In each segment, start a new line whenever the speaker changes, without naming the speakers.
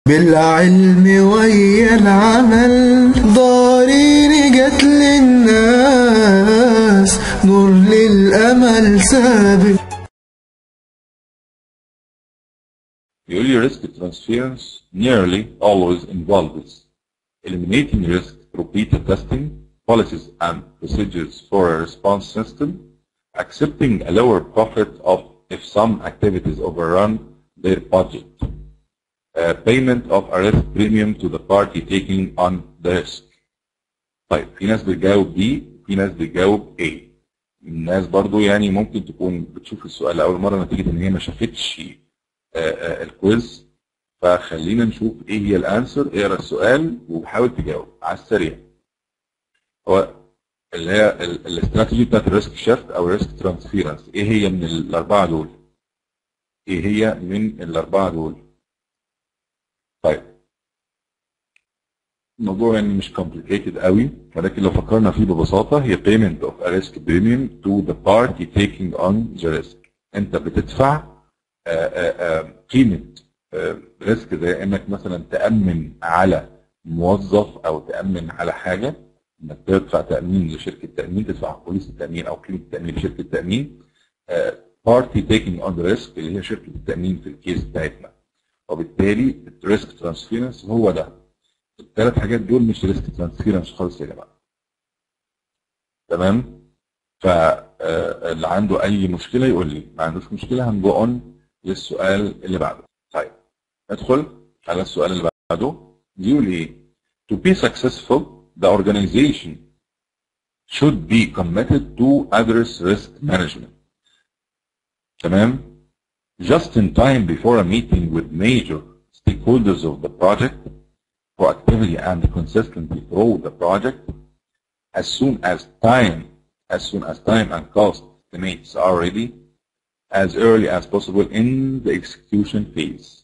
بالعلم ويا العمل ضارين جت للناس نور للأمل سابق
يقول لي risk transference nearly always involves eliminating risk through beta testing, policies and procedures for a response system, accepting a lower profit of if some activities overrun their budget, uh, payment of a risk premium to the party taking on the risk. طيب في ناس بتجاوب دي في ناس بتجاوب A الناس برضو يعني ممكن تكون بتشوف السؤال لأول مرة نتيجة إن هي ما شافتش آه، آه، الكويز فخلينا نشوف ايه هي الانسر اقرا السؤال وحاول تجاوب على السريع هو اللي هي ال- الاستراتيجي بتاعت الريسك شيفت او الريسك ترانسفيرنس ايه هي من الاربعه دول ايه هي من الاربعه دول طيب الموضوع يعني مش complicated قوي ولكن لو فكرنا فيه ببساطه هي payment of a risk premium to the party taking on the risk انت بتدفع آه، آه، آه، قيمه ريسك زي انك مثلا تامن على موظف او تامن على حاجه انك تدفع تامين لشركه تامين تدفع بوليس التامين او قيمه التامين لشركه تامين بارتي تيكينج اون ذا ريسك اللي هي شركه التامين في الكيس بتاعتنا وبالتالي الريسك ترانسفيرنس هو ده الثلاث حاجات دول مش ريسك ترانسفيرنس خالص يا جماعه تمام فاللي عنده اي مشكله يقول لي ما عندوش مشكله هنجو اون للسؤال اللي بعده طيب ندخل على السؤال اللي بعده بيقول ايه to be successful the organization should be committed to address risk management تمام just in time before a meeting with major stakeholders of the project proactively and consistently through the project as soon as time as soon as time and cost estimates are ready as early as possible in the execution phase.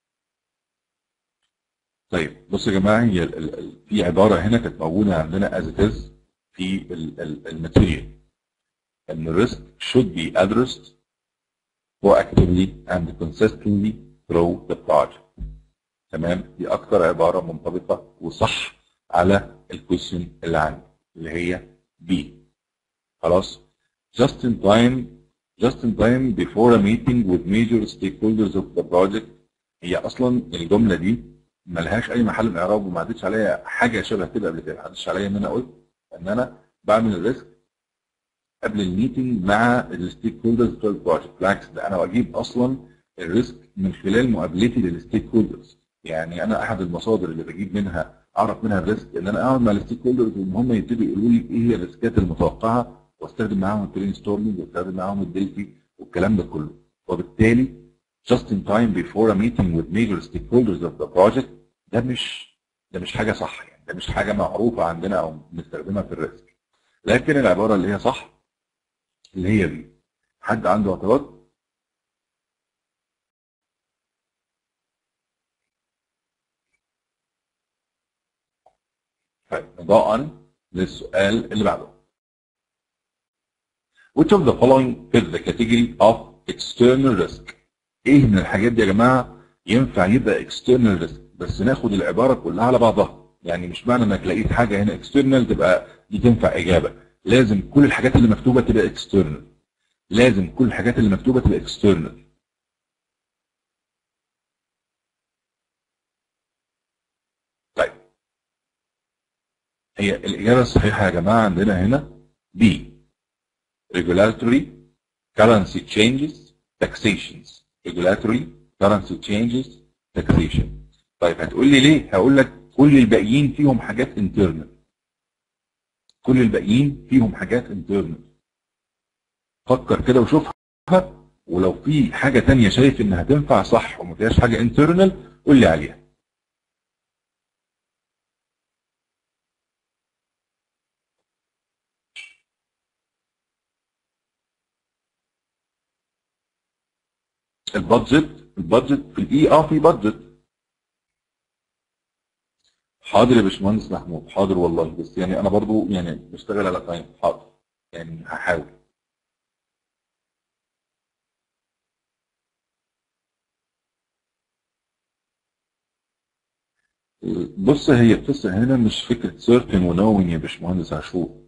طيب بصوا يا جماعه هي ال- ال- ال- في عباره هنا كانت موجوده عندنا as it is في الماتيريال ان الريسك should be addressed proactively and consistently through the project. تمام دي اكتر عباره منطبقه وصح على الكويشن اللي عندي اللي هي B. خلاص just in time just in time before a meeting with major stakeholders of the project هي اصلا الجمله دي ملهاش اي محل من الاعراب وما عدتش عليا حاجه شبه كده قبل كده ما عدتش عليا ان انا قلت ان انا بعمل الريسك قبل الميتنج مع الستيك هولدرز بتوع البروجكت بالعكس ده انا بجيب اصلا الريسك من خلال مقابلتي للستيك هولدرز يعني انا احد المصادر اللي بجيب منها اعرف منها الريسك ان انا اقعد مع الستيك هولدرز وان هم يبتدوا يقولوا لي ايه هي الريسكات المتوقعه واستخدم معاهم البرين ستورمنج واستخدم معاهم الدلتي والكلام ده كله وبالتالي just in time before a meeting with major stakeholders of the project ده مش ده مش حاجه صح يعني ده مش حاجه معروفه عندنا او بنستخدمها في الريسك لكن العباره اللي هي صح اللي هي دي حد عنده اعتراض طيب إضاءة للسؤال اللي بعده Which of the following is the category of external risk؟ ايه من الحاجات دي يا جماعه ينفع يبقى external risk بس ناخد العباره كلها على بعضها يعني مش معنى انك لقيت حاجه هنا external تبقى دي تنفع اجابه لازم كل الحاجات اللي مكتوبه تبقى external لازم كل الحاجات اللي مكتوبه تبقى external طيب هي الاجابه الصحيحه يا جماعه عندنا هنا B regulatory currency changes taxations regulatory currency changes taxation طيب هتقول لي ليه هقول لك كل الباقيين فيهم حاجات internal كل الباقيين فيهم حاجات internal فكر كده وشوفها ولو في حاجة تانية شايف انها تنفع صح وما فيهاش حاجة internal قول لي عليها البادجت البادجت في الاي اه في بادجت حاضر يا باشمهندس محمود حاضر والله بس يعني انا برضو يعني بشتغل على تايم حاضر يعني هحاول بص هي القصه هنا مش فكره سيرتن ونوين يا باشمهندس عاشور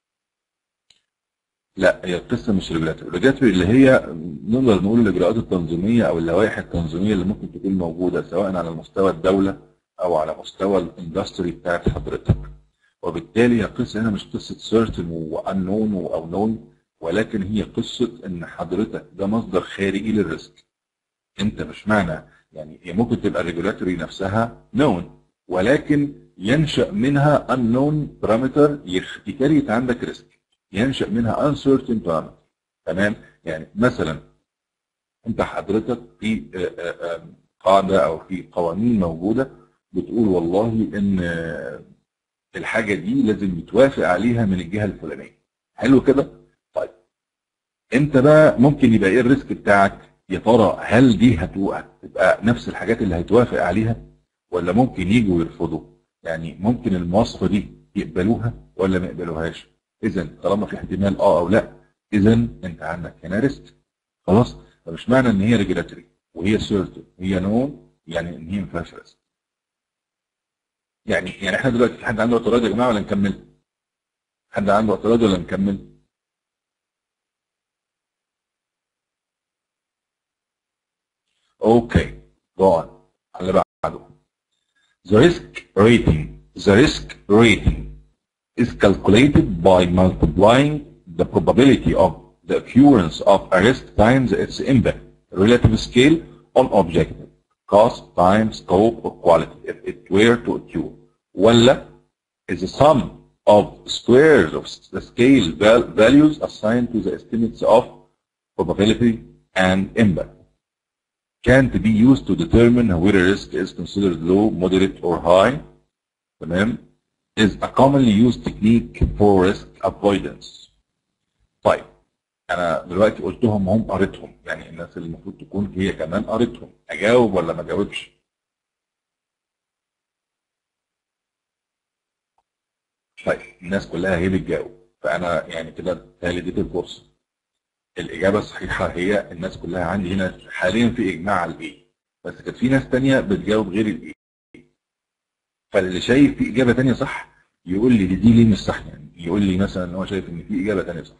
لا هي القصه مش ريجولاتوري الريجولاتوري اللي هي نقدر نقول الاجراءات التنظيميه او اللوائح التنظيميه اللي ممكن تكون موجوده سواء على مستوى الدوله او على مستوى الاندستري بتاعت حضرتك وبالتالي هي القصه هنا مش قصه سيرتن وانون او نون ولكن هي قصه ان حضرتك ده مصدر خارجي للريسك انت مش معنى يعني هي ممكن تبقى الريجولاتوري نفسها نون ولكن ينشا منها unknown parameter يخلي عندك ريسك ينشا منها uncertain parameter تمام يعني مثلا انت حضرتك في آه، آه، آه، قاعده او في قوانين موجوده بتقول والله ان الحاجه دي لازم يتوافق عليها من الجهه الفلانيه حلو كده طيب انت بقى ممكن يبقى ايه الريسك بتاعك يا ترى هل دي هتبقى نفس الحاجات اللي هيتوافق عليها ولا ممكن يجوا يرفضوا يعني ممكن المواصفه دي يقبلوها ولا ما يقبلوهاش اذا طالما في احتمال اه او لا اذا انت عندك هنا ريسك خلاص فمش معنى ان هي ريجولاتوري وهي سيرتن هي نون يعني ان هي ما فيهاش ريسك يعني يعني احنا دلوقتي في حد عنده اعتراض يا جماعه ولا نكمل؟ حد عنده اعتراض ولا نكمل؟ اوكي جو اون اللي بعده The risk rating the risk rating is calculated by multiplying the probability of the occurrence of a risk times its impact relative scale on objective cost time scope or quality if it were to occur ولا is the sum of squares of the scale val values assigned to the estimates of probability and impact can't be used to determine whether risk is considered low, moderate, or high. تمام is a commonly used technique for risk avoidance. طيب انا دلوقتي قلتهم هم قريتهم يعني الناس اللي المفروض تكون هي كمان قريتهم اجاوب ولا ما اجاوبش؟ طيب الناس كلها هي بتجاوب فانا يعني كده بتهيألي اديت الفرصه. الإجابة الصحيحة هي الناس كلها عندي هنا حاليا في إجماع على الإيه بس كانت في ناس تانية بتجاوب غير الإيه فاللي شايف في إجابة تانية صح يقول لي دي, دي ليه مش صح يعني يقول لي مثلا إن هو شايف إن في إجابة تانية صح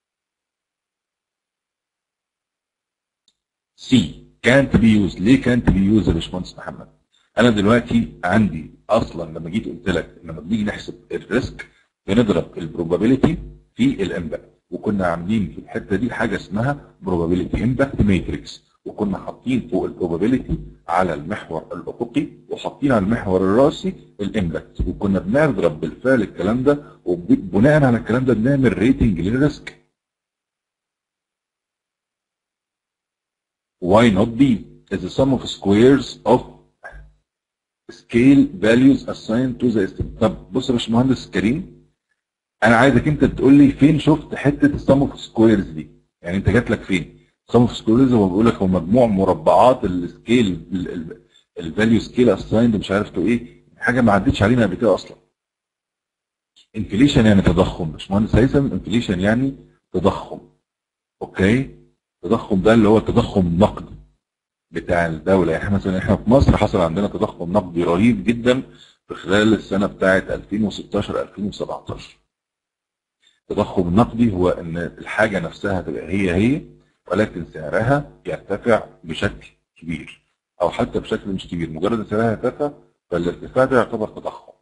سي كانت بي يوز ليه كانت بي يوز يا باشمهندس محمد؟ أنا دلوقتي عندي أصلا لما جيت قلت لك لما بنيجي نحسب الريسك بنضرب البروبابيلتي في الامباكت وكنا عاملين في الحته دي حاجه اسمها probability impact matrix وكنا حاطين فوق البروبابيلتي على المحور الافقي وحاطين على المحور الراسي الامباكت وكنا بنضرب بالفعل الكلام ده وبناء على الكلام ده بنعمل ريتنج للريسك Why not B is the sum of squares of scale values assigned to the estimate. طب بص يا باشمهندس كريم انا عايزك انت تقول لي فين شفت حته السم اوف سكويرز دي يعني انت جات لك فين السم اوف سكويرز هو بيقول لك هو مجموع مربعات السكيل الفاليو سكيل اسايند مش عارف ايه حاجه ما عدتش علينا قبل كده اصلا انفليشن يعني تضخم باشمهندس هيثم انفليشن يعني تضخم اوكي التضخم ده اللي هو التضخم النقدي بتاع الدوله يعني احنا مثلا احنا في مصر حصل عندنا تضخم نقدي رهيب جدا في خلال السنه بتاعه 2016 2017 التضخم النقدي هو ان الحاجه نفسها تبقى هي هي ولكن سعرها يرتفع بشكل كبير او حتى بشكل مش كبير مجرد ان سعرها يرتفع فالارتفاع ده يعتبر تضخم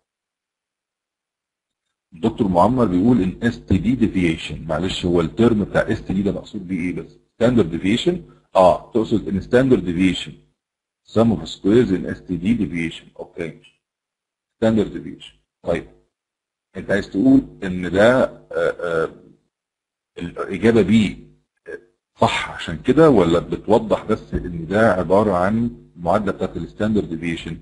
الدكتور معمر بيقول ان اس تي دي ديفيشن معلش هو الترم بتاع اس تي دي ده مقصود بيه ايه بس ستاندرد ديفيشن اه تقصد ان ستاندرد ديفيشن sum of squares in STD deviation اوكي ستاندرد ديفيشن طيب انت عايز تقول ان ده آه، آه، الاجابه بي صح عشان كده ولا بتوضح بس ان ده عباره عن المعادله بتاعت الستاندرد ديفيشن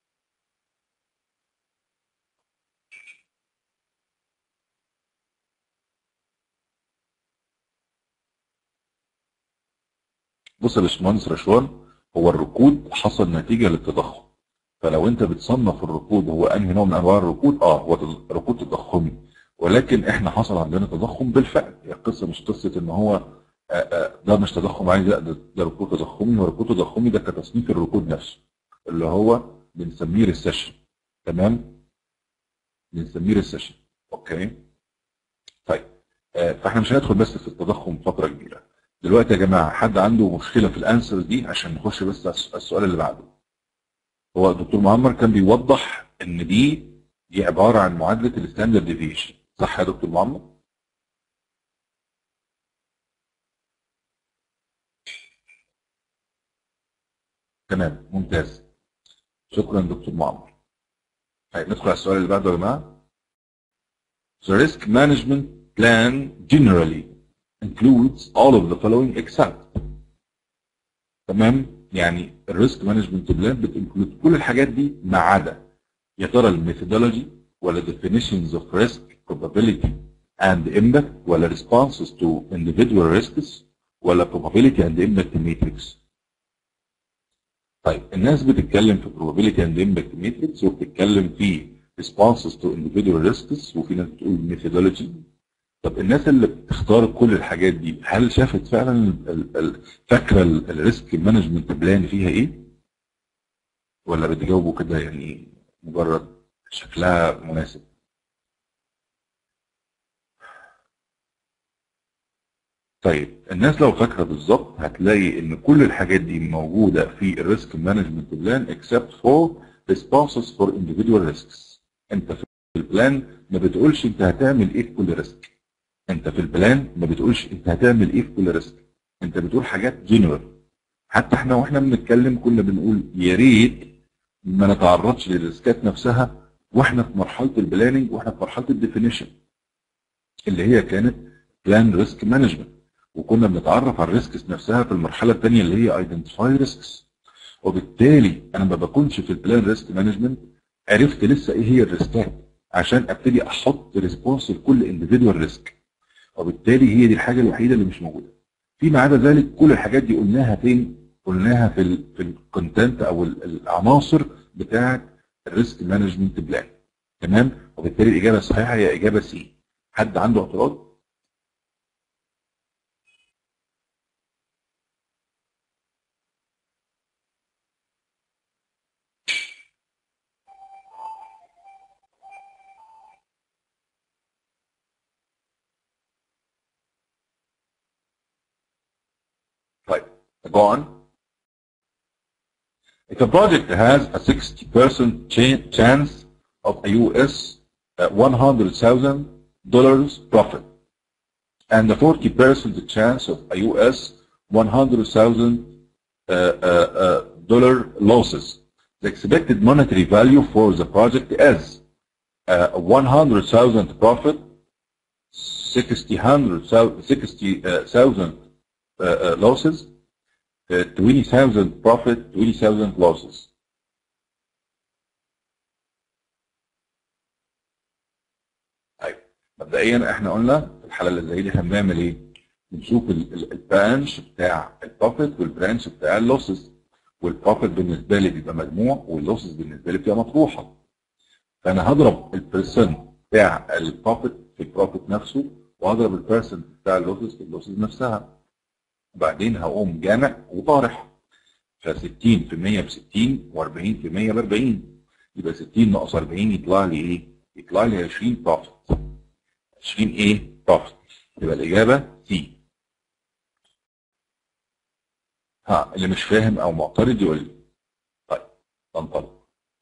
بص يا باشمهندس رشوان هو الركود حصل نتيجه للتضخم فلو انت بتصنف الركود هو انهي نوع من انواع الركود اه هو تض- ركود تضخمي ولكن احنا حصل عندنا تضخم بالفعل هي القصه مش قصه ان هو آه، آه، ده مش تضخم عادي لا ده ده ركود تضخمي هو ركود تضخمي ده كتصنيف الركود نفسه اللي هو بنسميه ريسيشن تمام بنسميه ريسيشن اوكي طيب آه، فاحنا مش هندخل بس في التضخم فتره كبيره دلوقتي يا جماعه حد عنده مشكله في الانسر دي عشان نخش بس على الس- السؤال اللي بعده هو الدكتور معمر كان بيوضح ان دي دي عباره عن معادله الستاندرد ديفيشن صح يا دكتور معمر تمام ممتاز شكرا دكتور معمر طيب ندخل على السؤال اللي بعده يا جماعه The risk management plan generally includes all of the following except تمام يعني الريسك مانجمنت بلان بتنكلود كل الحاجات دي ما عدا يا ترى الميثودولوجي ولا definitions of risk probability and impact ولا responses to individual risks ولا probability and impact matrix طيب الناس بتتكلم في probability and impact matrix وبتتكلم في responses to individual risks وفي ناس بتقول methodology طب الناس اللي بتختار كل الحاجات دي هل شافت فعلا ال- ال- فاكره الريسك مانجمنت بلان فيها ايه؟ ولا بتجاوبوا كده يعني مجرد شكلها مناسب؟ طيب الناس لو فاكره بالظبط هتلاقي ان كل الحاجات دي موجوده في الريسك مانجمنت بلان except for responses for individual risks انت في البلان ما بتقولش انت هتعمل ايه في كل ريسك انت في البلان ما بتقولش انت هتعمل ايه في كل ريسك انت بتقول حاجات جنرال حتى احنا واحنا بنتكلم كنا بنقول يا ريت ما نتعرضش للريسكات نفسها واحنا في مرحله البلاننج واحنا في مرحله الديفينيشن اللي هي كانت بلان ريسك مانجمنت وكنا بنتعرف على الريسكس نفسها في المرحله الثانيه اللي هي ايدنتيفاي ريسكس وبالتالي انا ما بكونش في البلان ريسك مانجمنت عرفت لسه ايه هي الريسكات عشان ابتدي احط ريسبونس لكل انديفيدوال ريسك وبالتالي هي دي الحاجه الوحيده اللي مش موجوده فيما عدا ذلك كل الحاجات دي قلناها فين قلناها في ال في الكونتنت او ال- العناصر بتاعه الريسك مانجمنت بلان تمام وبالتالي الاجابه الصحيحه هي اجابه سي حد عنده اعتراض طيب go on If a project has a 60% cha- chance of a US uh, $100,000 profit and a 40% chance of a US $100,000 uh, uh, uh, dollar losses, the expected monetary value for the project is uh, 100,000 profit, 60,000 60,000 uh, uh, losses, uh, 20,000 profit, 20,000 losses. طيب مبدئيا احنا قلنا في الحاله اللي زي دي احنا بنعمل ايه؟ بنشوف ال- ال- البرانش بتاع البروفيت والبرانش بتاع اللوسز والبروفيت بالنسبه لي بيبقى مجموع واللوسز بالنسبه لي بتبقى مطروحه. فانا هضرب البرسنت بتاع البروفيت في البروفيت نفسه وهضرب البرسنت بتاع اللوسز في اللوسز نفسها. وبعدين هقوم جامع وطارح ف 60% ب 60 و40% ب 40 يبقى 60 ناقص 40 يطلع لي ايه؟ يطلع لي 20 بروفيت 20 ايه؟ بروفيت يبقى الاجابه سي ها اللي مش فاهم او معترض يقول لي طيب ننطلق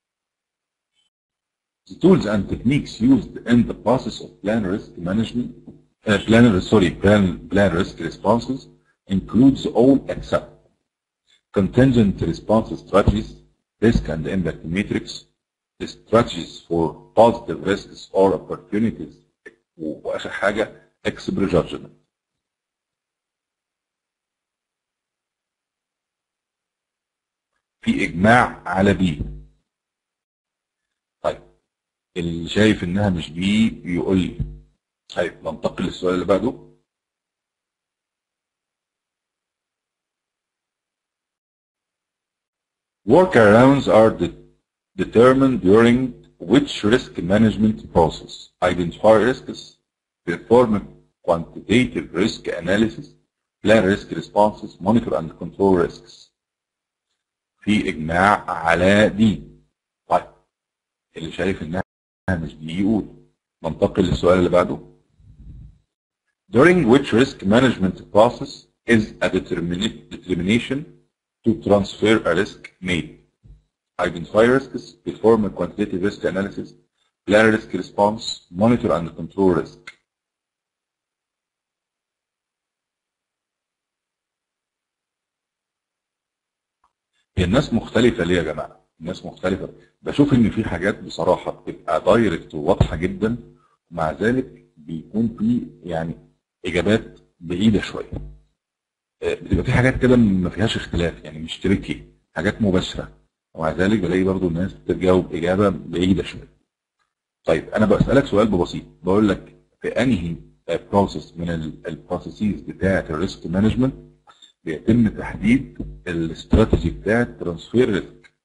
The tools and techniques used in the process of plan risk management, uh, plan, sorry, plan, plan risk responses includes all except contingent response strategies, risk and impact matrix, the strategies for positive risks or opportunities, واخر حاجه expert judgment. في اجماع على بي. طيب اللي شايف انها مش بي يقول لي. طيب ننتقل للسؤال اللي بعده. Workarounds are de- determined during which risk management process? Identify risks, perform quantitative risk analysis, plan risk responses, monitor and control risks. في إجماع على دي. طيب اللي شايف انها مش دي يقول ننتقل للسؤال اللي بعده during which risk management process is a determina- determination to transfer a risk made identify risks perform a quantitative risk analysis plan risk response monitor and control risk هي الناس مختلفة ليه يا جماعة؟ الناس مختلفة بشوف إن في حاجات بصراحة بتبقى دايركت وواضحة جدا ومع ذلك بيكون في يعني إجابات بعيدة شوية. آه، بتبقى في حاجات كده ما فيهاش اختلاف يعني مش تريكي حاجات مباشرة ومع ذلك بلاقي برضو الناس بتجاوب إجابة بعيدة شوية. طيب أنا بسألك سؤال ببسيط بقول لك في أنهي بروسيس من البروسيسز بتاعة الريسك مانجمنت بيتم تحديد الاستراتيجي بتاعه ترانسفير ريسك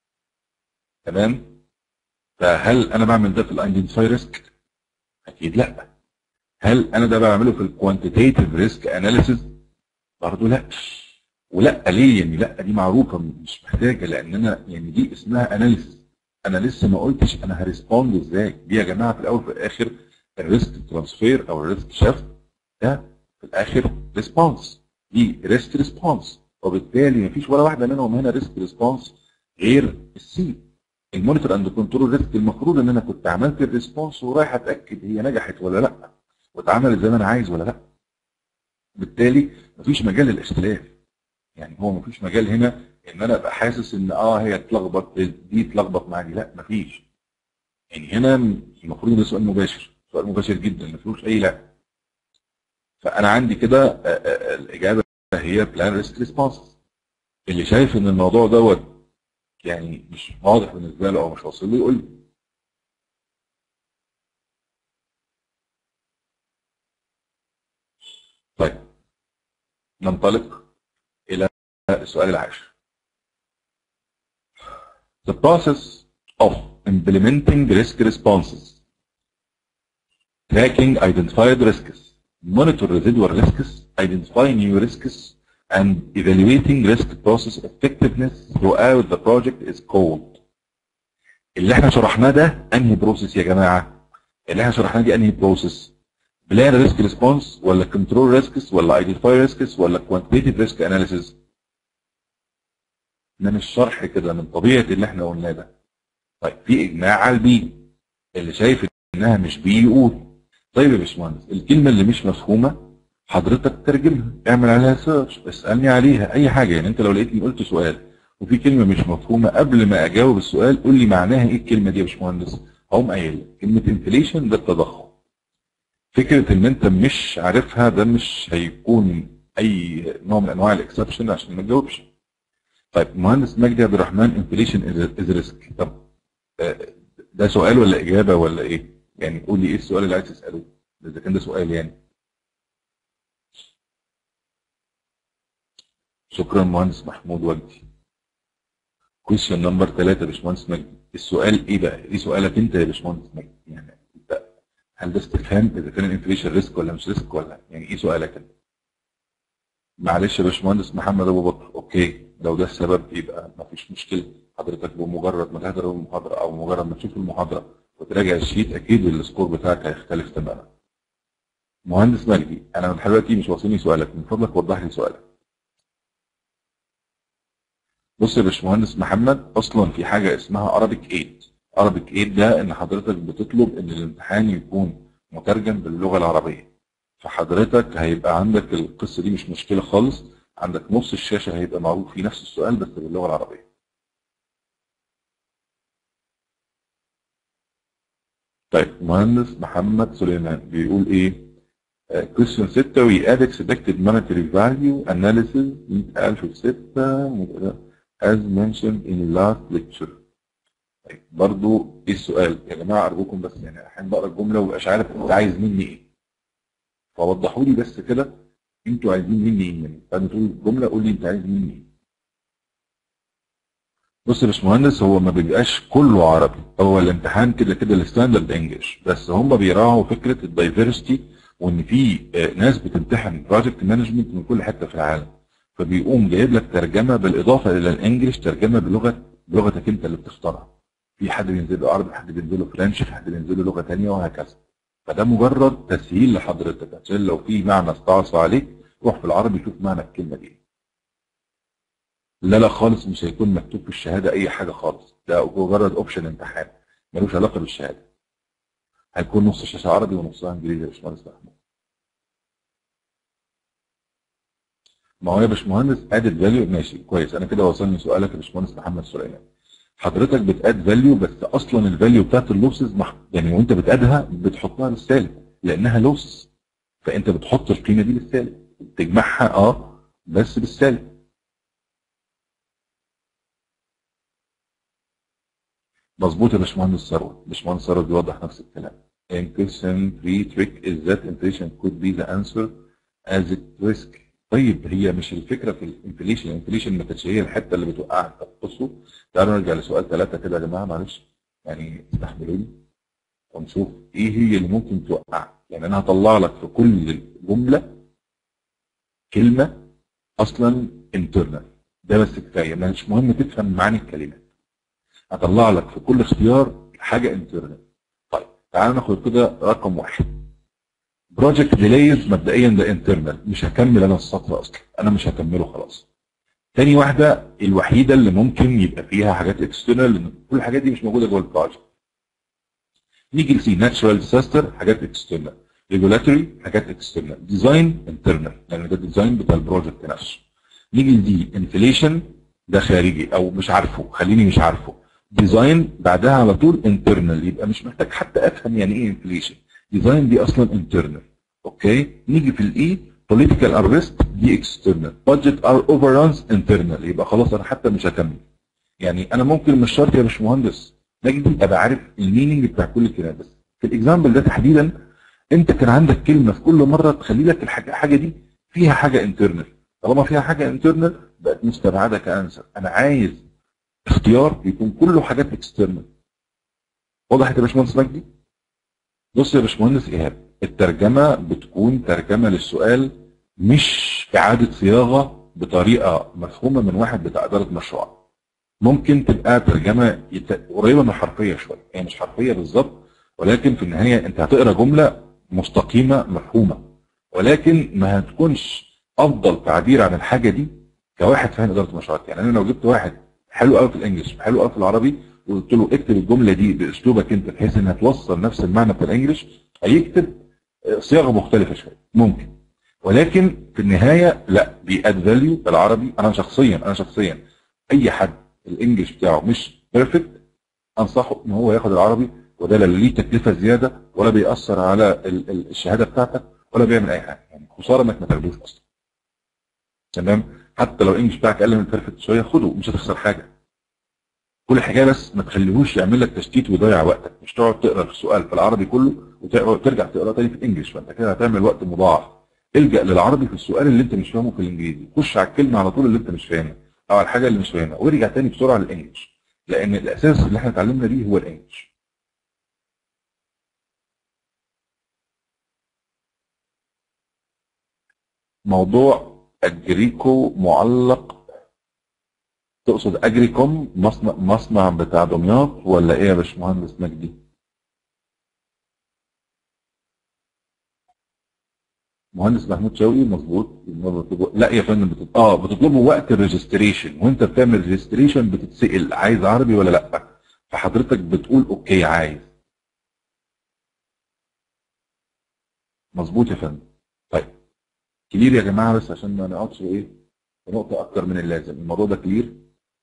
تمام فهل انا بعمل ده في الايدنتيفاي ريسك اكيد لا هل انا ده بعمله في الكوانتيتيف ريسك اناليسيز برضه لا ولا ليه يعني لا دي معروفه مش محتاجه لان انا يعني دي اسمها اناليسيز انا لسه ما قلتش انا هريسبوند ازاي دي يا جماعه في الاول وفي الاخر الريسك ترانسفير او الريسك شيفت ده في الاخر ريسبونس دي ريسك ريسبونس وبالتالي مفيش ولا واحده منهم هنا ريسك ريسبونس غير السي المونيتور اند كنترول ريسك المفروض ان انا كنت عملت الريسبونس ورايح اتاكد هي نجحت ولا لا واتعملت زي ما انا عايز ولا لا بالتالي مفيش مجال للاختلاف يعني هو مفيش مجال هنا ان انا ابقى حاسس ان اه هي اتلخبط دي اتلخبط مع دي لا مفيش يعني هنا المفروض ده سؤال مباشر سؤال مباشر جدا ما فيهوش اي لا فانا عندي كده آه، آه، الاجابه هي بلان ريسك ريسبونس اللي شايف ان الموضوع دوت يعني مش واضح بالنسبه له او مش واصل له يقول لي طيب ننطلق الى السؤال العاشر The process of implementing risk responses tracking identified risks monitor residual risks, identify new risks, and evaluating risk process effectiveness throughout the project is called. اللي احنا شرحناه ده انهي بروسيس يا جماعه؟ اللي احنا شرحناه دي انهي بروسيس؟ بلان ريسك ريسبونس ولا كنترول ريسكس ولا ايدنتيفاي ريسكس ولا كوانتيتيف ريسك اناليسيس؟ ده مش شرح كده من طبيعه اللي احنا قلناه ده. طيب في اجماع على البي اللي شايف انها مش بي يقول طيب يا باشمهندس الكلمة اللي مش مفهومة حضرتك ترجمها اعمل عليها سيرش اسألني عليها أي حاجة يعني أنت لو لقيتني قلت سؤال وفي كلمة مش مفهومة قبل ما أجاوب السؤال قول لي معناها إيه الكلمة دي يا باشمهندس هقوم قايل لك كلمة انفليشن ده التضخم فكرة إن أنت مش عارفها ده مش هيكون أي نوع من أنواع الإكسبشن عشان ما تجاوبش طيب مهندس مجدي عبد الرحمن انفليشن از ريسك طب آه، ده سؤال ولا إجابة ولا إيه؟ يعني قول لي ايه السؤال اللي عايز تساله اذا كان ده سؤال يعني شكرا مهندس محمود وجدي كويشن نمبر 3 يا باشمهندس مجدي السؤال ايه بقى؟ ايه سؤالك انت يا باشمهندس مجدي؟ يعني انت هل ده استفهام اذا كان الانفليشن ريسك ولا مش ريسك ولا يعني ايه سؤالك انت؟ معلش يا باشمهندس محمد ابو بكر اوكي لو ده السبب يبقى ما فيش مشكله حضرتك بمجرد ما تحضر المحاضره او مجرد ما تشوف المحاضره وتراجع الشيت اكيد السكور بتاعك هيختلف تماما. مهندس مجدي انا من دلوقتي مش واصلني سؤالك من فضلك وضح لي سؤالك. بص يا باشمهندس محمد اصلا في حاجه اسمها ارابيك 8 ارابيك 8 ده ان حضرتك بتطلب ان الامتحان يكون مترجم باللغه العربيه. فحضرتك هيبقى عندك القصه دي مش مشكله خالص عندك نص الشاشه هيبقى معروض فيه نفس السؤال بس باللغه العربيه. طيب مهندس محمد سليمان بيقول ايه؟ كويشن 6 we add expected monetary value analysis 100006 as mentioned in last lecture. طيب برضو ايه السؤال؟ يا جماعه ارجوكم بس يعني احيانا بقرا الجمله ومبقاش عارف انت عايز مني ايه. فوضحوا لي بس كده انتوا عايزين مني ايه يعني بعد ما تقول الجمله قول لي انت عايز مني ايه. بص يا باشمهندس هو ما بيبقاش كله عربي هو الامتحان كده كده الستاندرد انجلش بس هم بيراعوا فكره الدايفرستي وان في آه، ناس بتمتحن بروجكت مانجمنت من كل حته في العالم فبيقوم جايب لك ترجمه بالاضافه الى الانجليش ترجمه بلغه بلغتك انت اللي بتختارها في حد بينزل له عربي حد بينزل له فرنش في حد بينزل له لغه ثانيه وهكذا فده مجرد تسهيل لحضرتك عشان لو في معنى استعصى عليك روح في العربي شوف معنى الكلمه دي لا لا خالص مش هيكون مكتوب في الشهاده اي حاجه خالص ده مجرد اوبشن امتحان ملوش علاقه بالشهاده هيكون نص شاشه عربي ونصها انجليزي يا باشمهندس محمود ما هو يا باشمهندس ادد فاليو ماشي كويس انا كده وصلني سؤالك يا باشمهندس محمد سليمان حضرتك بتاد فاليو بس اصلا الفاليو بتاعت اللوسز مح... يعني وانت بتادها بتحطها بالسالب لانها لوسز فانت بتحط القيمه دي بالسالب تجمعها اه بس بالسالب مظبوط يا باشمهندس ثروت باشمهندس ثروت بيوضح نفس الكلام In question 3 trick is that inflation could be the answer as it risk طيب هي مش الفكره في الانفليشن الانفليشن ما كانتش هي الحته اللي بتوقعك طب بصوا تعالوا نرجع لسؤال ثلاثه كده يا جماعه معلش يعني استحملوني ونشوف ايه هي اللي ممكن توقعك يعني انا هطلع لك في كل جمله كلمه اصلا انترنال ده بس كفايه مش مهم تفهم معاني الكلمات هطلع لك في كل اختيار حاجه انترنال طيب تعالوا ناخد كده رقم واحد بروجكت ديليز مبدئيا ده انترنال مش هكمل انا السطر اصلا انا مش هكمله خلاص تاني واحده الوحيده اللي ممكن يبقى فيها حاجات اكسترنال لان كل الحاجات دي مش موجوده جوه البروجكت نيجي لسي ناتشرال ديزاستر حاجات اكسترنال ريجولاتوري حاجات اكسترنال ديزاين انترنال يعني ده الديزاين بتاع البروجكت نفسه نيجي لدي انفليشن ده خارجي او مش عارفه خليني مش عارفه ديزاين بعدها على طول انترنال يبقى مش محتاج حتى افهم يعني ايه انفليشن ديزاين دي اصلا انترنال اوكي نيجي في الاي بوليتيكال ارست دي اكسترنال بادجت ار اوفررانز انترنال يبقى خلاص انا حتى مش هكمل يعني انا ممكن مش شرط يا باشمهندس نجدي ابقى عارف الميننج بتاع كل كلمه بس في الاكزامبل ده تحديدا انت كان عندك كلمه في كل مره تخلي لك الحاجه حاجه دي فيها حاجه انترنال طالما فيها حاجه انترنال بقت مستبعده كانسر انا عايز اختيار يكون كله حاجات اكسترنال واضح يا باشمهندس مجدي بص يا باشمهندس ايهاب الترجمه بتكون ترجمه للسؤال مش اعاده صياغه بطريقه مفهومه من واحد بتاع اداره مشروع ممكن تبقى ترجمه يت... قريبه من الحرفيه شويه هي يعني مش حرفيه بالظبط ولكن في النهايه انت هتقرا جمله مستقيمه مفهومه ولكن ما هتكونش افضل تعبير عن الحاجه دي كواحد فاهم اداره مشروعات يعني انا لو جبت واحد حلو قوي في الانجليش حلو قوي في العربي وقلت له اكتب الجمله دي باسلوبك انت بحيث انها توصل نفس المعنى في الانجليش هيكتب صياغه مختلفه شويه ممكن ولكن في النهايه لا بيأد فاليو العربي انا شخصيا انا شخصيا اي حد الانجليش بتاعه مش بيرفكت انصحه ان هو ياخد العربي وده لا ليه تكلفه زياده ولا بيأثر على الشهاده بتاعتك ولا بيعمل اي حاجه يعني خساره انك ما تاخدوش اصلا تمام حتى لو الانجليش بتاعك اقل من بيرفكت شويه خده مش هتخسر حاجه كل الحكايه بس ما تخليهوش يعمل لك تشتيت ويضيع وقتك مش تقعد تقرا السؤال في العربي كله وترجع تقراه تاني في الانجليش فانت كده هتعمل وقت مضاعف الجا للعربي في السؤال اللي انت مش فاهمه في الانجليزي خش على الكلمه على طول اللي انت مش فاهمها او على الحاجه اللي مش فاهمها وارجع تاني بسرعه للانجليش لان الاساس اللي احنا اتعلمنا بيه هو الانجليش موضوع اجريكو معلق تقصد اجريكوم مصنع مصنع بتاع دمياط ولا ايه يا باشمهندس مجدي؟ مهندس محمود شوقي مظبوط لا يا فندم بتط... اه بتطلبوا وقت الريجستريشن وانت بتعمل ريجستريشن بتتسال عايز عربي ولا لا فحضرتك بتقول اوكي عايز مظبوط يا فندم طيب كلير يا جماعه بس عشان ما نقعدش ايه في نقطه اكتر من اللازم الموضوع ده كلير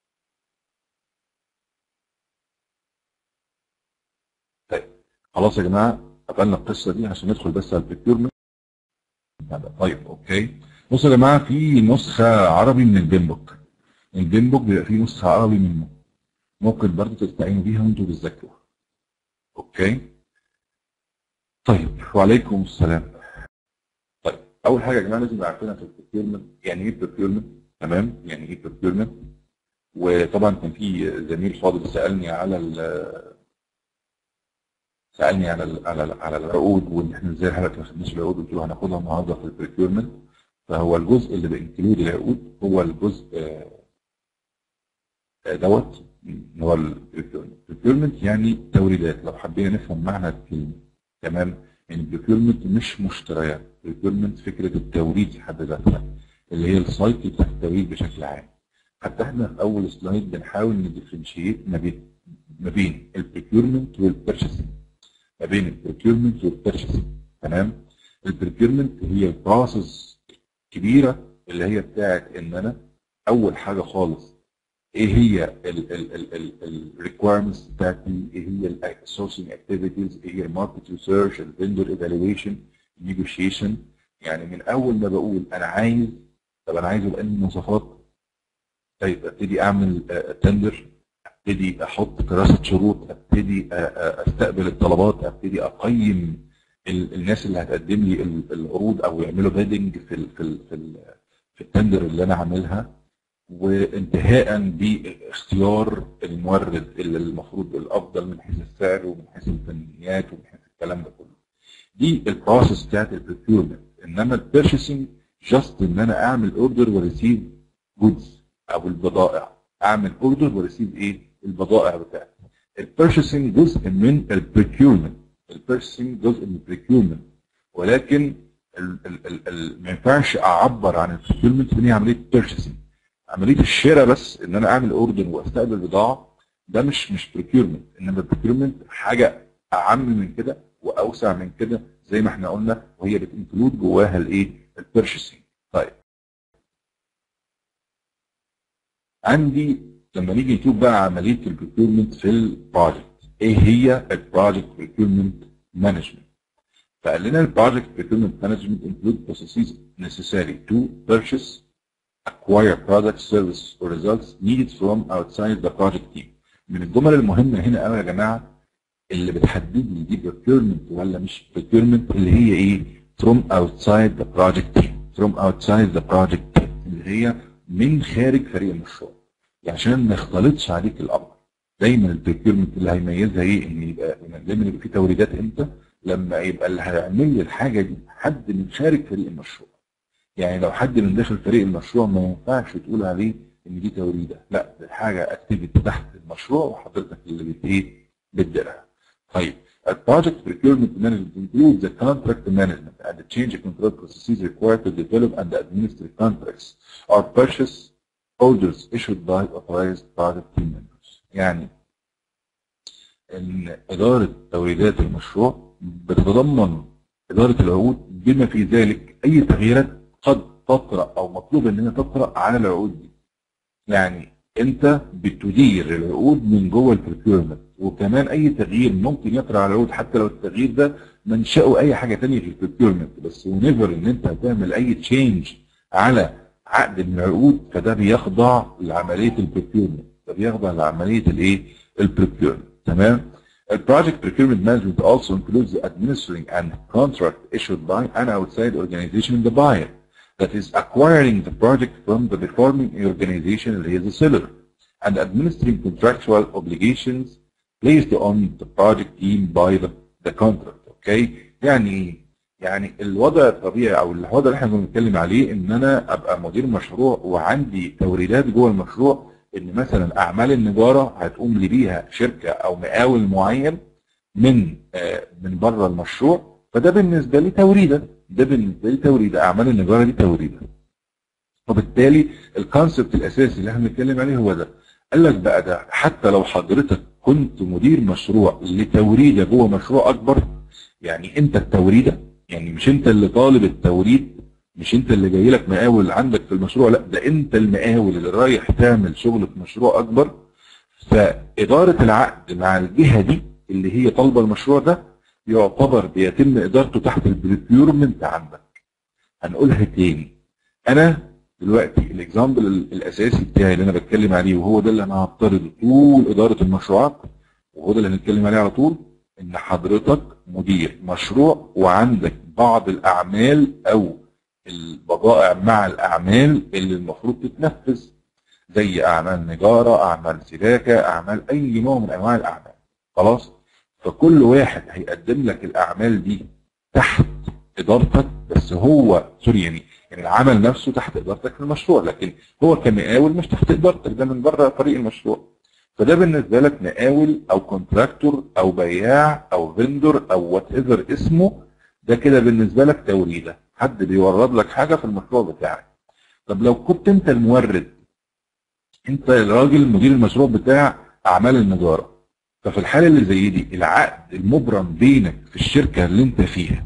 طيب خلاص يا جماعه قفلنا القصه دي عشان ندخل بس على البريكيورمنت طيب اوكي بصوا يا جماعه في نسخه عربي من البيمبوك البيمبوك بيبقى فيه نسخه عربي منه ممكن برضه تستعينوا بيها وانتوا بتذاكروا اوكي طيب وعليكم السلام طيب اول حاجه يا جماعه لازم نبقى عارفينها في البريكيورمنت يعني ايه بريكيورمنت تمام يعني ايه بريكيورمنت وطبعا كان في زميل فاضل سالني على سالني على ال على ال على العقود وان احنا ازاي حضرتك ما خدناش العقود قلت له هناخدها النهارده في البريكيورمنت فهو الجزء اللي بانكلود العقود هو الجزء آه، دوت اللي هو البريكيورمنت يعني توريدات لو حبينا نفهم معنى الكلمه تمام يعني البريكيورمنت مش مشتريات البريكيورمنت فكره التوريد في حد ذاتها اللي هي السايكل بتاع التوريد بشكل عام حتى احنا في اول سلايد بنحاول نديفرنشيت ما بين ما بين البريكيورمنت والبيرشيسنج ما بين البريكيورمنت والبيرشيسنج تمام البريكيورمنت هي بروسس كبيره اللي هي بتاعت ان انا اول حاجه خالص ايه هي الريكويرمنتس بتاعتي ايه هي السورسنج اكتيفيتيز ايه هي الماركت ريسيرش الفندور ايفالويشن نيجوشيشن يعني من اول ما بقول انا عايز طب انا عايزه بأنهي مواصفات طيب ابتدي اعمل تندر ابتدي احط كراسه شروط ابتدي آه، آه، استقبل الطلبات ابتدي اقيم ال- الناس اللي هتقدم لي ال- العروض او يعملوا بيدنج في ال في ال في, ال في التندر اللي انا عاملها وانتهاء باختيار المورد اللي المفروض الافضل من حيث السعر ومن حيث الفنيات ومن حيث الكلام ده كله. دي البروسيس بتاعت البريكيورمنت انما البيرشيسنج جاست ان انا اعمل اوردر وريسيف جودز او البضائع اعمل اوردر وريسيف ايه البضائع بتاعتي البيرشيسنج جزء من البريكيورمنت البيرشيسنج جزء من البريكيورمنت ولكن ال ال ال ال ما ينفعش اعبر عن البريكيورمنت ان هي عمليه بيرشيسنج عمليه الشراء بس ان انا اعمل اوردر واستقبل بضاعه ده مش مش بريكيورمنت انما البريكيورمنت حاجه اعم من كده واوسع من كده زي ما احنا قلنا وهي بتنكلود جواها الايه البيرشيسنج طيب عندي لما نيجي نشوف بقى عمليه البريكيورمنت في البروجكت ايه هي البروجكت بريكيورمنت مانجمنت فقال لنا البروجكت بريكيورمنت مانجمنت include processes necessary to purchase acquire products, services or results needed from outside the project team. من الجمل المهمة هنا قوي يا جماعة اللي بتحدد لي دي procurement ولا مش procurement اللي هي ايه؟ from outside the project team. from outside the project team اللي هي من خارج فريق المشروع. يعني عشان ما يختلطش عليك الامر. دايما البريكيورمنت اللي هيميزها ايه؟ ان يبقى دايما يبقى في توريدات امتى؟ لما يبقى اللي هيعمل لي الحاجه دي حد من خارج فريق المشروع. يعني لو حد من داخل فريق المشروع ما ينفعش تقول عليه ان دي توريده لا دي حاجه اكتيفيتي تحت المشروع وحضرتك اللي بت ايه بتديرها طيب البروجكت procurement management includes the contract management and the change control processes required to develop and administer contracts or purchase orders issued by authorized project team members. يعني ان اداره توريدات المشروع بتتضمن اداره العقود بما في ذلك اي تغييرات قد تطرأ او مطلوب ان هي تطرأ على العقود دي. يعني انت بتدير العقود من جوه البريكيورمنت وكمان اي تغيير ممكن يطرأ على العقود حتى لو التغيير ده منشأه اي حاجه ثانيه في البريكيورمنت بس ونيفر ان انت هتعمل اي تشينج على عقد من العقود فده بيخضع لعمليه البريكيورمنت ده بيخضع لعمليه الايه؟ البريكيورمنت تمام؟ البروجكت procurement management also includes the administering and contract issued by an outside organization the buyer that is acquiring the project from the performing organization اللي هي the seller and administering contractual obligations placed on the project team by the, the contract okay يعني ايه؟ يعني الوضع الطبيعي او الوضع اللي احنا بنتكلم عليه ان انا ابقى مدير مشروع وعندي توريدات جوه المشروع ان مثلا اعمال النجاره هتقوم لي بيها شركه او مقاول معين من آه من بره المشروع فده بالنسبه لي توريده ده بالنسبه لي توريده اعمال النجاره دي توريده وبالتالي الكونسبت الاساسي اللي احنا بنتكلم عليه هو ده قال لك بقى ده حتى لو حضرتك كنت مدير مشروع لتوريده جوه مشروع اكبر يعني انت التوريده يعني مش انت اللي طالب التوريد مش انت اللي جاي لك مقاول عندك في المشروع لا ده انت المقاول اللي رايح تعمل شغل في مشروع اكبر فاداره العقد مع الجهه دي اللي هي طالبه المشروع ده يعتبر بيتم ادارته تحت البريكيورمنت عندك هنقولها تاني انا دلوقتي الاكزامبل الاساسي بتاعي اللي انا بتكلم عليه وهو ده اللي انا هفترضه طول اداره المشروعات وهو ده اللي هنتكلم عليه على طول ان حضرتك مدير مشروع وعندك بعض الاعمال او البضائع مع الاعمال اللي المفروض تتنفذ زي اعمال نجاره اعمال سباكه اعمال اي نوع من انواع الاعمال خلاص فكل واحد هيقدم لك الاعمال دي تحت ادارتك بس هو سوري يعني يعني العمل نفسه تحت ادارتك في المشروع لكن هو كمقاول مش تحت ادارتك ده من بره فريق المشروع فده بالنسبه لك مقاول او كونتراكتور او بياع او فيندور او وات ايفر اسمه ده كده بالنسبه لك توريده حد بيورد لك حاجه في المشروع بتاعك طب لو كنت انت المورد انت الراجل مدير المشروع بتاع اعمال النجاره ففي الحاله اللي زي دي العقد المبرم بينك في الشركه اللي انت فيها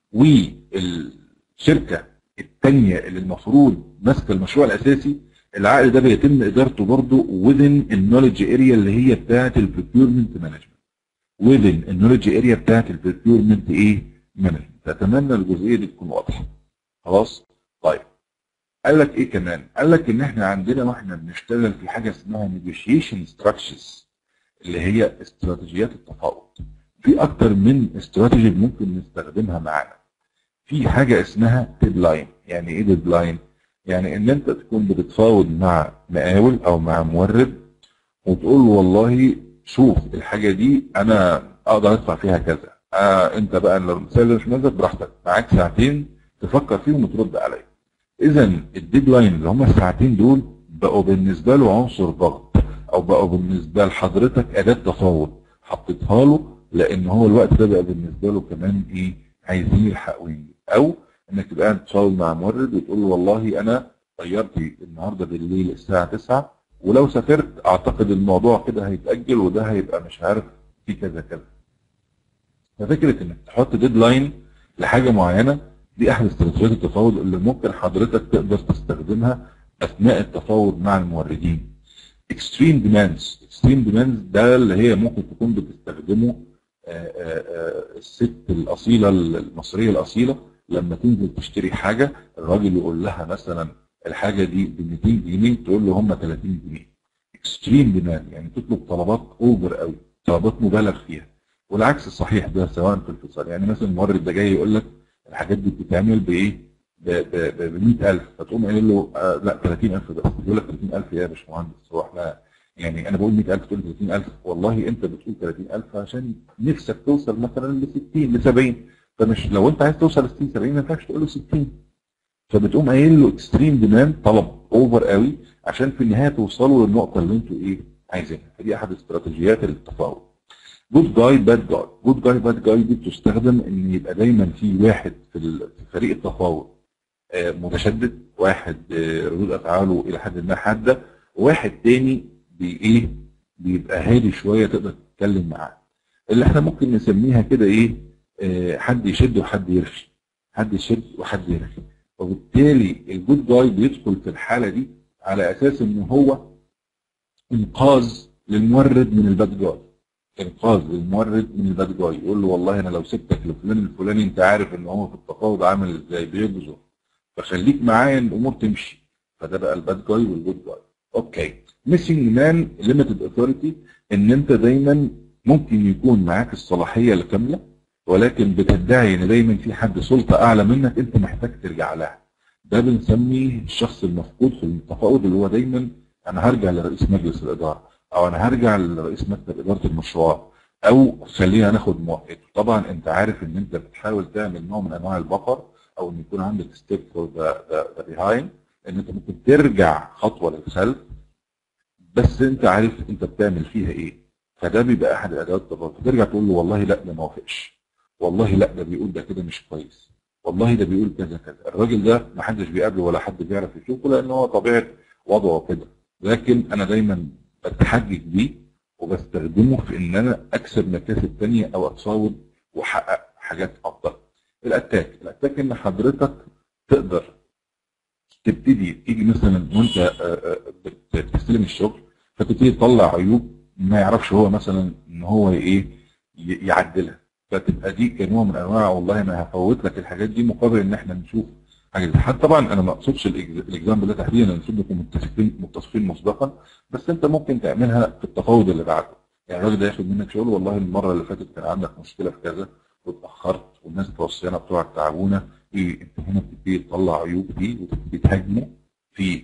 والشركه الثانيه اللي المفروض ماسكه المشروع الاساسي العقد ده بيتم ادارته برضه within النولج اريا اللي هي بتاعه البريكيورمنت مانجمنت within النولج اريا بتاعه البريكيورمنت ايه مانجمنت اتمنى الجزئيه دي تكون واضحه خلاص طيب قال لك ايه كمان قال لك ان احنا عندنا واحنا بنشتغل في حاجه اسمها نيجوشيشن ستراكشرز اللي هي استراتيجيات التفاوض في اكتر من استراتيجي ممكن نستخدمها معانا في حاجه اسمها ديدلاين يعني ايه ديدلاين يعني ان انت تكون بتتفاوض مع مقاول او مع مورد وتقول له والله شوف الحاجه دي انا اقدر ادفع فيها كذا آه انت بقى لو المثال مش نازل براحتك معاك ساعتين تفكر فيهم وترد عليا اذا الديدلاين اللي هم الساعتين دول بقوا بالنسبه له عنصر ضغط او بقوا بالنسبه لحضرتك اداه تفاوض حطيتها له لان هو الوقت ده بقى بالنسبه له كمان ايه عايزين يلحقوا ينجز او انك تبقى قاعد تتفاوض مع مورد وتقول له والله انا طيارتي النهارده بالليل الساعه 9 ولو سافرت اعتقد الموضوع كده هيتاجل وده هيبقى مش عارف في كذا كذا ففكره انك تحط ديدلاين لحاجه معينه دي احد استراتيجيات التفاوض اللي ممكن حضرتك تقدر تستخدمها اثناء التفاوض مع الموردين. اكستريم ديماندز، اكستريم ديماندز ده اللي هي ممكن تكون بتستخدمه آآ آآ الست الاصيله المصريه الاصيله لما تنزل تشتري حاجه الراجل يقول لها مثلا الحاجه دي ب 200 جنيه تقول له هم 30 جنيه. اكستريم ديماند يعني تطلب طلبات اوفر قوي، طلبات مبالغ فيها. والعكس صحيح ده سواء في الفصال يعني مثلا المورد ده جاي يقول لك الحاجات دي بتتعمل بايه؟ ب 100000 فتقوم قايل له آه لا 30000 بس يقول لك 30000 يا باشمهندس هو احنا يعني انا بقول 100000 تقول 30000 والله انت بتقول 30000 عشان نفسك توصل مثلا ل 60 ل 70 فمش لو انت عايز توصل ل 60 70 ما ينفعش تقول له 60 فبتقوم قايل له اكستريم ديماند طلب اوفر قوي عشان في النهايه توصلوا للنقطه اللي انتوا ايه عايزينها فدي احد استراتيجيات التفاوض جود جاي باد جاي جود جاي باد جاي دي بتستخدم ان يبقى دايما في واحد في فريق التفاوض متشدد واحد ردود افعاله الى حد ما حاده وواحد تاني بايه بيبقى هادي شويه تقدر تتكلم معاه اللي احنا ممكن نسميها كده ايه اه حد يشد وحد يرخي حد يشد وحد يرخي وبالتالي الجود جاي بيدخل في الحاله دي على اساس ان هو انقاذ للمورد من الباد جاي انقاذ للمورد من الباد جاي يقول له والله انا لو سبتك لفلان الفلاني انت عارف ان هو في التفاوض عامل ازاي بيجزر فخليك معايا الامور تمشي فده بقى الباد جاي والجود جاي اوكي ميسنج مان ليميتد اوثوريتي ان انت دايما ممكن يكون معاك الصلاحيه الكامله ولكن بتدعي ان دايما في حد سلطه اعلى منك انت محتاج ترجع لها ده بنسميه الشخص المفقود في التفاوض اللي هو دايما انا هرجع لرئيس مجلس الاداره او انا هرجع لرئيس مكتب اداره المشروع او خلينا ناخد موافقته طبعا انت عارف ان انت بتحاول تعمل نوع من انواع البفر او ان يكون عندك ستيب فور ذا بيهايند ان انت ممكن ترجع خطوه للخلف بس انت عارف انت بتعمل فيها ايه فده بيبقى احد ادوات التفاوض فترجع تقول له والله لا ده ما وافقش والله لا ده بيقول ده كده مش كويس والله ده بيقول كذا كذا الراجل ده ما حدش بيقابله ولا حد بيعرف يشوفه لان هو طبيعه وضعه كده لكن انا دايما بتحجج بيه وبستخدمه في ان انا اكسب مكاسب تانية او اتفاوض واحقق حاجات افضل. الاتاك، الاتاك ان حضرتك تقدر تبتدي تيجي مثلا وانت بتستلم الشغل فتبتدي تطلع عيوب ما يعرفش هو مثلا ان هو ايه يعدلها فتبقى دي كنوع من انواع والله انا هفوت لك الحاجات دي مقابل ان احنا نشوف حاجه حتى طبعا انا ما اقصدش الاكزامبل ده تحديدا المفروض نكون متفقين متفقين مسبقا بس انت ممكن تعملها في التفاوض اللي بعده يعني الراجل ده ياخد منك شغل والله المره اللي فاتت كان عندك مشكله في كذا واتاخرت والناس بتوع الصيانه بتوعك تعبونا ايه انت هنا بتبتدي تطلع عيوب دي وتبتدي تهاجمه في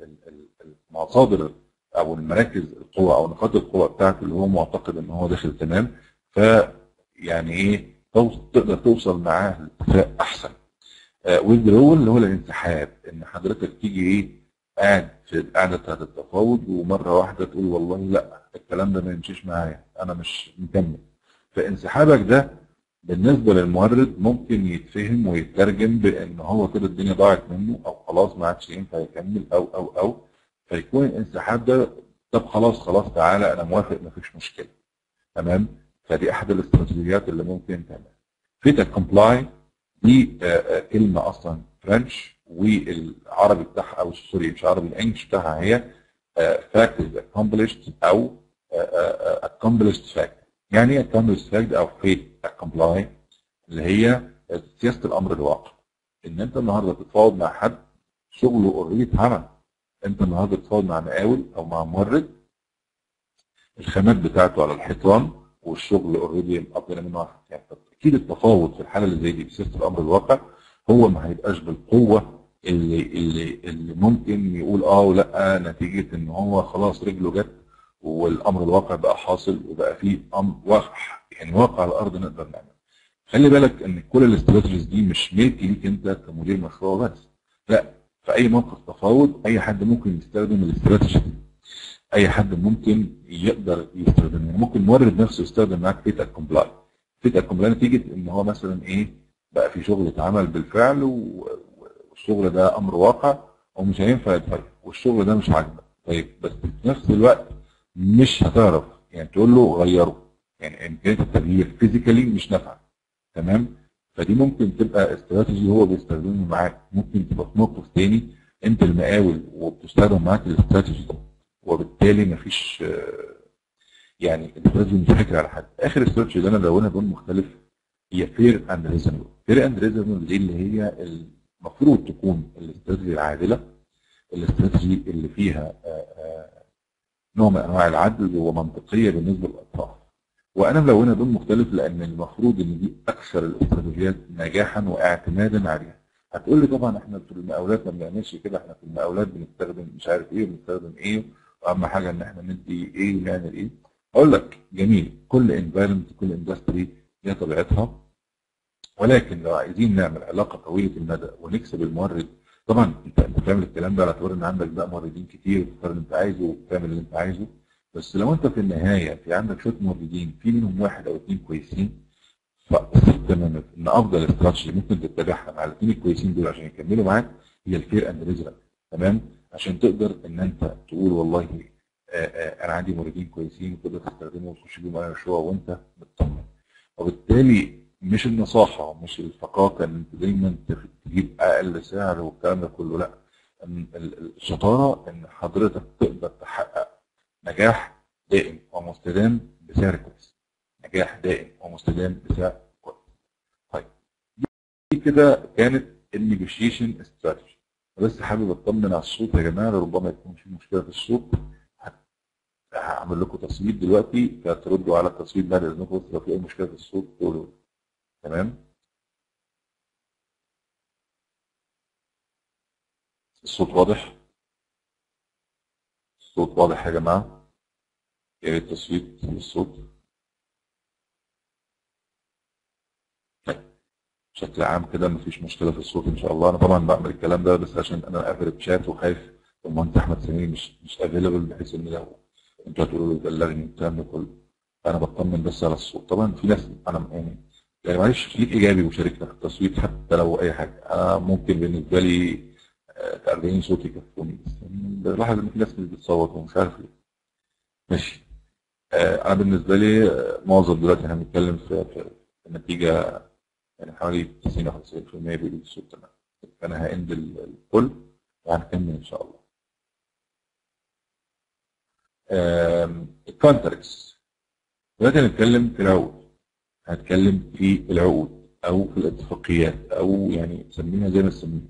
المصادر او المراكز القوه او نقاط القوه بتاعته اللي هو معتقد ان هو داخل تمام ف يعني ايه تقدر توصل معاه لاتفاق احسن withdrawal اللي هو الانسحاب ان حضرتك تيجي ايه قاعد في القعده بتاعت التفاوض ومره واحده تقول والله لا الكلام ده ما يمشيش معايا انا مش مكمل فانسحابك ده بالنسبه للمورد ممكن يتفهم ويترجم بان هو كده الدنيا ضاعت منه او خلاص ما عادش ينفع يكمل او او او فيكون الانسحاب ده طب خلاص خلاص تعالى انا موافق مفيش مشكله تمام فدي احد الاستراتيجيات اللي ممكن تعملها فيتا كومبلاي دي آه، آه، كلمه اصلا فرنش والعربي بتاعها او سوري مش عربي الانجلش بتاعها هي فاكت از accomplished او آه، آه، آه، accomplished fact يعني ايه accomplished fact او فيت كومبلاي اللي هي سياسه الامر الواقع ان انت النهارده بتتفاوض مع حد شغله اوريدي اتعمل انت النهارده بتتفاوض مع مقاول او مع مورد الخامات بتاعته على الحيطان والشغل اوريدي مقضينا منه واحد يعني اكيد التفاوض في الحاله اللي زي دي بسياسه الامر الواقع هو ما هيبقاش بالقوه اللي اللي اللي ممكن يقول اه ولا نتيجه ان هو خلاص رجله جت والامر الواقع بقى حاصل وبقى فيه امر واقع يعني واقع على الارض نقدر نعمله. خلي بالك ان كل الاستراتيجيز دي مش ملك ليك انت كمدير مشروع بس لا في اي موقف تفاوض اي حد ممكن يستخدم الاستراتيجي دي اي حد ممكن يقدر يستخدمها يعني ممكن المورد نفسه يستخدم معاك فيتا كومبلاي فيتا كومبلاي نتيجه ان هو مثلا ايه بقى في شغل اتعمل بالفعل و- والشغل ده امر واقع ومش هينفع يتغير والشغل ده مش عاجبك طيب بس في نفس الوقت مش هتعرف يعني تقول له غيره يعني امكانيه التغيير فيزيكالي مش نافعه تمام فدي ممكن تبقى استراتيجي هو بيستخدمه معاك ممكن تبقى في موقف تاني انت المقاول وبتستخدم معاك الاستراتيجي دي وبالتالي مفيش آه، يعني الاستراتيجي مش فاكر على حد اخر استراتيجي اللي انا مدونها بلون مختلف هي فير اند ريزونبل فير اند ريزونبل دي اللي هي المفروض تكون الاستراتيجي العادله الاستراتيجي اللي فيها آه، آه، نوع من انواع العدل ومنطقيه بالنسبه للاطراف وانا ملونها بلون مختلف لان المفروض ان دي اكثر الاستراتيجيات نجاحا واعتمادا عليها هتقول لي طبعا احنا في المقاولات ما بنعملش كده احنا في المقاولات بنستخدم مش عارف ايه وبنستخدم ايه واهم حاجه ان احنا ندي ايه ونعمل ايه اقول لك جميل كل انفايرمنت كل اندستري ليها طبيعتها ولكن لو عايزين نعمل علاقه طويله المدى ونكسب المورد طبعا انت انت بتعمل الكلام ده على اعتبار ان عندك بقى موردين كتير وتختار اللي انت عايزه وتعمل اللي انت عايزه بس لو انت في النهايه في عندك شويه موردين في منهم واحد او اثنين كويسين فاثق تماما ان افضل استراتيجي ممكن تتبعها مع الاثنين الكويسين دول عشان يكملوا معاك هي الفير اند ريزلت تمام عشان تقدر ان انت تقول والله آه، آه، انا عندي موردين كويسين وتقدر تستخدمهم وتخش بيهم على مشروع وانت مطمن وبالتالي مش النصاحه مش الفقاقه ان انت دايما تف- تجيب اقل سعر والكلام ده كله لا إن ال- ال- الشطاره ان حضرتك تقدر تحقق نجاح دائم ومستدام بسعر كويس نجاح دائم ومستدام بسعر كويس طيب دي كده كانت النيجوشيشن استراتيجي بس حابب اطمن على الصوت يا جماعه ربما يكون في مشكله في الصوت هعمل لكم تصويت دلوقتي فتردوا على التصويت بعد اذنكم بس لو في اي مشكله في الصوت تقولوا لي. تمام الصوت واضح الصوت واضح يا جماعه يا ريت تصويت للصوت طيب. بشكل عام كده مفيش مشكله في الصوت ان شاء الله انا طبعا بعمل الكلام ده بس عشان انا قافل الشات وخايف المهندس احمد سمير مش مش افيلبل بحيث ان لو انتوا هتقولوا له بلغني الكلام ده كله انا بطمن بس على الصوت طبعا في ناس انا يعني يعني معلش خليك ايجابي وشاركنا في التصويت حتى لو اي حاجه انا ممكن بالنسبه لي آه، 40 صوت يكفوني بس يعني بلاحظ ان في ناس مش بتصوت ومش عارف ليه ماشي آه، انا بالنسبه لي آه، معظم دلوقتي احنا بنتكلم في في في النتيجه يعني حوالي 90 او 95% بيقولوا الصوت تمام فانا هاند ال- الكل وهنكمل ان شاء الله الكونتراكتس دلوقتي هنتكلم في العقود هنتكلم في العقود او في الاتفاقيات او يعني سميها زي ما تسميها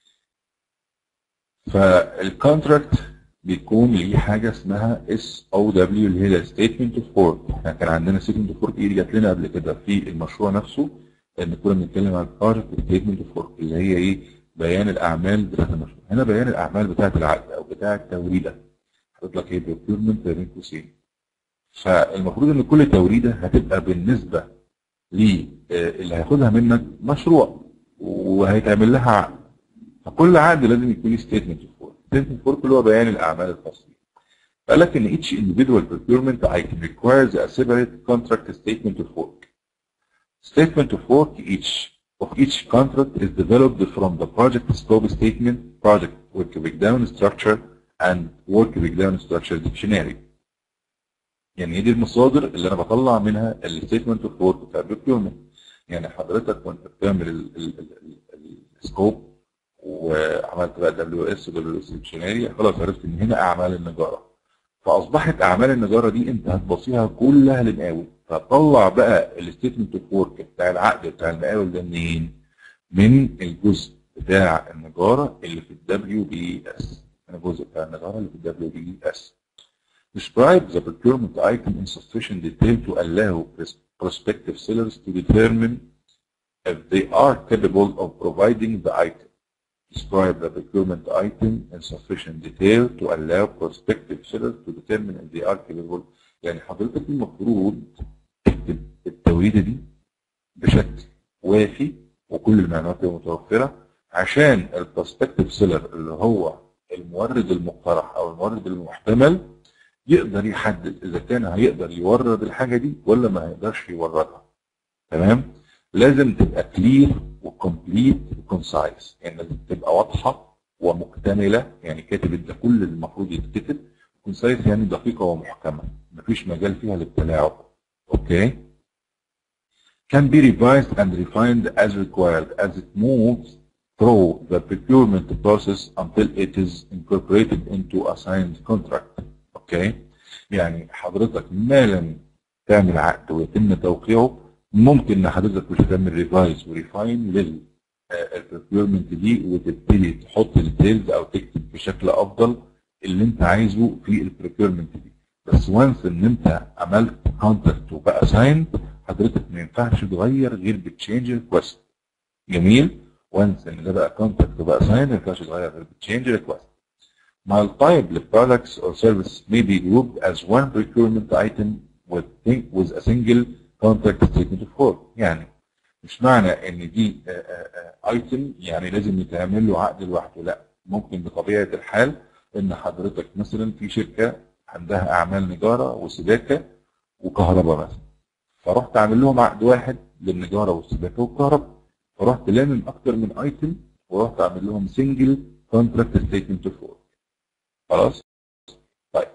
فالكونتراكت بيكون ليه حاجه اسمها اس او دبليو اللي هي ستيتمنت اوف وورك احنا كان عندنا ستيتمنت اوف وورك دي جات لنا قبل كده في المشروع نفسه ان كنا بنتكلم عن البروجكت ستيتمنت اوف وورك اللي هي ايه بيان الاعمال بتاعت المشروع هنا بيان الاعمال بتاعت العقد او بتاع التوريده حاطط لك ايه بروكيورمنت بين قوسين فالمفروض ان كل توريده هتبقى بالنسبه للي هياخدها منك مشروع وهيتعمل لها عقد فكل عقد لازم يكون ليه ستيتمنت اوف ورك ستيتمنت اوف ورك اللي هو بيان الاعمال الخاصه قال لك ان each individual procurement item requires a separate contract statement of work. Statement of work each of each contract is developed from the project scope statement, project work breakdown structure, and work breakdown structure dictionary. يعني هي دي المصادر اللي انا بطلع منها الستيتمنت اوف ورك بتاع البروكيورمنت. يعني حضرتك وانت بتعمل السكوب وعملت بقى دبليو اس ودبليو اس ديكشنري خلاص عرفت ان هنا اعمال النجاره. فاصبحت اعمال النجاره دي انت هتبصيها كلها للمقاول فتطلع بقى الستيتمنت اوف ورك بتاع العقد بتاع المقاول ده منين؟ من الجزء بتاع النجاره اللي في الدبليو بي اس الجزء بتاع النجاره اللي في الدبليو بي اس Describe the procurement item in sufficient detail to allow prospective sellers to determine if they are capable of providing the item. Describe the procurement item in sufficient detail to allow prospective sellers to determine if they are capable. يعني حضرتك المفروض تكتب التوريدة دي بشكل وافي وكل المعلومات متوفرة عشان البروسبكتيف سيلر اللي هو المورد المقترح او المورد المحتمل يقدر يحدد اذا كان هيقدر يورد الحاجة دي ولا ما هيقدرش يوردها تمام لازم تبقى كلير وكومبليت وكونسايز يعني لازم تبقى واضحه ومكتمله يعني كاتب ده كل اللي المفروض يتكتب كونسايز يعني دقيقه ومحكمه مفيش مجال فيها للتلاعب اوكي can be revised and refined as required as it moves through the procurement process until it is incorporated into a signed contract اوكي يعني حضرتك ما لم تعمل عقد ويتم توقيعه ممكن ان حضرتك مش تعمل ريفايز وريفاين للبروكيورمنت دي وتبتدي تحط الديتيلز او تكتب بشكل افضل اللي انت عايزه في البروكيورمنت دي بس وانس ان انت عملت كونتراكت وبقى سايند حضرتك ما ينفعش تغير غير بتشينج ريكوست جميل وانس ان ده بقى كونتراكت وبقى سايند ما ينفعش تغير غير بتشينج ريكوست Multiple products or services may be grouped as one procurement item with, with a single contract statement of work يعني مش معنى ان دي ايتم يعني لازم يتعمل له عقد لوحده لا ممكن بطبيعه الحال ان حضرتك مثلا في شركه عندها اعمال نجاره وسباكه وكهرباء مثلا فرحت اعمل لهم عقد واحد للنجاره والسباكه والكهرباء فرحت لامم اكتر من ايتم ورحت اعمل لهم سنجل كونتراكت ستيتمنت اوف ورك خلاص طيب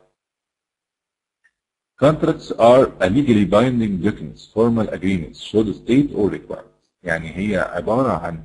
Contracts are a legally binding documents, formal agreements, should state or requirements. يعني هي عبارة عن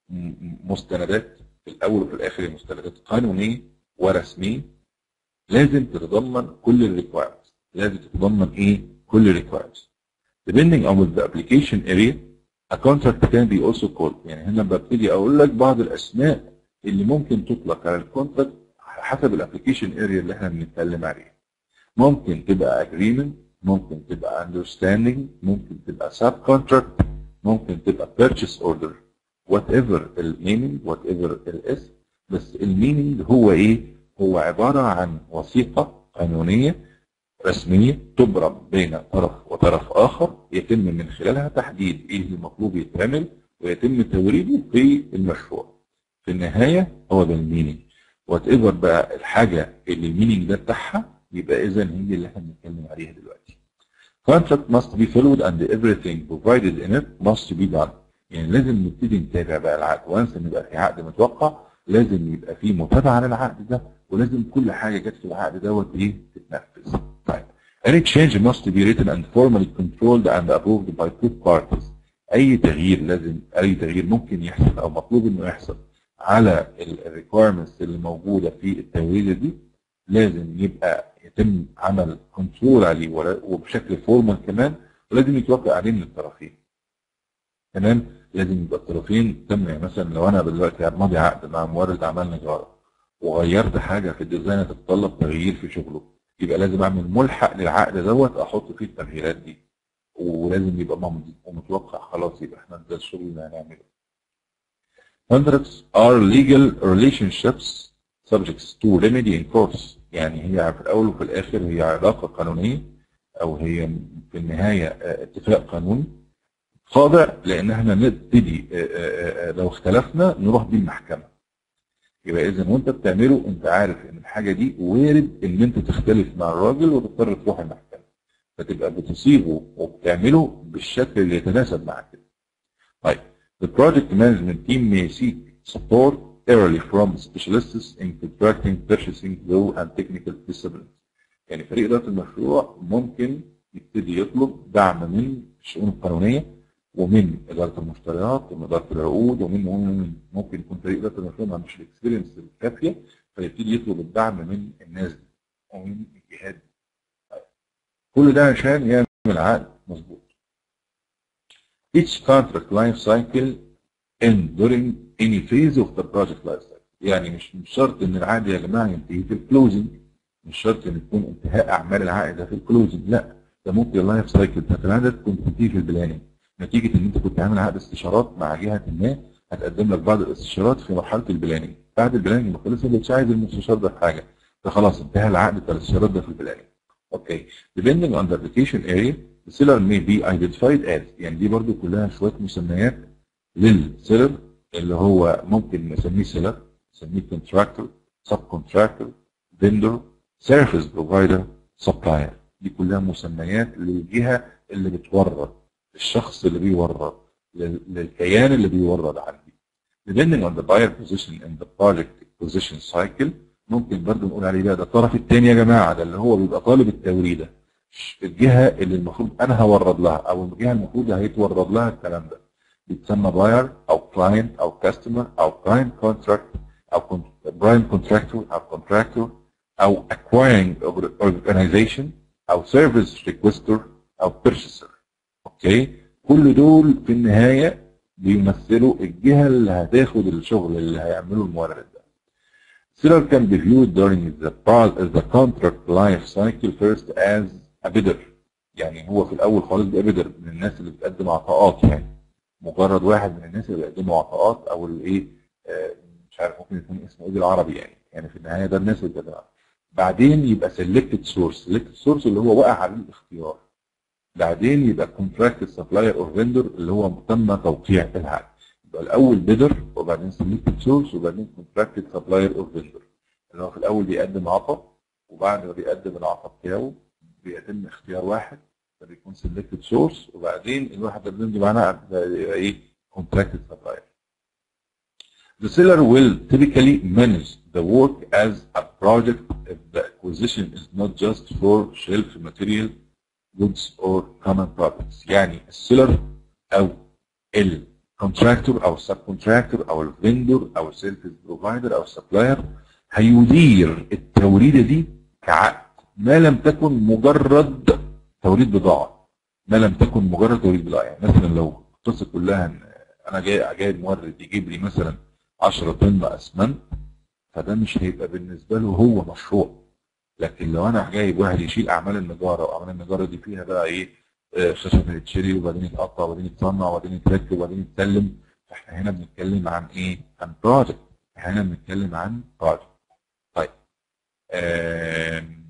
مستندات في الأول وفي الآخر هي مستندات قانونية ورسمية لازم تتضمن كل الريكوايرمنتس لازم تتضمن إيه؟ كل الريكوايرمنتس. Depending on the application area, a contract can be also called يعني هنا ببتدي أقول لك بعض الأسماء اللي ممكن تطلق على الكونتراكت حسب الابلكيشن اريا اللي احنا بنتكلم عليها. ممكن تبقى agreement ممكن تبقى understanding ممكن تبقى subcontract ممكن تبقى purchase order whatever المينينج whatever الاسم بس المينينج هو ايه؟ هو عبارة عن وثيقة قانونية رسمية تبرم بين طرف وطرف آخر يتم من خلالها تحديد ايه المطلوب يتعمل ويتم توريده في المشروع. في النهاية هو ده المينينج. وات ايفر بقى الحاجة اللي المينينج ده بتاعها يبقى اذا هي اللي احنا بنتكلم عليها دلوقتي. Contract must be followed and everything provided in it must be done. يعني لازم نبتدي نتابع بقى العقد وانس ان يبقى في عقد متوقع لازم يبقى في متابعه للعقد ده ولازم كل حاجه جت في العقد دوت ايه تتنفذ. طيب any change must be written and formally controlled and approved by both parties. اي تغيير لازم اي تغيير ممكن يحصل او مطلوب انه يحصل على الريكويرمنتس اللي موجوده في التوريده دي لازم يبقى يتم عمل كنترول عليه وبشكل فورمال كمان ولازم يتوافق عليه من الطرفين. تمام؟ لازم يبقى الطرفين تم يعني مثلا لو انا دلوقتي ماضي عقد مع مورد اعمال نجاره وغيرت حاجه في الديزاين تتطلب تغيير في شغله يبقى لازم اعمل ملحق للعقد دوت احط فيه التغييرات دي ولازم يبقى ممضي ومتوقع خلاص يبقى احنا ده الشغل اللي هنعمله. Contracts are legal relationships subjects to remedy in courts يعني هي في الاول وفي الاخر هي علاقه قانونيه او هي في النهايه اتفاق قانوني خاضع لان احنا نبتدي آه، آه، آه، لو اختلفنا نروح بيه المحكمه يبقى اذا وانت بتعمله انت عارف ان الحاجه دي وارد ان انت تختلف مع الراجل وتضطر تروح المحكمه فتبقى بتصيغه وبتعمله بالشكل اللي يتناسب معك طيب The project management team may seek support early from specialists in contracting, purchasing, law and technical disciplines. يعني فريق إدارة المشروع ممكن يبتدي يطلب دعم من الشؤون القانونية ومن إدارة المشتريات ومن إدارة العقود ومن ومن ممكن يكون فريق إدارة المشروع ما عندوش الإكسبيرينس الكافية فيبتدي يطلب الدعم من الناس دي ومن الجهات دي. طيب. كل ده عشان يعمل عقد مظبوط. Each contract life cycle end during any phase of the project life cycle. يعني مش مش شرط ان العقد يا جماعه ينتهي في الكلوزنج مش شرط ان يكون انتهاء اعمال العقد ده في الكلوزنج لا ده ممكن اللايف سايكل بتاعت العقد تكون تنتهي في البلاننج نتيجه ان انت كنت عامل عقد استشارات مع جهه ما هتقدم لك بعض الاستشارات في مرحله البلاننج بعد البلاننج ما خلص انت مش عايز المستشار ده في حاجه فخلاص انتهى العقد بتاع الاستشارات ده في البلاننج اوكي depending on the application area the seller may be identified as يعني دي برضو كلها شويه مسميات للسيلر اللي هو ممكن نسميه سيلر نسميه كونتراكتور سب كونتراكتور فيندور سيرفيس بروفايدر سبلاير دي كلها مسميات للجهه اللي بتورد الشخص اللي بيورد لل- للكيان اللي بيورد عندي depending on the buyer position in the project acquisition cycle ممكن برضه نقول عليه بقى ده الطرف الثاني يا جماعه ده اللي هو بيبقى طالب التوريده الجهه اللي المفروض انا هورد لها او الجهه المفروض هيتورد لها الكلام ده بيتسمى باير او كلاينت او كاستمر او برايم كونتراكت او برايم كونتراكتور او كونتراكتور او acquiring organization او service requester او purchaser اوكي كل دول في النهايه بيمثلوا الجهه اللي هتاخد الشغل اللي هيعمله المورد ده. Seller can be viewed during the, pro- the contract life cycle first as a bidder. يعني هو في الاول خالص بيبقى بيدر من الناس اللي بتقدم عطاءات يعني مجرد واحد من الناس اللي بيقدموا عطاءات او الايه آه، مش عارف ممكن يكون اسمه ايه بالعربي يعني يعني في النهايه ده الناس اللي بتقدم عطاءات. بعدين يبقى سيلكتد سورس سيلكتد سورس اللي هو وقع عليه الاختيار بعدين يبقى كونتراكتد سبلاير اور فيندور اللي هو تم توقيع العقد يبقى الاول بيدر وبعدين سيلكتد سورس وبعدين كونتراكتد سبلاير اور فيندور اللي هو في الاول بيقدم عطاء وبعد ما بيقدم العطاء بتاعه بيتم اختيار واحد ده بيكون سيلكتد سورس وبعدين الواحد ده بنمضي معاه عقد ده يبقى ايه كونتراكتد سبلاير The seller will typically manage the work as a project if the acquisition is not just for shelf material goods or common products يعني السيلر او الكونتراكتور او السب كونتراكتور او الفندور او السيرفيس بروفايدر او السبلاير هيدير التوريده دي كعقد ما لم تكن مجرد توريد بضاعه ما لم تكن مجرد توريد بضاعه يعني مثلا لو القصه كلها ان انا جاي جايب مورد يجيب لي مثلا 10 طن اسمنت فده مش هيبقى بالنسبه له هو مشروع لكن لو انا جايب واحد يشيل اعمال النجاره واعمال النجاره دي فيها بقى ايه آه، خشب هيتشري وبعدين يتقطع وبعدين يتصنع وبعدين يتركب وبعدين يتسلم فاحنا هنا بنتكلم عن ايه؟ عن بروجكت احنا هنا بنتكلم عن بروجكت طيب آم،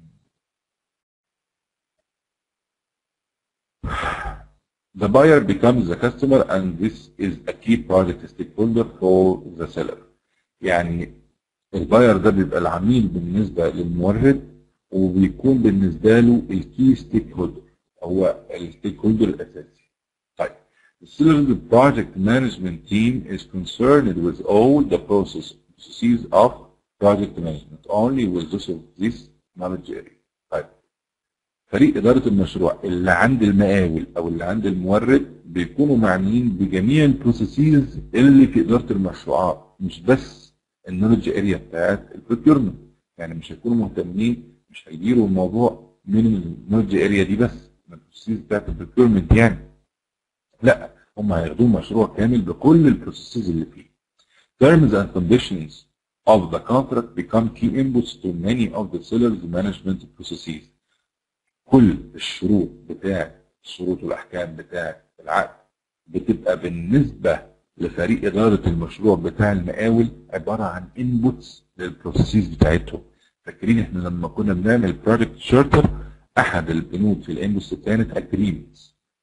The buyer becomes the customer and this is a key project stakeholder for the seller. يعني الباير ده بيبقى العميل بالنسبة للمورد وبيكون بالنسبة له الكي ستيك هولدر هو الستيك هولدر الأساسي. طيب The seller's project management team is concerned with all the process, processes of project management only with this, this knowledge area. طيب فريق إدارة المشروع اللي عند المقاول أو اللي عند المورد بيكونوا معنيين بجميع البروسيسز اللي في إدارة المشروعات مش بس النولج اريا بتاعت البروكيورمنت يعني مش هيكونوا مهتمين مش هيديروا الموضوع من النولج اريا دي بس من البروسيس بتاعت البروكيورمنت يعني لا هم هياخدوه مشروع كامل بكل البروسيسز اللي فيه terms and conditions of the contract become key inputs to many of the seller's management processes كل الشروط بتاع الشروط والاحكام بتاع العقد بتبقى بالنسبه لفريق اداره المشروع بتاع المقاول عباره عن انبوتس للبروسيس بتاعتهم فاكرين احنا لما كنا بنعمل بروجكت شارتر احد البنود في الانبوتس كانت اجريمنتس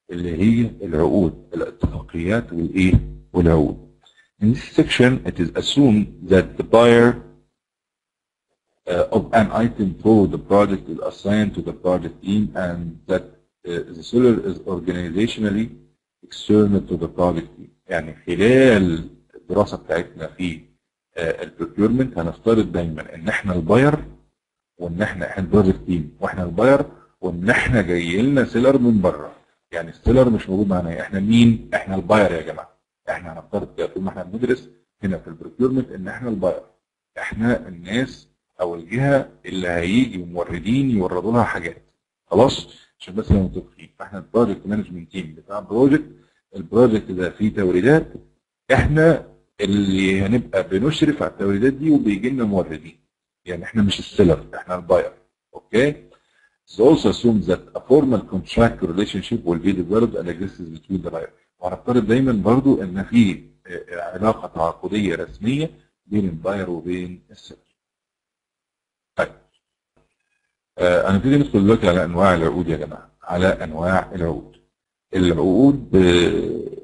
اللي هي العقود الاتفاقيات والايه والعقود In this section, it is assumed that the buyer uh, of an item for the project is assigned to the project team and that uh, the seller is organizationally external to the project team. يعني خلال الدراسة بتاعتنا في البروكيورمنت هنفترض دايما ان احنا الباير وان احنا احنا البروجكت تيم واحنا الباير وان احنا جاي لنا سيلر من بره يعني السيلر مش موجود معانا احنا مين؟ احنا الباير يا جماعه احنا هنفترض كده طول ما احنا بندرس هنا في البروكيورمنت ان احنا الباير احنا الناس او الجهه اللي هيجي موردين يوردوا لها حاجات خلاص عشان بس نبقى متفقين فاحنا البروجكت مانجمنت تيم بتاع البروجكت البروجكت ده فيه توريدات احنا اللي هنبقى بنشرف على التوريدات دي وبيجي لنا موردين يعني احنا مش السيلر احنا الباير اوكي It also assumes that a formal contract relationship will be developed and exists between the buyer. وهنفترض دايما برضو ان في علاقه تعاقديه رسميه بين الباير وبين السيلر. طيب آه هنبتدي ندخل دلوقتي على انواع العقود يا جماعه على انواع العقود. العقود آه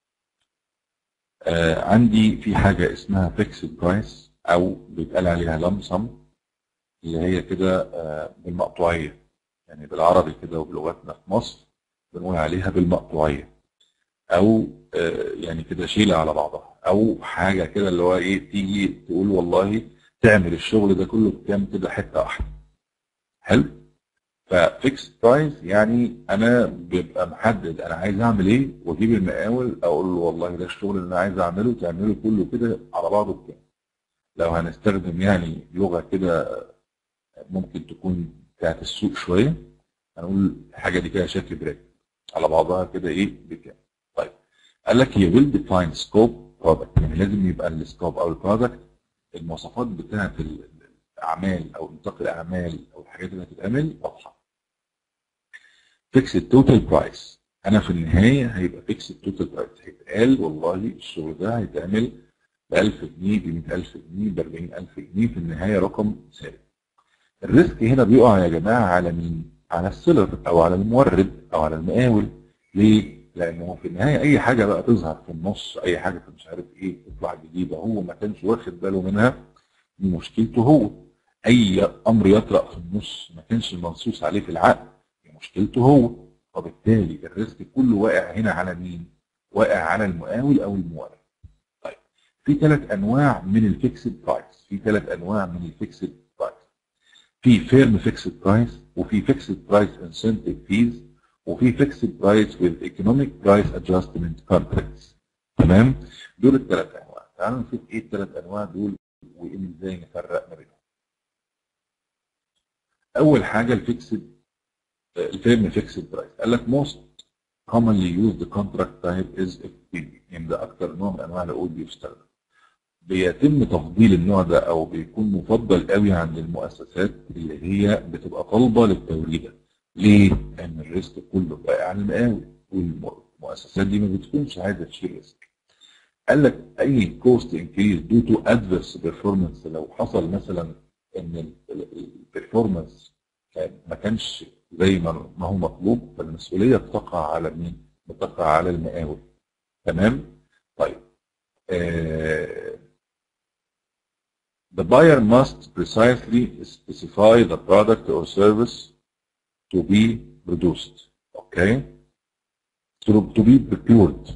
آه عندي في حاجه اسمها فيكسد برايس او بيتقال عليها لمسم اللي هي كده آه بالمقطوعيه يعني بالعربي كده وبلغتنا في مصر بنقول عليها بالمقطوعيه او آه يعني كده شيله على بعضها او حاجه كده اللي هو ايه تيجي تقول والله تعمل الشغل ده كله بكام كده حته واحده حلو ففيكس برايس يعني انا بيبقى محدد انا عايز اعمل ايه واجيب المقاول اقول له والله ده الشغل اللي انا عايز اعمله تعمله كله كده على بعضه بكام لو هنستخدم يعني لغه كده ممكن تكون بتاعت السوق شويه هنقول الحاجه دي كده شكل بريك على بعضها كده ايه بكام طيب قال لك هي ويل ديفاين سكوب برودكت يعني لازم يبقى السكوب او البرودكت المواصفات بتاعت الاعمال او نطاق الاعمال او الحاجات اللي هتتعمل واضحه فيكس التوتال برايس انا في النهايه هيبقى فيكس التوتال برايس هيتقال والله الشغل ده هيتعمل ب 1000 جنيه ب 100000 جنيه ب 40000 جنيه في النهايه رقم ثابت الريسك هنا بيقع يا جماعه على مين؟ على السيلر او على المورد او على المقاول ليه؟ لانه في النهايه اي حاجه بقى تظهر في النص اي حاجه في مش عارف ايه تطلع جديده هو ما كانش واخد باله منها دي مشكلته هو اي امر يطرأ في النص ما كانش منصوص عليه في العقد دي مشكلته هو وبالتالي الريسك كله واقع هنا على مين؟ واقع على المقاول او المورد. طيب في ثلاث انواع من الفيكسد برايس في ثلاث انواع من الفيكسد برايس في فيرم فيكسد برايس وفي فيكسد برايس انسنتيف فيز وفي فيكسد برايس with economic price adjustment contracts تمام دول الثلاث انواع تعالوا نشوف ايه الثلاث انواع دول وازاي نفرق ما بينهم اول حاجه الفيكسد الفيرم فيكسد برايس قال لك most commonly used contract type is FPV يعني ده اكتر نوع من انواع العقود بيستخدم بيتم تفضيل النوع ده او بيكون مفضل قوي عند المؤسسات اللي هي بتبقى طالبه للتوريده ليه؟ لان الريسك كله واقع على المقاول والمؤسسات دي ما بتكونش عايزه تشيل ريسك قال لك اي كوست انكريز دو تو ادفيرس بيرفورمانس لو حصل مثلا ان البرفورمانس ما كانش زي ما هو مطلوب فالمسؤوليه بتقع على مين؟ بتقع على المقاول تمام؟ طيب آه The buyer must precisely specify the product or service to be produced. Okay? To, to be procured.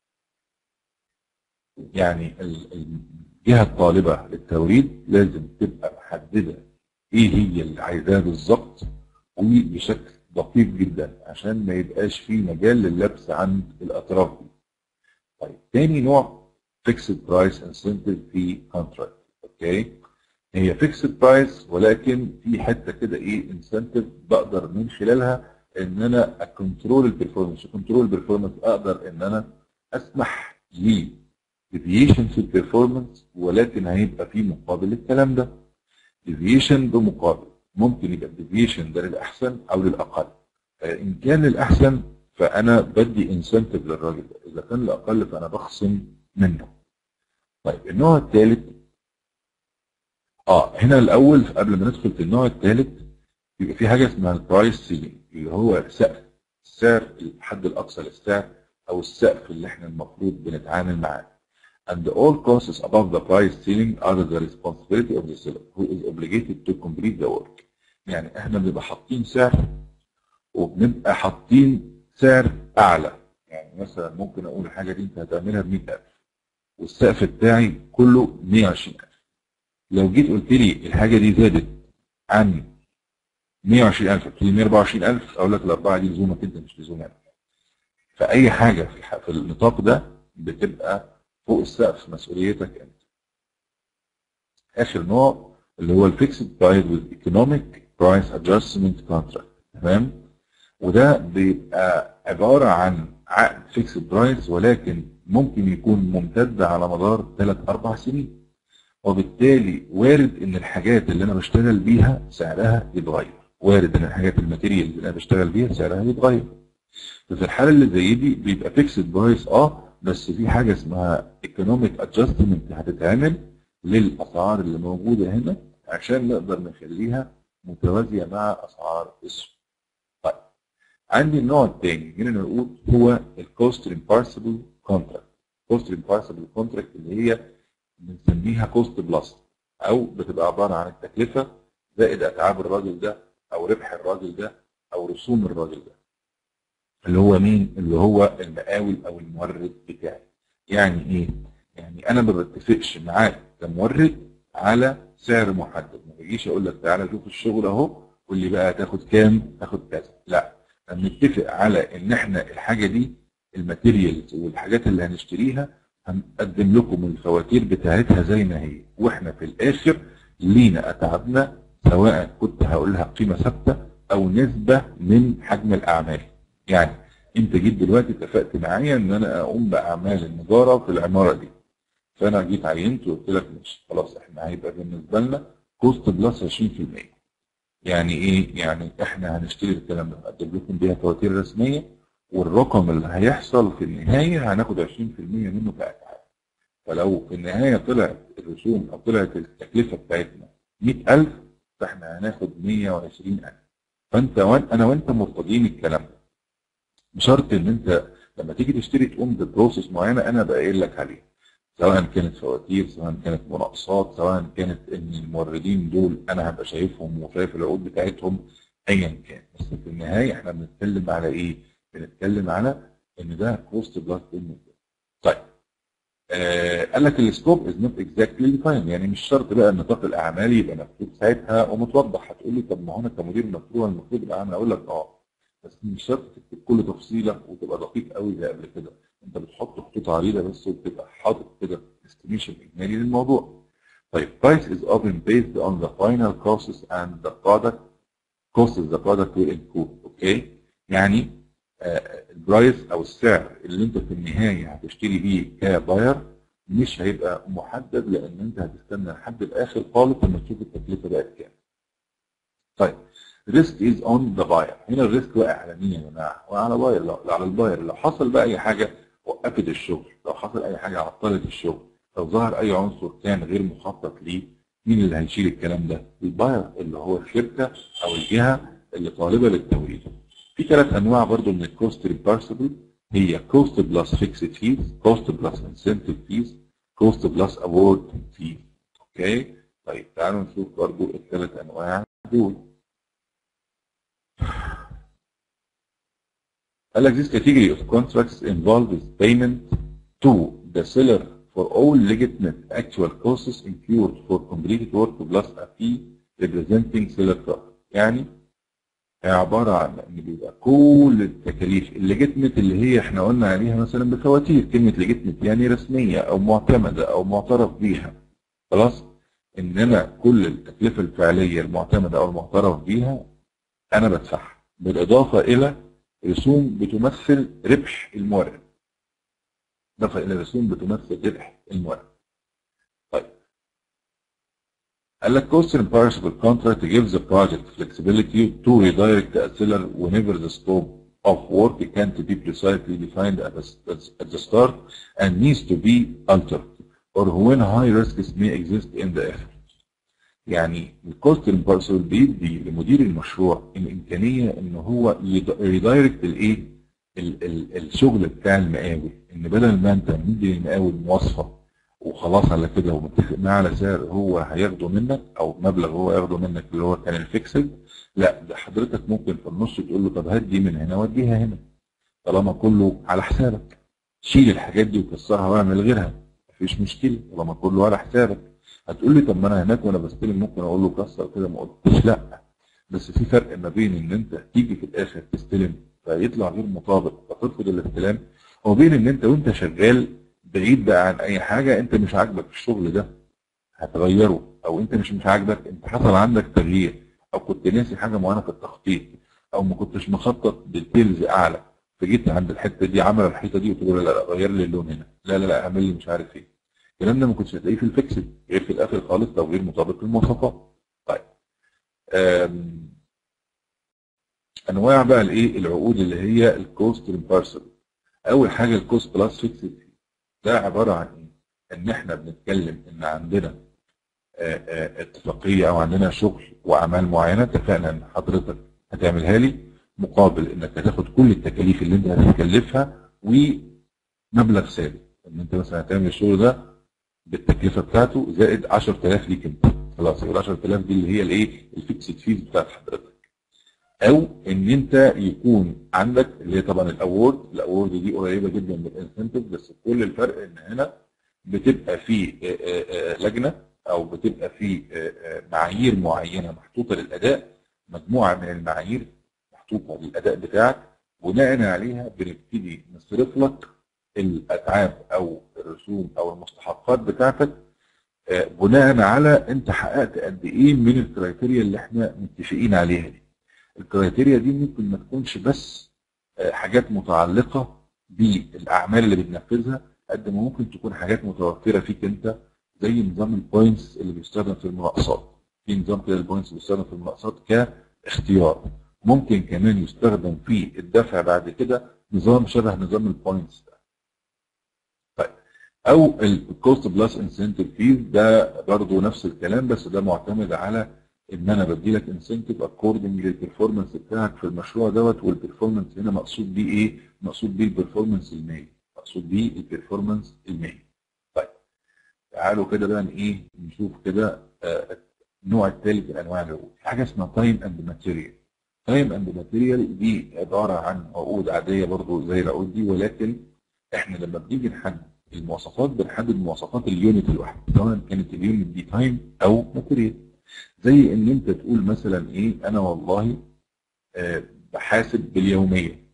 يعني الجهة الطالبة للتوريد لازم تبقى محددة ايه هي اللي عايزاه بالظبط وبشكل دقيق جدا عشان ما يبقاش في مجال لللبس عند الاطراف دي. طيب تاني نوع فيكسد برايس انسنتيف في كونتراكت اوكي هي فيكسد برايس ولكن في حته كده ايه انسنتيف بقدر من خلالها ان انا اكونترول البرفورمانس كنترول البرفورمانس اقدر ان انا اسمح لي ديفيشن في البرفورمانس ولكن هيبقى في مقابل للكلام ده ديفيشن بمقابل ممكن يبقى الديفيشن ده للاحسن او للاقل ان كان للاحسن فانا بدي انسنتيف للراجل ده اذا كان الاقل فانا بخصم منه طيب النوع الثالث اه هنا الاول قبل ما ندخل في النوع الثالث يبقى في حاجه اسمها البرايس سيلينج اللي هو سقف السعر الحد الاقصى للسعر او السقف اللي احنا المفروض بنتعامل معاه and all costs above the price ceiling are the responsibility of the seller who is obligated to complete the work يعني احنا بنبقى حاطين سعر وبنبقى حاطين سعر اعلى يعني مثلا ممكن اقول الحاجه دي انت هتعملها ب 100000 والسقف بتاعي كله 120000 لو جيت قلت لي الحاجه دي زادت عن 120000 قلت لي 124000 اقول لك الاربعه دي لزومك انت مش لزومي انا فاي حاجه في الح- في النطاق ده بتبقى فوق السقف مسؤوليتك انت اخر نوع اللي هو الفيكسد برايس with economic price adjustment contract تمام وده بيبقى عباره عن عقد فيكسد برايس ولكن ممكن يكون ممتد على مدار 3 4 سنين وبالتالي وارد ان الحاجات اللي انا بشتغل بيها سعرها يتغير وارد ان الحاجات الماتيريال اللي انا بشتغل بيها سعرها يتغير ففي الحاله اللي زي دي بيبقى فيكسد برايس اه بس في حاجه اسمها ايكونوميك ادجستمنت هتتعمل للاسعار اللي موجوده هنا عشان نقدر نخليها متوازيه مع اسعار السوق. طيب عندي النوع الثاني جينا نقول هو الكوست ريمبارسبل كونتراكت. كوست ريمبارسبل كونتراكت اللي هي بنسميها كوست بلس او بتبقى عباره عن التكلفه زائد اتعاب الراجل ده او ربح الراجل ده او رسوم الراجل ده. اللي هو مين؟ اللي هو المقاول او المورد بتاعي. يعني ايه؟ يعني انا ما بتفقش معاك كمورد على سعر محدد، ما بجيش اقول لك تعالى شوف الشغل اهو قول لي بقى هتاخد كام؟ تاخد كذا، لا بنتفق على ان احنا الحاجه دي الماتيريالز والحاجات اللي هنشتريها هنقدم لكم الفواتير بتاعتها زي ما هي، واحنا في الاخر لينا اتعابنا سواء كنت هقول لها قيمه ثابته او نسبه من حجم الاعمال. يعني انت جيت دلوقتي اتفقت معايا ان انا اقوم باعمال النجاره في العماره دي فانا جيت عينت وقلت لك ماشي خلاص احنا هيبقى بالنسبه لنا كوست بلس 20% يعني ايه؟ يعني احنا هنشتري الكلام ده نقدم لكم بيها فواتير رسميه والرقم اللي هيحصل في النهايه هناخد 20% منه كاتعاب فلو في النهايه طلعت الرسوم او طلعت التكلفه بتاعتنا 100000 فاحنا هناخد 120000 فانت وان انا وانت مرتضين الكلام ده بشرط ان انت لما تيجي تشتري تقوم ببروسيس معينه انا بقايل لك عليها سواء كانت فواتير سواء كانت مناقصات سواء كانت ان الموردين دول انا هبقى شايفهم وشايف العقود بتاعتهم ايا كان بس في النهايه احنا بنتكلم على ايه؟ بنتكلم على ان ده كوست بلس طيب آه قال لك السكوب از نوت اكزاكتلي ديفاين يعني مش شرط بقى نطاق الاعمال يبقى مكتوب ساعتها ومتوضح هتقول لي طب ما هو انا كمدير مشروع المفروض ابقى عامل اقول لك اه بس مش شرط تكتب كل تفصيله وتبقى دقيق قوي زي قبل كده انت بتحط خطوط عريضه بس وبتبقى حاطط كده استيميشن اجمالي للموضوع طيب price is often based on the final costs and the product costs the product will include اوكي يعني آه البرايس او السعر اللي انت في النهايه هتشتري بيه كباير مش هيبقى محدد لان انت هتستنى لحد الاخر خالص لما تشوف التكلفه بقت كام. طيب ريسك از اون ذا باير هنا الريسك واقع على مين يا جماعه؟ واقع على باير لو على الباير لو حصل بقى اي حاجه وقفت الشغل لو حصل اي حاجه عطلت الشغل لو ظهر اي عنصر كان غير مخطط ليه مين اللي هيشيل الكلام ده؟ الباير اللي هو الشركه او الجهه اللي طالبه للتوريد. في ثلاث انواع برضو من الكوست ريمبارسبل هي كوست بلس فيكسد فيز كوست بلس انسنتيف فيز كوست بلس اوورد فيز اوكي طيب تعالوا نشوف برضو الثلاث انواع دول قال لك this category of contracts involves payment to the seller for all legitimate actual costs incurred for completed work plus a fee representing seller profit يعني هي عبارة عن ان بيبقى كل التكاليف الليجيتمت اللي هي احنا قلنا عليها مثلا بفواتير كلمة ليجيتمت يعني رسمية او معتمدة او معترف بيها خلاص ان انا كل التكلفة الفعلية المعتمدة او المعترف بيها انا بدفعها بالاضافة الى رسوم بتمثل ربح المورد اضافة الى رسوم بتمثل ربح المورد طيب قال لك cost reimbursable contract gives the project flexibility to redirect a seller whenever the scope of work can't be precisely defined at the, at the start and needs to be altered or when high risks may exist in the effort. يعني الكوست امبارسل بيدي لمدير المشروع الامكانيه ان هو يدايركت الايه ال- ال- الشغل بتاع المقاول ان بدل ما انت مدي للمقاول مواصفه وخلاص على كده ومتفق معاه على سعر هو هياخده منك او مبلغ هو هياخده منك اللي هو كان الفيكسد لا ده حضرتك ممكن في النص تقول له طب هات دي من هنا وديها هنا طالما كله على حسابك شيل الحاجات دي وكسرها واعمل غيرها مفيش مشكله طالما كله على حسابك هتقول لي طب ما انا هناك وانا بستلم ممكن اقول له كسر كده ما قلتش لا بس في فرق ما بين ان انت تيجي في الاخر تستلم فيطلع غير مطابق فترفض الاستلام وبين ان انت وانت شغال بعيد بقى عن اي حاجه انت مش عاجبك الشغل ده هتغيره او انت مش مش عاجبك انت حصل عندك تغيير او كنت ناسي حاجه معينه في التخطيط او ما كنتش مخطط ديتيلز اعلى فجيت عند الحته دي عمل الحيطه دي وتقول له لا لا غير لي اللون هنا لا لا لا اعمل لي مش عارف ايه الكلام ده ما كنتش هتلاقيه في الفيكسد غير في الاخر خالص لو غير مطابق للمواصفات طيب آم، انواع بقى الايه العقود اللي هي الكوست ريمبارسل اول حاجه الكوست بلس فيكسد ده عباره عن ايه ان احنا بنتكلم ان عندنا آه، آه، اتفاقيه او عندنا شغل واعمال معينه اتفقنا ان حضرتك هتعملها لي مقابل انك هتاخد كل التكاليف اللي انت هتكلفها ومبلغ ثابت ان انت مثلا هتعمل الشغل ده بالتكلفه بتاعته زائد 10000 ليك انت خلاص يبقى 10000 دي اللي هي الايه الفيكسد فيز بتاعت حضرتك او ان انت يكون عندك اللي هي طبعا الاورد الاورد دي قريبه جدا من الانسنتيف بس كل الفرق ان هنا بتبقى في آه، آه، آه، لجنه او بتبقى في آه، آه، معايير معينه محطوطه للاداء مجموعه من المعايير محطوطه للاداء بتاعك بناء عليها بنبتدي نصرف لك الاتعاب او الرسوم او المستحقات بتاعتك آه، بناء على انت حققت قد ايه من الكرايتيريا اللي احنا متفقين عليها دي. الكرايتيريا دي ممكن ما تكونش بس آه، حاجات متعلقه بالاعمال اللي بتنفذها قد ما ممكن تكون حاجات متوفره فيك انت زي نظام البوينتس اللي بيستخدم في المناقصات. في نظام كده البوينتس اللي بيستخدم في المناقصات كاختيار. ممكن كمان يستخدم في الدفع بعد كده نظام شبه نظام البوينتس ده. طيب او الكوست بلس انسنتيف فيز ده برضه نفس الكلام بس ده معتمد على ان انا بدي لك انسنتيف اكوردنج للبرفورمانس بتاعك في المشروع دوت والبرفورمانس هنا مقصود بيه ايه؟ مقصود بيه البرفورمانس المالي مقصود بيه البرفورمانس المالي. طيب تعالوا كده بقى ايه نشوف كده آه، النوع الثالث من انواع العقود في حاجه اسمها تايم اند ماتيريال تايم اند ماتيريال دي عباره عن عقود عاديه برضو زي العقود دي ولكن احنا لما بنيجي نحدد المواصفات بنحدد مواصفات اليونت الواحد سواء كانت اليونت دي تايم او ماتيريال زي ان انت تقول مثلا ايه انا والله آه، بحاسب باليوميه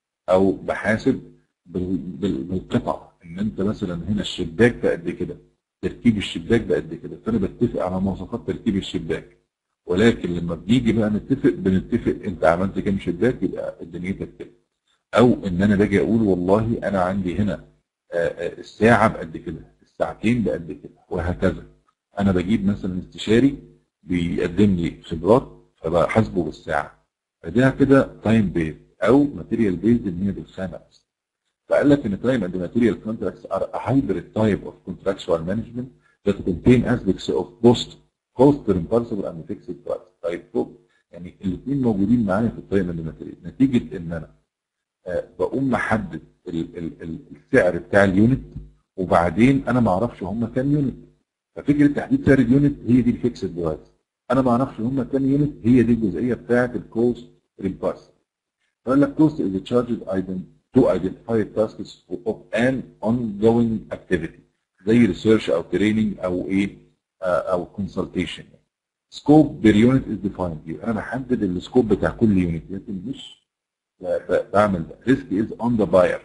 او بحاسب بال- بال- بالقطع ان انت مثلا هنا الشباك بقد كده تركيب الشباك بقد كده فانا بتفق على مواصفات تركيب الشباك ولكن لما بنيجي بقى نتفق بنتفق انت عملت كام شباك يبقى دنيتك كده او ان انا باجي اقول والله انا عندي هنا آه، آه، الساعه بقد كده الساعتين بقد كده وهكذا انا بجيب مثلا استشاري بيقدم لي خبرات فبحاسبه بالساعه فده كده تايم بيز او ماتيريال بيز ان هي بالخامه بس فقال لك ان time and material contracts are a hybrid type of contractual management that contain aspects of both cost reimbursable and fixed price. طيب فوق يعني الاثنين موجودين معايا في التايم اند ماتيريال نتيجه ان انا آه، بقوم محدد ال- ال- ال- السعر بتاع اليونت وبعدين انا ما اعرفش هم كام يونت ففكره تحديد سعر اليونت هي دي الفيكسد برايس انا ما اعرفش هم كام يونت هي دي الجزئيه بتاعه الكوست ريمبارس فقال لك cost is charged item to identify tasks of an ongoing activity زي research او training او ايه آه، او consultation scope per unit is defined يبقى انا بحدد السكوب بتاع كل يونت لكن مش ب- ب- بعمل ده risk is on the buyer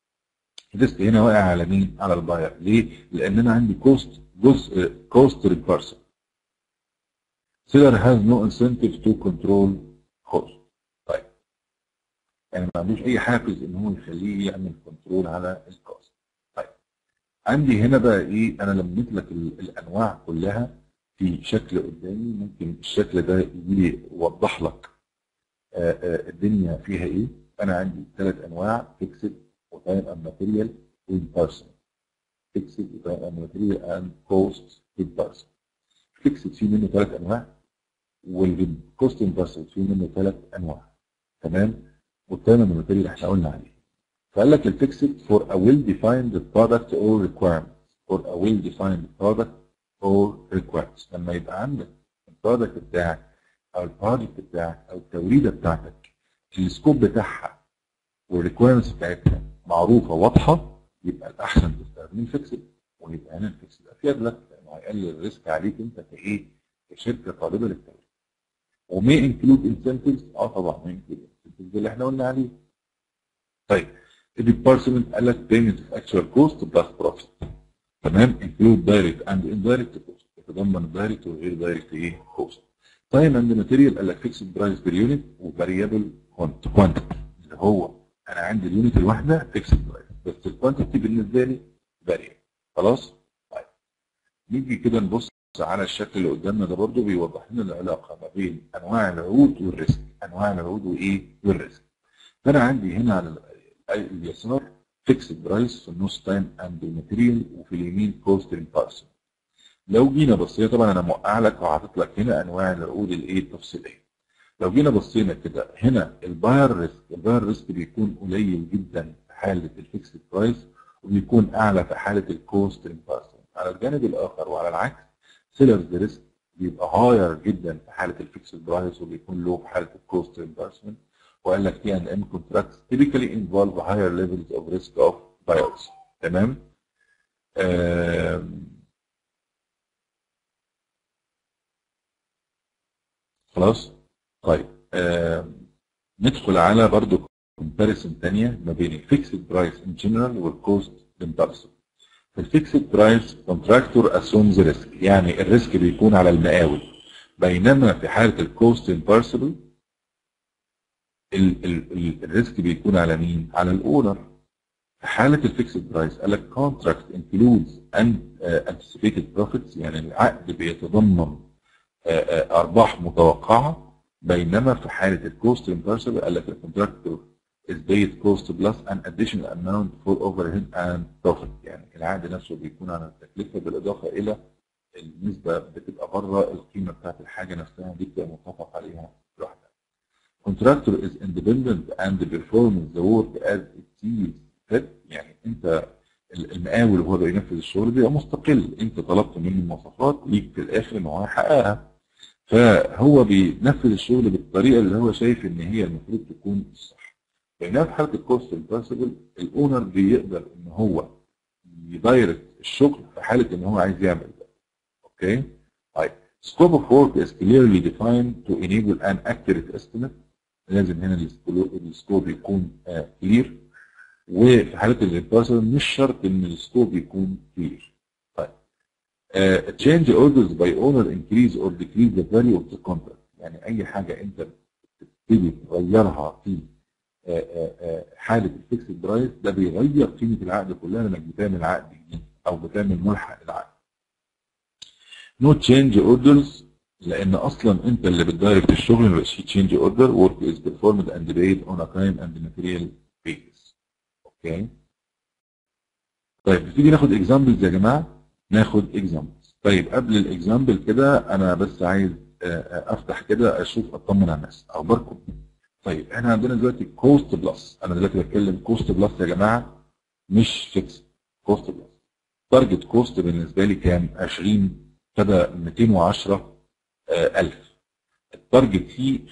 الريسك هنا واقع على مين؟ على الباير ليه؟ لان انا عندي كوست جزء كوست ريمبارسل seller has no incentive to control cost طيب يعني ما عندوش اي حافز ان هو يخليه يعمل كنترول على الكوست طيب عندي هنا بقى ايه انا لميت لك ال- الانواع كلها في شكل قدامي ممكن الشكل ده يجي لي يوضح لك آه، آه، الدنيا فيها ايه انا عندي ثلاث انواع فيكسد وتايم اند ماتيريال وان بيرسون فيكسد وتايم اند ماتيريال اند كوست ان بيرسون الفيكسد فيه منه ثلاث انواع والكوست امبارسل فيه منه ثلاث انواع تمام والثامن الماتيريال اللي احنا قلنا عليه فقال لك الفيكسد for a well defined product or requirement for a well defined product or requirements لما يبقى عندك البرودكت بتاعك او البروجكت بتاعك او التوريده بتاعتك السكوب بتاعها والريكويرمنتس بتاعتها معروفه واضحه يبقى الاحسن تستخدم الفيكسد ويبقى هنا الفيكسد افيد لك لانه هيقلل الريسك عليك انت كايه كشركه طالبه للتوريد ومي انكلود انسنتفز اه طبعا مي انكلود انسنتفز اللي احنا قلنا عليه طيب الديبارتمنت قال لك payment of actual cost plus profit تمام include direct and indirect cost يتضمن دايركت وغير دايركت ايه كوست تايم اند ماتيريال قال لك فيكسد برايس بير يونت وفاريبل كوانتيتي اللي هو انا عندي اليونت الواحده فيكسد برايس بس الكوانتيتي بالنسبه لي فاريبل خلاص طيب نيجي كده نبص على الشكل اللي قدامنا ده برضو بيوضح لنا العلاقه ما بين انواع العقود والريسك انواع العقود وايه والريسك فانا عندي هنا على اليسار فيكسد برايس في النص تايم اند ماتيريال وفي اليمين كوست بارسل لو جينا بصينا طبعا انا موقع لك وحاطط لك هنا انواع العقود الايه التفصيليه لو جينا بصينا كده هنا الباير ريسك الباير ريسك بيكون قليل جدا في حاله الفيكسد برايس وبيكون اعلى في حاله الكوست بارسل على الجانب الاخر وعلى العكس سيلرز ريسك بيبقى هاير جدا في حاله الفيكسد برايس وبيكون لو في حاله الكوست امبارسمنت وقال لك تي ان ام كونتراكتس typically involve higher levels of risk of buyers تمام آم. خلاص طيب آم. ندخل على برضو كومباريسون ثانيه ما بين الفيكسد برايس ان جنرال والكوست امبارسمنت في الفيكسد برايس كونتراكتور اسومز ريسك يعني الريسك بيكون على المقاول بينما في حاله الكوست امبارسبل الريسك بيكون على مين؟ على الاونر في حاله الفيكسد برايس قال لك كونتراكت انكلودز انتسيبيتد بروفيتس يعني العقد بيتضمن ارباح متوقعه بينما في حاله الكوست امبارسبل قال لك الكونتراكتور is paid cost plus an additional amount for overhead and profit يعني العقد نفسه بيكون على التكلفه بالاضافه الى النسبه بتبقى بره القيمه بتاعت الحاجه نفسها دي بتبقى متفق عليها لوحدها. Contractor is independent and performs the work as it sees fit يعني انت المقاول وهو بينفذ الشغل بيبقى مستقل انت طلبت منه المواصفات ليك في الاخر ان هو يحققها فهو بينفذ الشغل بالطريقه اللي هو شايف ان هي المفروض تكون الصح بينما في حاله الكوست امباسبل الاونر بيقدر ان هو يدايركت الشغل في حاله ان هو عايز يعمل ده اوكي طيب scope of work is clearly defined to enable an accurate estimate لازم هنا السكوب يكون كلير وفي حاله الامباسبل مش شرط ان السكوب يكون كلير طيب uh, change orders by owner increase or decrease the value of the contract يعني اي حاجه انت بتبتدي تغيرها في حاله الفيكسد برايس ده بيغير قيمه العقد كلها لانك بتعمل عقد جديد او بتعمل ملحق للعقد. نو تشينج اوردرز لان اصلا انت اللي بتدايركت الشغل ما بقاش فيه تشينج اوردر ورك از بيرفورمد اند بيد اون ا تايم اند ماتيريال بيز. اوكي؟ طيب نبتدي ناخد اكزامبلز يا جماعه ناخد اكزامبلز. طيب قبل الاكزامبل كده انا بس عايز افتح كده اشوف اطمن على الناس اخباركم طيب احنا عندنا دلوقتي كوست بلس انا دلوقتي بتكلم كوست بلس يا جماعه مش فيكس كوست بلس تارجت كوست بالنسبه لي كام 20 ابتدى 210 ألف التارجت فيه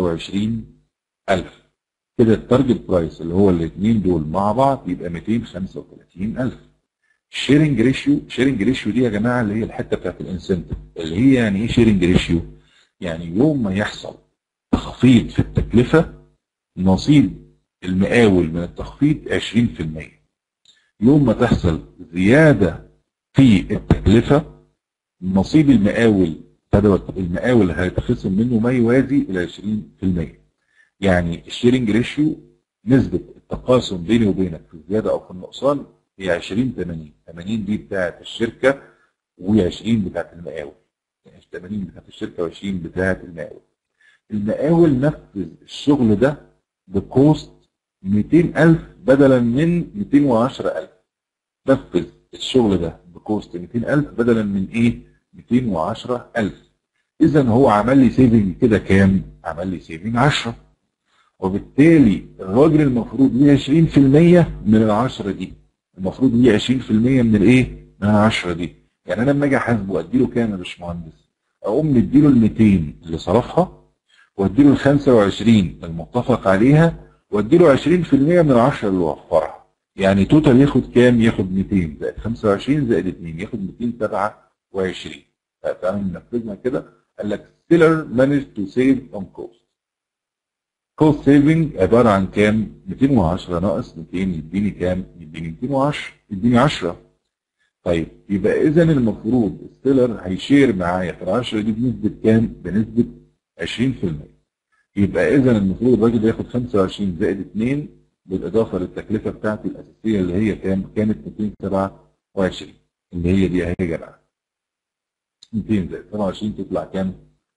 25000 كده التارجت برايس اللي هو الاثنين دول مع بعض يبقى 235000 الشيرنج ريشيو شيرنج ريشيو دي يا جماعه اللي هي الحته بتاعت الانسنتيف اللي هي يعني ايه شيرنج ريشيو؟ يعني يوم ما يحصل تخفيض في التكلفة نصيب المقاول من التخفيض 20% يوم ما تحصل زيادة في التكلفة نصيب المقاول فدوت المقاول هيتخصم منه ما يوازي ال 20% يعني الشيرنج ريشيو نسبة التقاسم بيني وبينك في الزيادة أو في النقصان هي 20 80 80 دي بتاعت الشركة و20 بتاعت المقاول يعني 80 بتاعت الشركة و20 بتاعت المقاول المقاول نفذ الشغل ده بكوست 200000 بدلا من 210000 نفذ الشغل ده بكوست 200000 بدلا من ايه 210000 اذا هو عمل لي سيفنج كده كام عمل لي سيفنج 10 وبالتالي الراجل المفروض ليه 20% من ال 10 دي المفروض ليه 20% من الايه من ال 10 دي يعني انا لما اجي احاسبه اديله كام يا باشمهندس اقوم مديله ال 200 اللي صرفها واديله ال 25 المتفق عليها واديله 20% من ال 10 اللي وفرها يعني توتال ياخد كام ياخد 200 زائد 25 زائد 2 ياخد 227 تعالوا ننفذها كده قال لك seller managed to save on cost cost saving عبارة عن كام 210 ناقص 200 يديني كام يديني 210 يديني 10 طيب يبقى اذا المفروض السيلر هيشير معايا في ال 10 دي بنسبة كام بنسبة 20% يبقى اذا المفروض الراجل ياخد 25 زائد 2 بالاضافه للتكلفه بتاعتي الاساسيه اللي هي كام؟ كانت 227 اللي هي دي اهي يا جماعه 200 زائد 27 تطلع كام؟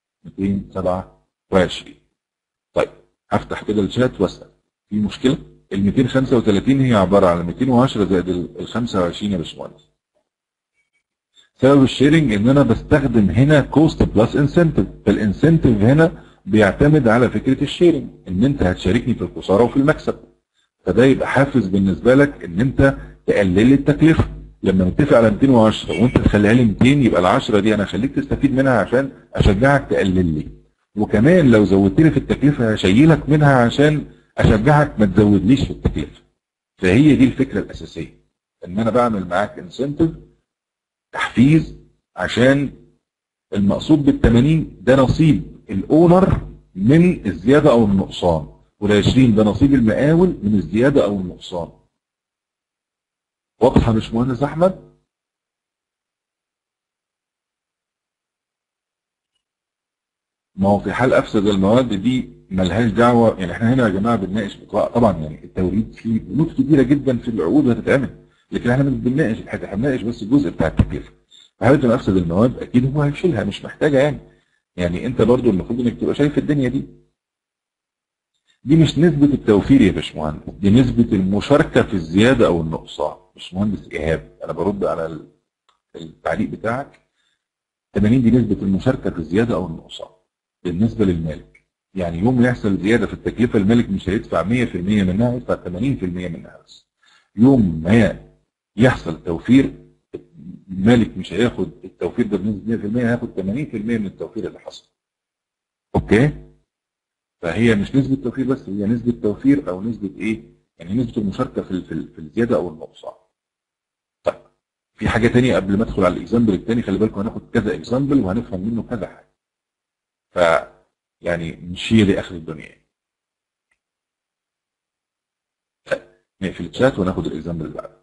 227 طيب هفتح كده الشات واسال في مشكله؟ ال 235 هي عباره عن 210 زائد ال 25 يا باشمهندس سبب الشيرنج ان انا بستخدم هنا كوست بلس انسنتيف فالانسنتيف هنا بيعتمد على فكره الشيرنج ان انت هتشاركني في الخساره وفي المكسب فده يبقى حافز بالنسبه لك ان انت تقلل لي التكلفه لما نتفق على 210 وانت تخليها لي 200 يبقى ال 10 دي انا هخليك تستفيد منها عشان اشجعك تقلل لي وكمان لو زودت لي في التكلفه هشيلك منها عشان اشجعك ما تزودليش في التكلفه فهي دي الفكره الاساسيه ان انا بعمل معاك انسنتيف تحفيز عشان المقصود بال 80 ده نصيب الاونر من الزياده او النقصان وال 20 ده نصيب المقاول من الزياده او النقصان واضحه يا باشمهندس احمد ما هو في حال افسد المواد دي ملهاش دعوه يعني احنا هنا يا جماعه بنناقش طبعا يعني التوريد فيه بنود كبيره جدا في العقود هتتعمل لكن احنا مش بنناقش الحته احنا بنناقش بس الجزء بتاع التكلفه في حاله ما افسد المواد اكيد هو هيشيلها مش محتاجه يعني يعني انت برضو المفروض انك تبقى شايف الدنيا دي دي مش نسبة التوفير يا باشمهندس دي نسبة المشاركة في الزيادة أو النقصان باشمهندس إيهاب أنا برد على التعليق بتاعك 80 دي نسبة المشاركة في الزيادة أو النقصان بالنسبة للمالك يعني يوم ما يحصل زيادة في التكلفة المالك مش هيدفع 100% منها هيدفع 80% منها بس يوم ما يحصل توفير المالك مش هياخد التوفير ده بنسبة 100% هياخد 80% من التوفير اللي حصل اوكي فهي مش نسبة توفير بس هي نسبة توفير او نسبة ايه يعني نسبة المشاركة في في, في الزيادة او النقصان طيب في حاجة تانية قبل ما ادخل على الاكزامبل التاني خلي بالكم هناخد كذا اكزامبل وهنفهم منه كذا حاجة ف يعني نشير لاخر الدنيا نقفل الشات وناخد الاكزامبل اللي بعده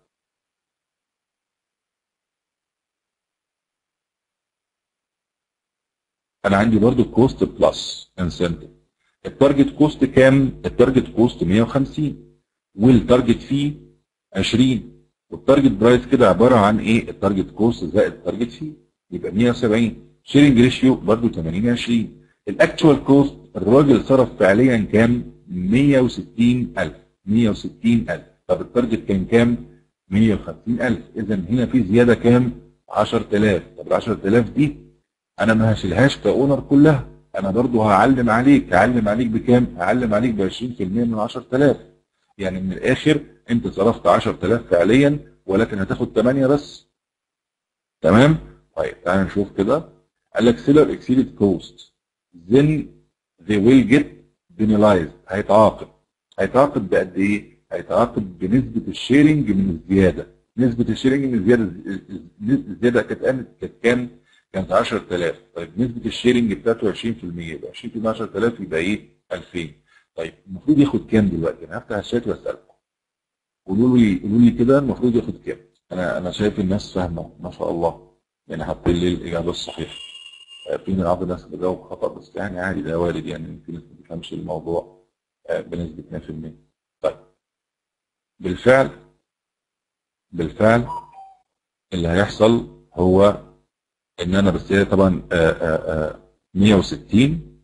انا عندي برضو كوست بلس انسنتيف التارجت كوست كام التارجت كوست 150 والتارجت فيه 20 والتارجت برايس كده عباره عن ايه التارجت كوست زائد التارجت فيه يبقى 170 شيرنج ريشيو برضو 80 20 الاكتوال كوست الراجل صرف فعليا كام 160000 160000 طب التارجت كان كام 150000 اذا هنا في زياده كام 10000 طب ال 10000 دي انا ما هشيلهاش كاونر كلها انا برضو هعلم عليك هعلم عليك بكام هعلم عليك ب 20% من 10000 يعني من الاخر انت صرفت 10000 فعليا ولكن هتاخد 8 بس تمام طيب تعال نشوف كده قال لك seller exceeded cost then they will get penalized هيتعاقب هيتعاقب بقد ايه هيتعاقب بنسبة الشيرنج من الزيادة نسبة الشيرنج من الزيادة الزيادة كانت كانت كام كانت 10000 طيب نسبة الشيرنج بتاعته 20% يبقى 20% 10000 يبقى ايه 2000 طيب المفروض ياخد كام دلوقتي انا هفتح الشات واسالكم قولوا لي قولوا لي كده المفروض ياخد كام انا انا شايف الناس فاهمه ما شاء الله يعني حاطين لي الاجابه الصحيحه في من بعض الناس بتجاوب خطا بس يعني عادي ده وارد يعني في ناس ما بتفهمش الموضوع بنسبه 100% طيب بالفعل بالفعل اللي هيحصل هو ان انا بس هي طبعا آآ آآ 160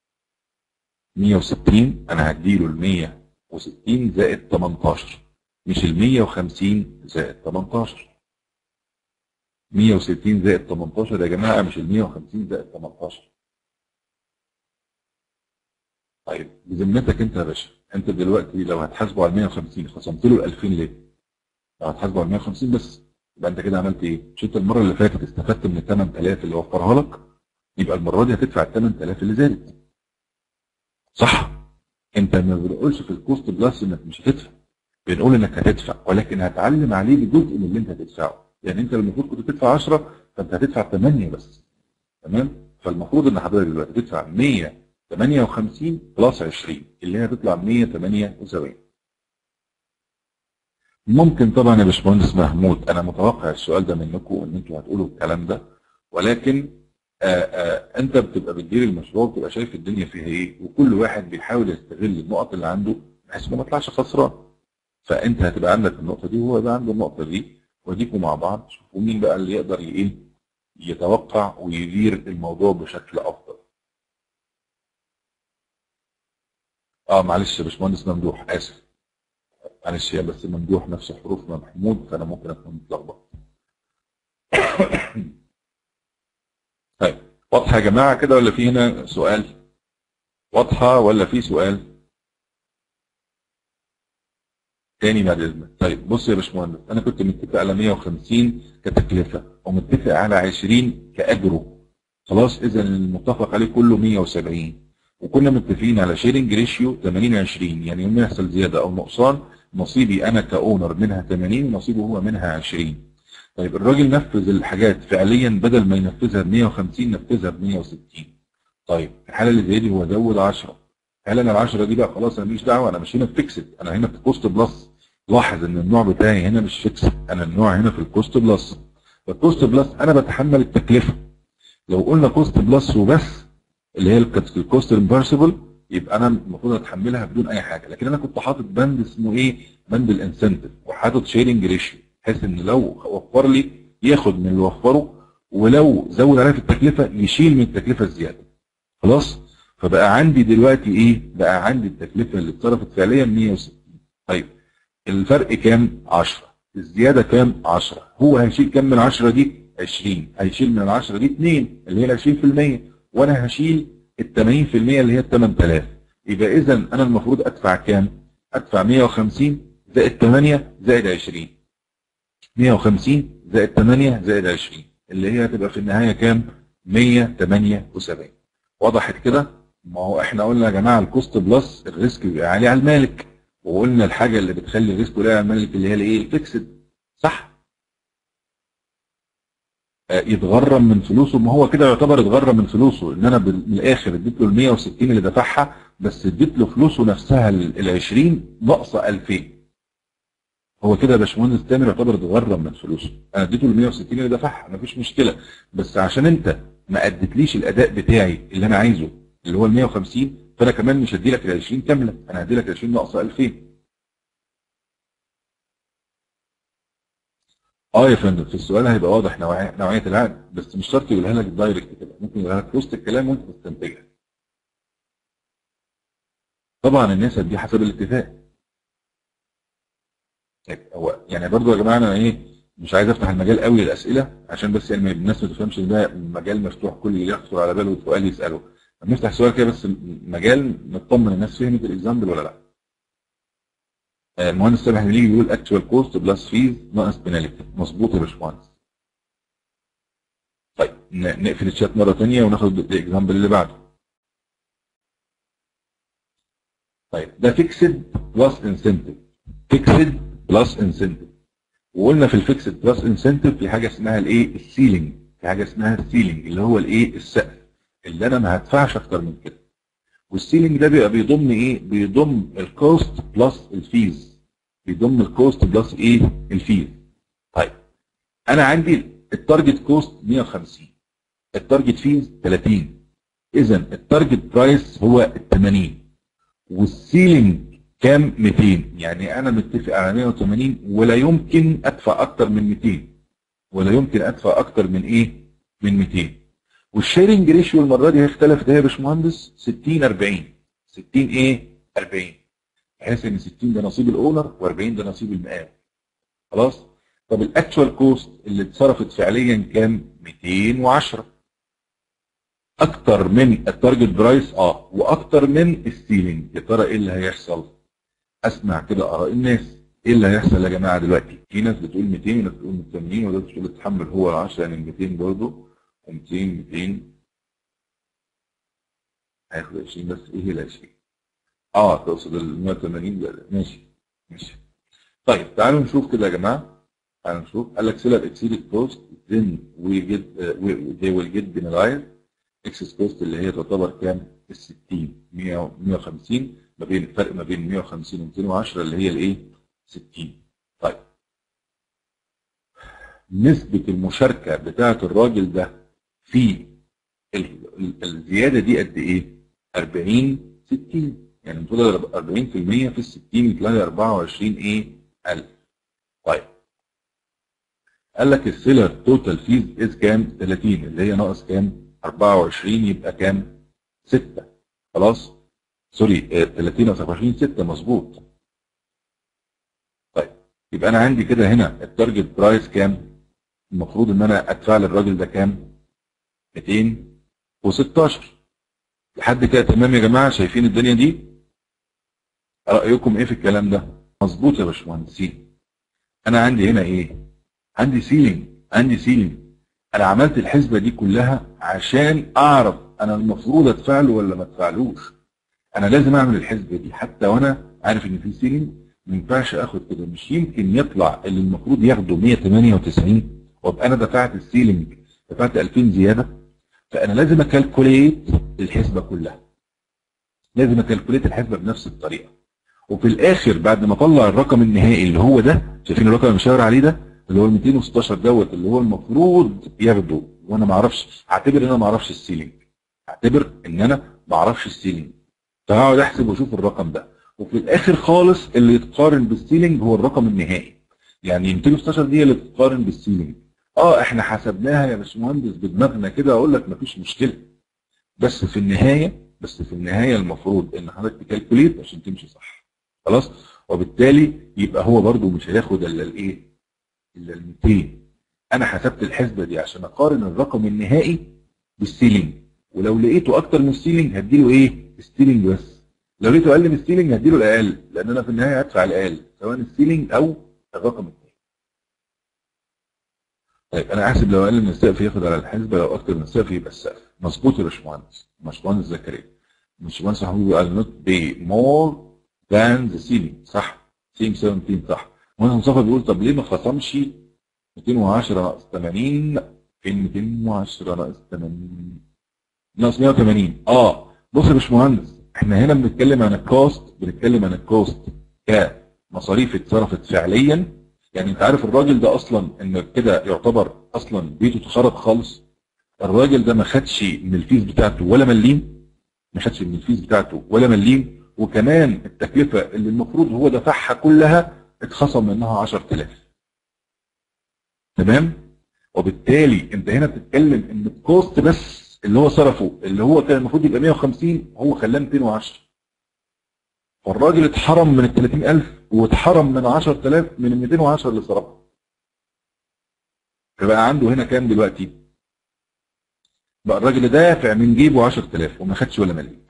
160 انا هديله ال 160 زائد 18 مش ال 150 زائد 18 160 زائد 18 يا جماعه مش ال 150 زائد 18 طيب بذمتك انت يا باشا انت دلوقتي لو هتحاسبه على 150 خصمت له ال 2000 ليه؟ لو هتحاسبه على 150 بس يبقى انت كده عملت ايه؟ مش انت المره اللي فاتت استفدت من ال 8000 اللي وفرها لك يبقى المره دي هتدفع ال 8000 اللي زادت صح انت ما بنقولش في الكوست بلس انك مش هتدفع بنقول انك هتدفع ولكن هتعلم عليه بجزء من اللي انت هتدفعه يعني انت المفروض كنت تدفع 10 فانت هتدفع 8 بس تمام فالمفروض ان حضرتك دلوقتي تدفع 158 بلس 20 اللي هي هتطلع 178 ممكن طبعا يا باشمهندس محمود انا متوقع السؤال ده منكم ان انتوا هتقولوا الكلام ده ولكن آآ آآ انت بتبقى بتدير المشروع بتبقى شايف الدنيا فيها ايه وكل واحد بيحاول يستغل النقط اللي عنده بحيث انه ما يطلعش خسران فانت هتبقى عندك النقطه دي وهو يبقى عنده النقطه دي واديكوا مع بعض شوفوا مين بقى اللي يقدر ايه يتوقع ويدير الموضوع بشكل افضل اه معلش يا باشمهندس ممدوح اسف معلش هي بس ممدوح نفس حروفنا محمود فانا ممكن اكون متلخبط طيب واضحه يا جماعه كده ولا في هنا سؤال واضحه ولا في سؤال تاني بعد اذنك طيب بص يا باشمهندس انا كنت متفق على 150 كتكلفه ومتفق على 20 كاجره خلاص اذا المتفق عليه كله 170 وكنا متفقين على شيرنج ريشيو 80 20 يعني يوم ما يحصل زياده او نقصان نصيبي انا كاونر منها 80 ونصيبه هو منها 20 طيب الراجل نفذ الحاجات فعليا بدل ما ينفذها ب 150 نفذها ب 160 طيب في الحاله اللي زي دي هو زود 10 هل انا ال 10 دي بقى خلاص انا ماليش دعوه انا مش هنا في فيكسد انا هنا في كوست بلس لاحظ ان النوع بتاعي هنا مش فيكسد انا النوع هنا في الكوست بلس فالكوست بلس انا بتحمل التكلفه لو قلنا كوست بلس وبس اللي هي الكوست ريمبرسبل يبقى انا المفروض اتحملها بدون اي حاجه لكن انا كنت حاطط بند اسمه ايه بند الانسنتيف وحاطط شيرنج ريشيو بحيث ان لو وفر لي ياخد من اللي وفره ولو زود عليا في التكلفه يشيل من التكلفه الزياده خلاص فبقى عندي دلوقتي ايه بقى عندي التكلفه اللي اتصرفت فعليا 160 طيب الفرق كام 10 الزياده كام 10 هو هيشيل كام من 10 دي 20 هيشيل من ال 10 دي 2 اللي هي ال 20% وانا هشيل ال 80% اللي هي ال 8000 يبقى اذا انا المفروض ادفع كام؟ ادفع 150 زائد 8 زائد 20 150 زائد 8 زائد 20 اللي هي هتبقى في النهايه كام؟ 178 وضحت كده؟ ما هو احنا قلنا يا جماعه الكوست بلس الريسك بيبقى عالي على المالك وقلنا الحاجه اللي بتخلي الريسك قليل على المالك اللي هي الايه؟ الفيكسد صح؟ يتغرم من فلوسه ما هو كده يعتبر اتغرم من فلوسه ان انا من الاخر اديت له ال 160 اللي دفعها بس اديت له فلوسه نفسها ال 20 ناقصه 2000 هو كده يا باشمهندس تامر يعتبر اتغرم من فلوسه انا اديته ال 160 اللي دفعها مفيش مشكله بس عشان انت ما اديتليش الاداء بتاعي اللي انا عايزه اللي هو ال 150 فانا كمان مش هدي لك ال 20 كامله انا هدي لك ال 20 ناقصه 2000 اه يا فندم في السؤال هيبقى واضح نوعية, نوعية العقد بس مش شرط يقولها لك دايركت كده ممكن يقولها لك في وسط الكلام وانت تستنتجها. طبعا الناس دي حسب الاتفاق. هو يعني برضو يا جماعه انا ايه مش عايز افتح المجال قوي للاسئله عشان بس يعني الناس ما تفهمش ان ده مجال مفتوح كل اللي يخطر على باله سؤال يساله. نفتح سؤال كده بس مجال نطمن الناس فهمت الاكزامبل ولا لا. المهندس سامح المليجي بيقول اكتوال كوست بلس فيز ناقص بناليتي مظبوط يا باشمهندس طيب نقفل الشات مره ثانيه وناخد الاكزامبل اللي بعده طيب ده فيكسد بلس انسنتيف فيكسد بلس انسنتيف وقلنا في الفيكسد بلس انسنتيف في حاجه اسمها الايه السيلينج في حاجه اسمها السيلينج اللي هو الايه السقف اللي انا ما هدفعش اكتر من كده والسيلينج ده بيبقى بيضم ايه بيضم الكوست بلس الفيز بيضم الكوست بلس ايه الفيز طيب انا عندي التارجت كوست 150 التارجت فيز 30 اذا التارجت برايس هو ال 80 والسيلينج كام 200 يعني انا متفق على 180 ولا يمكن ادفع اكتر من 200 ولا يمكن ادفع اكتر من ايه من 200 والشيرنج ريشيو المره دي هيختلف ده يا باشمهندس 60 40 60 ايه 40 بحيث ان 60 ده نصيب الاونر و40 ده نصيب المقاول خلاص طب الاكتوال كوست اللي اتصرفت فعليا كام 210 اكتر من التارجت برايس اه واكتر من السيلينج يا ترى ايه اللي هيحصل اسمع كده اراء الناس ايه اللي هيحصل يا جماعه دلوقتي في ناس بتقول 200 وناس بتقول 180 وناس بتقول التحمل هو ال 10 يعني 200 برضه 200 200 هياخد 20 بس ايه هي ال 20 اه تقصد ال 180 ده ماشي ماشي طيب تعالوا نشوف كده يا جماعه تعالوا نشوف قال لك سيلر اكسيد كوست then we get uh, we, they will get penalized اكسس كوست اللي هي تعتبر كام؟ ال 60 100 150 ما بين الفرق ما بين 150 و 210 اللي هي الايه؟ 60 طيب نسبة المشاركة بتاعة الراجل ده في ال- ال- الزيادة دي قد ايه؟ 40 60 يعني المفروض 40% في ال 60 يطلع لي 24 ايه؟ 1000 طيب قال لك السيلر توتال فيز از كام؟ 30 اللي هي ناقص كام؟ 24 يبقى كام؟ 6 خلاص؟ سوري آه، 30 ناقص 24 6 مظبوط طيب يبقى انا عندي كده هنا التارجت برايس كام؟ المفروض ان انا ادفع للراجل ده كام؟ 216 لحد كده تمام يا جماعه شايفين الدنيا دي؟ رايكم ايه في الكلام ده؟ مظبوط يا باشمهندسين انا عندي هنا ايه؟ عندي سيلينج عندي سيلينج انا عملت الحسبه دي كلها عشان اعرف انا المفروض ادفع له ولا ما ادفعلوش انا لازم اعمل الحسبه دي حتى وانا عارف ان في سيلينج ما ينفعش اخد كده مش يمكن يطلع اللي المفروض ياخده 198 وابقى انا دفعت السيلينج دفعت 2000 زياده فانا لازم اكالكوليت الحسبه كلها لازم اكالكوليت الحسبه بنفس الطريقه وفي الاخر بعد ما اطلع الرقم النهائي اللي هو ده شايفين الرقم اللي مشاور عليه ده اللي هو ال 216 دوت اللي هو المفروض ياخده وانا ما اعرفش اعتبر ان انا ما اعرفش السيلينج اعتبر ان انا ما اعرفش السيلينج فهقعد احسب واشوف الرقم ده وفي الاخر خالص اللي يتقارن بالسيلينج هو الرقم النهائي يعني 216 دي اللي تتقارن بالسيلينج اه احنا حسبناها يا باشمهندس بدماغنا كده اقول لك مفيش مشكله بس في النهايه بس في النهايه المفروض ان حضرتك تكالكوليت عشان تمشي صح خلاص وبالتالي يبقى هو برده مش هياخد الا الايه الا ال 200 انا حسبت الحسبه دي عشان اقارن الرقم النهائي بالسيلينج ولو لقيته اكتر من السيلينج هديله ايه السيلينج بس لو لقيته اقل من السيلينج هديله الاقل لان انا في النهايه هدفع الاقل سواء السيلينج او الرقم الثاني طيب انا احسب لو اقل من السقف ياخد على الحسبه لو اكتر من السقف يبقى السقف مظبوط يا باشمهندس باشمهندس زكريا باشمهندس محمود قال نوت بي مور ذان ذا سيلينج صح سيم 17 صح وانا مصطفى بيقول طب ليه ما خصمش 210 ناقص 80 فين 210 ناقص 80 ناقص 180 اه بص يا باشمهندس احنا هنا بنتكلم عن الكوست بنتكلم عن الكوست كمصاريف اتصرفت فعليا يعني انت عارف الراجل ده اصلا ان كده يعتبر اصلا بيته اتخرب خالص الراجل ده ما خدش من الفيز بتاعته ولا مليم ما خدش من الفيز بتاعته ولا مليم وكمان التكلفه اللي المفروض هو دفعها كلها اتخصم منها 10000 تمام وبالتالي انت هنا بتتكلم ان الكوست بس اللي هو صرفه اللي هو كان المفروض يبقى 150 هو خلاه 210 فالراجل اتحرم من ال 30000 واتحرم من 10000 من ال 210 اللي صرفها فبقى عنده هنا كام دلوقتي؟ بقى الراجل دافع من جيبه 10000 وما خدش ولا مليم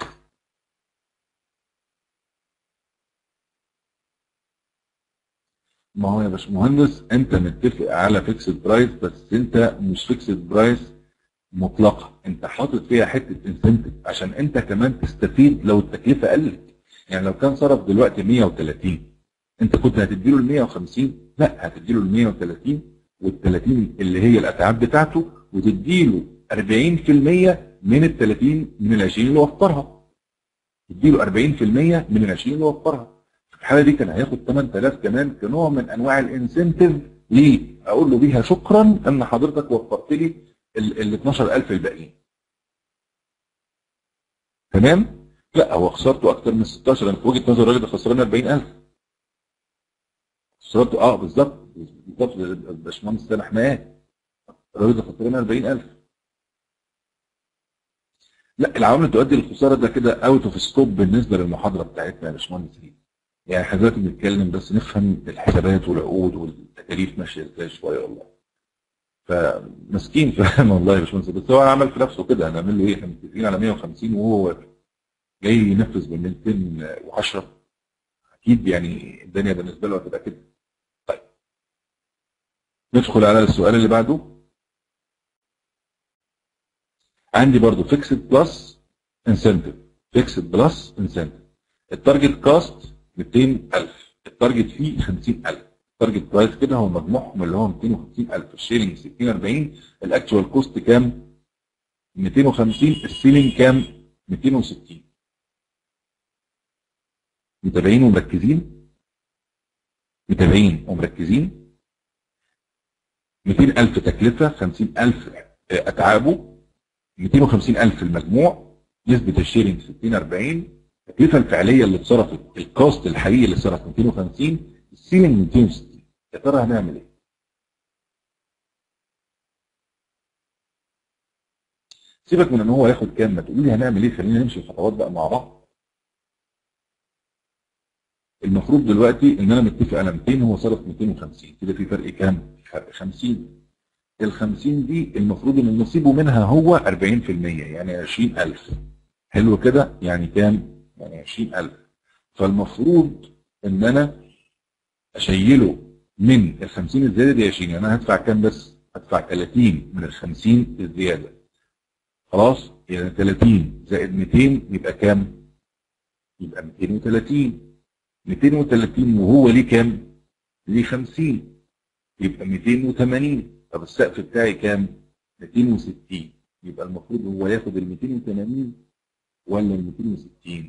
ما هو يا باشمهندس انت متفق على فيكسد برايس بس انت مش فيكسد برايس مطلقه انت حاطط فيها حته انسنتيف عشان انت كمان تستفيد لو التكلفه قلت يعني لو كان صرف دلوقتي 130 انت كنت هتديله ال 150 لا هتديله ال 130 وال 30 اللي هي الاتعاب بتاعته وتديله 40% من ال 30 من ال 20 اللي وفرها تديله 40% من ال 20 اللي وفرها في الحاله دي كان هياخد 8000 كمان كنوع من انواع الانسنتيف ليه؟ اقول له بيها شكرا ان حضرتك وفرت لي ال 12000 الباقيين. تمام؟ لا هو خسرته اكتر من 16 انا في وجهه نظر الراجل ده خسران 40000. خسرته اه بالظبط بالظبط الباشمهندس سامح مات. الراجل ده خسران 40000. لا العوامل تؤدي للخساره ده كده اوت اوف سكوب بالنسبه للمحاضره بتاعتنا يا باشمهندس يعني احنا دلوقتي بنتكلم بس نفهم الحسابات والعقود والتكاليف ماشيه ازاي شويه والله فمسكين فاهم والله يا باشمهندس بس هو عمل في نفسه كده هنعمل له ايه احنا متفقين على 150 وهو جاي ينفذ ب 210 اكيد يعني الدنيا بالنسبه له هتبقى كده طيب ندخل على السؤال اللي بعده عندي برضو فيكسد بلس انسنتيف فيكسد بلس انسنتيف التارجت كاست 200000 التارجت فيه 50000 التارجت برايس كده هو مجموعهم اللي هو 250000 الشيرنج 60 40 الاكتوال كوست كام 250 السيلينج كام 260 متابعين ومركزين متابعين ومركزين 200000 تكلفة 50000 أتعابه 250000 المجموع نسبة الشيرنج 60 40 التكلفة الفعلية اللي اتصرفت الكوست الحقيقي اللي صرف 250 السيلينج 260 يا ترى هنعمل ايه؟ سيبك من ان هو ياخد كام ما تقول لي هنعمل ايه خلينا نمشي الخطوات بقى مع بعض المفروض دلوقتي ان انا متفق على 200 هو صرف 250 كده في فرق كام؟ فرق 50 ال 50 دي المفروض ان نصيبه منها هو 40% يعني 20000 حلو كده يعني كام؟ يعني 20000 فالمفروض ان انا اشيله من ال 50 الزياده دي 20 يعني انا هدفع كام بس؟ هدفع 30 من ال 50 الزياده خلاص؟ يعني 30 زائد 200 يبقى كام؟ يبقى 230 230 وهو ليه كام؟ ليه 50 يبقى 280 طب السقف بتاعي كام؟ 260 يبقى المفروض هو ياخد ال 280 ولا ال 260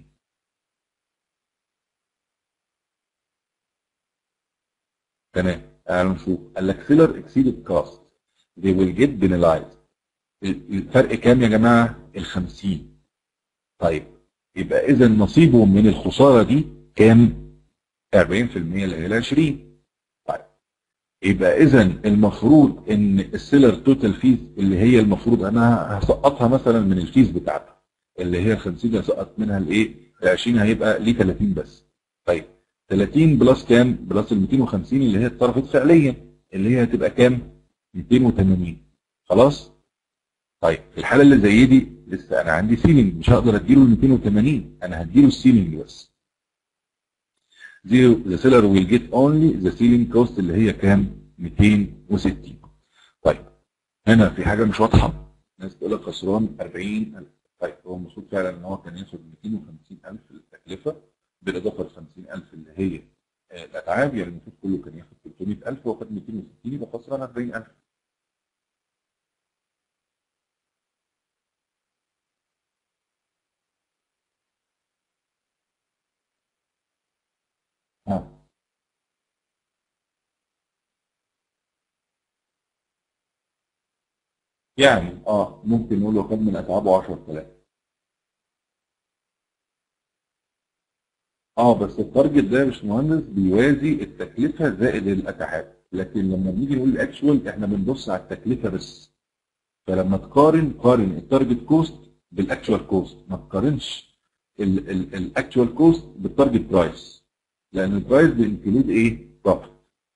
تمام تعالوا نشوف قال لك فيلر اكسيدد كاست they will get penalized الفرق كام يا جماعه؟ ال 50 طيب يبقى اذا نصيبه من الخساره دي كام؟ 40% اللي هي ال 20 طيب يبقى اذا المفروض ان السيلر توتال فيز اللي هي المفروض انا هسقطها مثلا من الفيز بتاعتها اللي هي ال 50 هسقط منها الايه؟ ال 20 هيبقى ليه 30 بس طيب 30 بلس كام؟ بلس ال 250 اللي هي اتصرفت فعليا اللي هي هتبقى كام؟ 280 خلاص؟ طيب في الحاله اللي زي دي لسه انا عندي سيلينج مش هقدر اديله ال 280 انا هديله السيلينج بس the seller will get only the ceiling cost اللي هي كام؟ 260 طيب هنا في حاجه مش واضحه الناس تقول لك خسران 40000 طيب هو المفروض فعلا ان هو كان ياخد 250000 التكلفه بالاضافه ل 50000 اللي هي آه، الاتعاب يعني المفروض كله كان ياخد 300000 وهو خد 260 يبقى خسران 40000 ها يعني اه ممكن نقول له خد من اتعابه 10000 اه بس التارجت ده يا باشمهندس بيوازي التكلفه زائد الاتعاب لكن لما بنيجي نقول الاكشوال احنا بنبص على التكلفه بس فلما تقارن قارن التارجت كوست بالاكشوال كوست ما تقارنش الاكشوال كوست بالتارجت برايس لان البرايس بينكلود ايه؟ بروفيت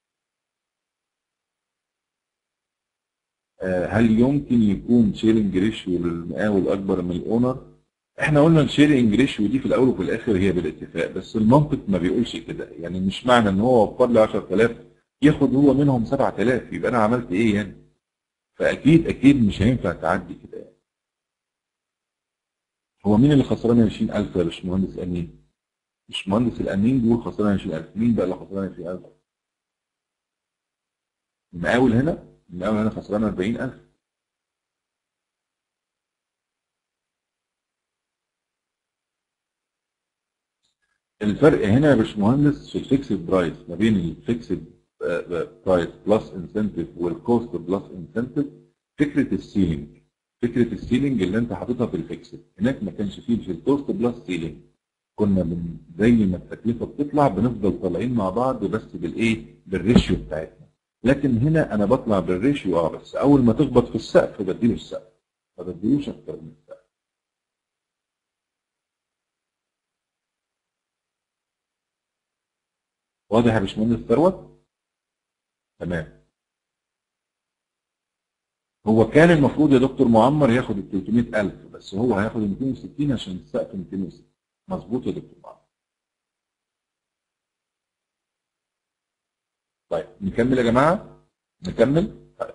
هل يمكن يكون شيرنج ريشيو للمقاول اكبر من الاونر؟ احنا قلنا الشيرنج ريشيو دي في الاول وفي الاخر هي بالاتفاق بس المنطق ما بيقولش كده يعني مش معنى ان هو وفر لي 10000 ياخد هو منهم 7000 يبقى انا عملت ايه يعني؟ فاكيد اكيد مش هينفع تعدي كده يعني. هو مين اللي خسران 20000 يا باشمهندس امين؟ مش مهندس الامين بيقول خسران 20000 مين بقى اللي خسران 20000 المقاول هنا المقاول هنا خسران 40000 الفرق هنا يا باشمهندس في الفيكسد برايس ما بين الفيكسد برايس بلس انسنتيف والكوست بلس انسنتيف فكره السيلينج فكره السيلينج اللي انت حاططها في الفيكسد هناك ما كانش فيه في الكوست بلس سيلينج كنا من زي ما التكلفه بتطلع بنفضل طالعين مع بعض بس بالايه بالريشيو بتاعتنا لكن هنا انا بطلع بالريشيو اه بس اول ما تخبط في السقف بديله السقف ما بديلوش اكتر من السقف واضح يا باشمهندس ثروت تمام هو كان المفروض يا دكتور معمر ياخد ال 300000 بس هو هياخد ال 260 عشان السقف 260 مظبوط يا دكتور معمر طيب نكمل يا جماعه نكمل طيب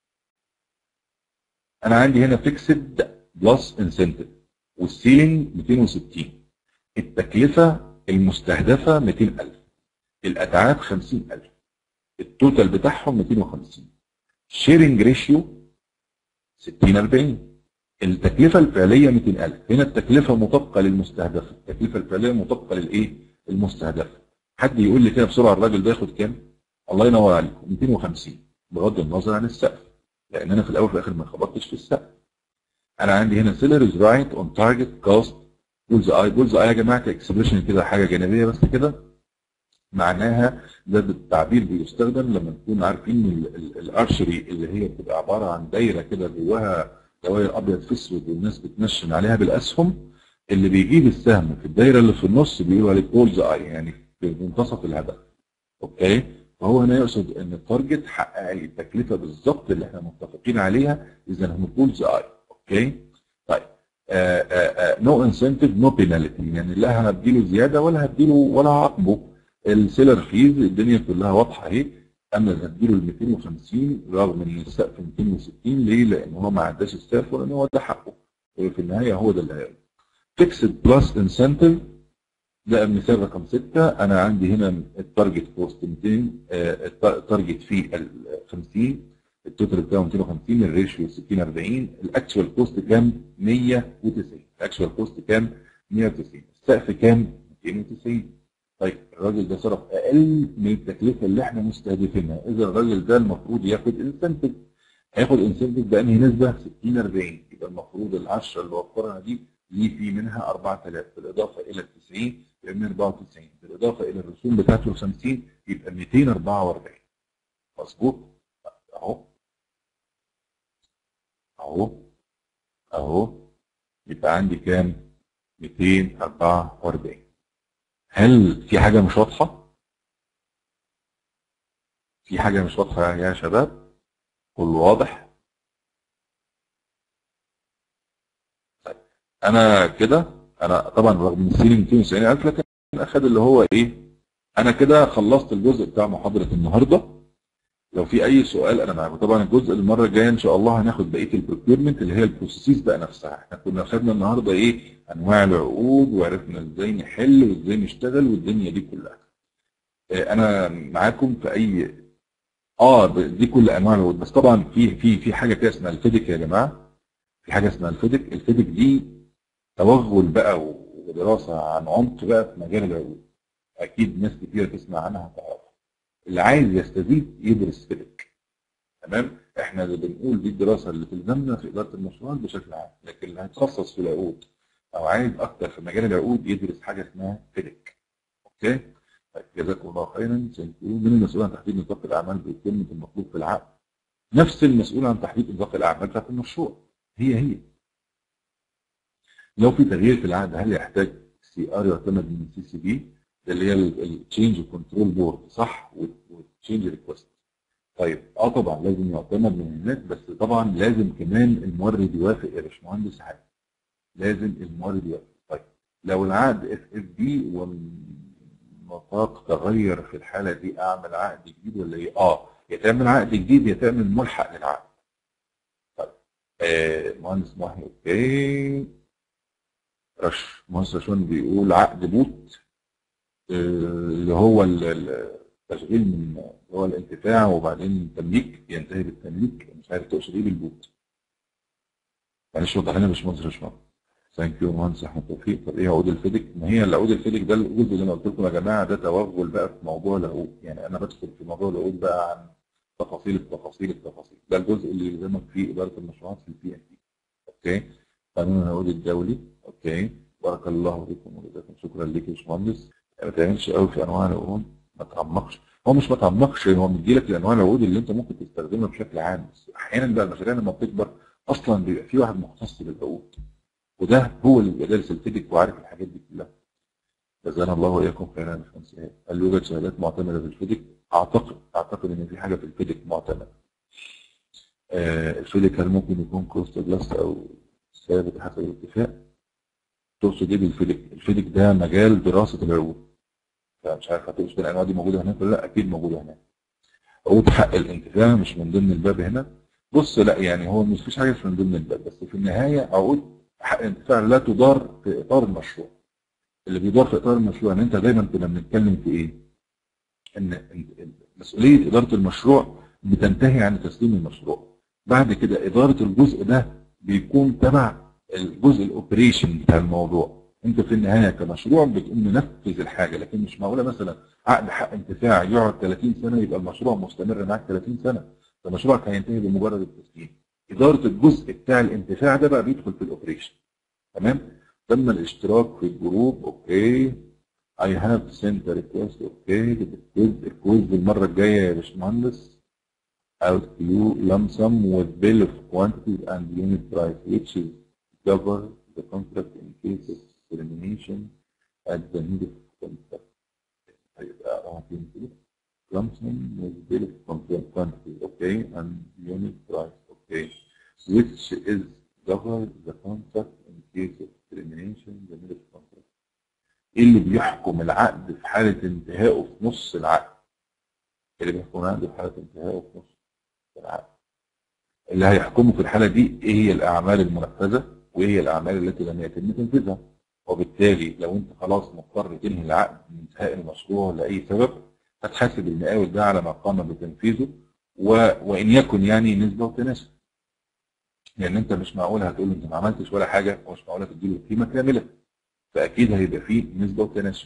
انا عندي هنا فيكسد بلس انسنتيف والسيلينج 260 التكلفه المستهدفه 200000 الاتعاب 50000 التوتال بتاعهم 250 شيرنج ريشيو 60 40 التكلفه الفعليه 200000 هنا التكلفه مطابقه للمستهدفه التكلفه الفعليه مطابقه للايه المستهدفه حد يقول لي كده بسرعه الراجل ده ياخد كام الله ينور عليكم 250 بغض النظر عن السقف لان انا في الاول وفي الاخر ما خبطتش في السقف انا عندي هنا سيلرز رايت اون تارجت كوست بولز اي بولز اي يا جماعه اكسبريشن كده حاجه جانبيه بس كده معناها ده التعبير بيستخدم لما نكون عارفين ال- ال- الارشري اللي هي بتبقى عباره عن دايره كده جواها دوائر ابيض في اسود والناس بتنشن عليها بالاسهم اللي بيجيب السهم في الدايره اللي في النص بيقولوا عليه بولز اي يعني في منتصف الهدف اوكي فهو هنا يقصد ان التارجت حقق لي التكلفه بالظبط اللي احنا متفقين عليها اذا هم بولز اي اوكي طيب نو انسنتيف نو بينالتي يعني لا هديله زياده ولا هديله ولا هعاقبه السيلر فيز الدنيا كلها واضحه اهي اما هديله ال 250 رغم ان السقف 260 ليه؟ لان هو ما عداش السقف ولان هو ده حقه في النهايه هو ده اللي هيعمله فيكسد بلس انسنتيف ده مثال رقم 6 انا عندي هنا التارجت كوست 200 آه، الت- التارجت فيه ال 50 التوتال بتاعه 250 الريشيو 60 40 الاكشوال كوست كام 190 الاكشوال كوست كام 190 السقف كام 290 طيب الراجل ده صرف اقل من التكلفه اللي احنا مستهدفينها اذا الراجل ده المفروض ياخد انسنتيف هياخد انسنتيف بانهي نسبه 60 40 يبقى المفروض ال 10 اللي وفرها دي ليه في منها 4000 بالاضافه الى ال 90 يبقى 194 بالاضافه الى الرسوم بتاعته ال 50 يبقى 244 مظبوط اهو اهو اهو يبقى عندي كام 244 هل في حاجه مش واضحه في حاجه مش واضحه يا شباب كله واضح طيب انا كده انا طبعا رغم ان السيلينج 290000 لكن اخد اللي هو ايه انا كده خلصت الجزء بتاع محاضره النهارده لو في اي سؤال انا معاكم طبعا الجزء المره الجايه ان شاء الله هناخد بقيه البروكيورمنت اللي هي البروسيس بقى نفسها احنا كنا خدنا النهارده ايه انواع العقود وعرفنا ازاي نحل وازاي نشتغل والدنيا دي كلها آه، انا معاكم في اي اه ب- دي كل انواع العقود بس طبعا في في في حاجه كده اسمها الفيديك يا جماعه في حاجه اسمها الفيديك الفيديك دي توغل بقى ودراسه عن عمق بقى في مجال العقود اكيد ناس كتير تسمع عنها هتعرفها اللي عايز يستفيد يدرس فيديك تمام احنا اللي بنقول دي الدراسه اللي تلزمنا في اداره المشروعات بشكل عام لكن اللي هيتخصص في العقود او عايز اكتر في مجال العقود يدرس حاجه اسمها فيديك اوكي طيب جزاكم الله خيرا سنتين من المسؤول عن تحديد نطاق الاعمال بكلمه المطلوب في العقد نفس المسؤول عن تحديد نطاق الاعمال بتاعت المشروع هي هي لو في تغيير في العقد هل يحتاج سي ار يعتمد من سي سي بي اللي هي التشينج كنترول بورد صح والتشينج ريكوست طيب اه طبعا لازم يعتمد من هناك بس طبعا لازم كمان المورد يوافق يا باشمهندس حاجه لازم المورد يوافق طيب لو العقد اف اف بي والنطاق تغير في الحاله دي اعمل عقد جديد ولا ايه؟ اه يا تعمل عقد جديد يا تعمل ملحق للعقد. طيب آه مهندس محي اوكي رش مهندس رشوان بيقول عقد بوت آه اللي هو ال- ال- التشغيل من اللي هو الانتفاع وبعدين التمليك ينتهي بالتمليك مش عارف تقصد ايه بالبوت. معلش وضح لنا يا باشمهندس رشوان. ثانك يو مهندس احمد توفيق طب ايه عقود الفيديك؟ ما هي العقود الفيديك ده الجزء اللي انا قلت لكم يا جماعه ده توغل بقى في موضوع العقود يعني انا بدخل في موضوع العقود بقى عن تفاصيل التفاصيل التفاصيل ده الجزء اللي يلزمك فيه اداره المشروعات في البي ام بي اوكي قانون العقود الدولي اوكي بارك الله فيكم وجزاكم شكرا ليك يا باشمهندس ما تعملش قوي في انواع العقود ما تعمقش هو مش ما تعمقش هو مديلك الانواع العقود اللي انت ممكن تستخدمها بشكل عام بس احيانا بقى المشاريع لما بتكبر اصلا بيبقى في واحد مختص بالعقود وده هو اللي بيبقى دارس الفيديك وعارف الحاجات دي كلها جزانا الله واياكم خيرا يا باشمهندس إيهاب. هل يوجد شهادات معتمده في الفيديك؟ اعتقد اعتقد ان في حاجه في الفيديك معتمده. آه الفيديك هل ممكن يكون كوست بلس او ثابت حسب الاتفاق؟ تقصد ايه بالفيديك؟ الفيديك ده مجال دراسه العقود. فمش عارف هتقصد الانواع دي موجوده هناك ولا لا؟ اكيد موجوده هناك. عقود حق الانتفاع مش من ضمن الباب هنا. بص لا يعني هو مش فيش حاجه مش من ضمن الباب بس في النهايه عقود حق الانتفاع لا تدار في اطار المشروع. اللي بيدار في اطار المشروع ان انت دايما كنا بنتكلم في ايه؟ ان إن مسؤوليه اداره المشروع بتنتهي عن تسليم المشروع. بعد كده اداره الجزء ده بيكون تبع الجزء الاوبريشن بتاع الموضوع. انت في النهايه كمشروع بتقوم منفذ الحاجه لكن مش معقوله مثلا عقد حق انتفاع يقعد 30 سنه يبقى المشروع مستمر معاك 30 سنه. ده مشروعك هينتهي بمجرد التسليم. اداره الجزء بتاع الانتفاع ده بقى بيدخل في الاوبريشن. تمام؟ تم الاشتراك في الجروب اوكي I have sent a request اوكي الكويز الكويز المرة الجاية يا باشمهندس out to you lump sum with bill of quantities and unit price which is cover the contract in case of termination at the need of contract هيبقى اه فين كده lump sum with bill of contract quantities okay and unit price okay which is cover the contract in case of termination the need of contract ايه اللي بيحكم العقد في حالة انتهائه في نص العقد؟ اللي بيحكم العقد في حالة انتهائه في نص العقد اللي هيحكمه في الحالة دي ايه هي الأعمال المنفذة وايه هي الأعمال التي لم يتم تنفيذها وبالتالي لو انت خلاص مضطر تنهي العقد من انتهاء المشروع لأي سبب هتحاسب المقاول ده على ما قام بتنفيذه و... وإن يكن يعني نسبة وتناسب لأن أنت مش معقول هتقول أنت ما عملتش ولا حاجة ومش معقول تديله قيمة كاملة فأكيد هيبقى فيه نسبة وتناسب.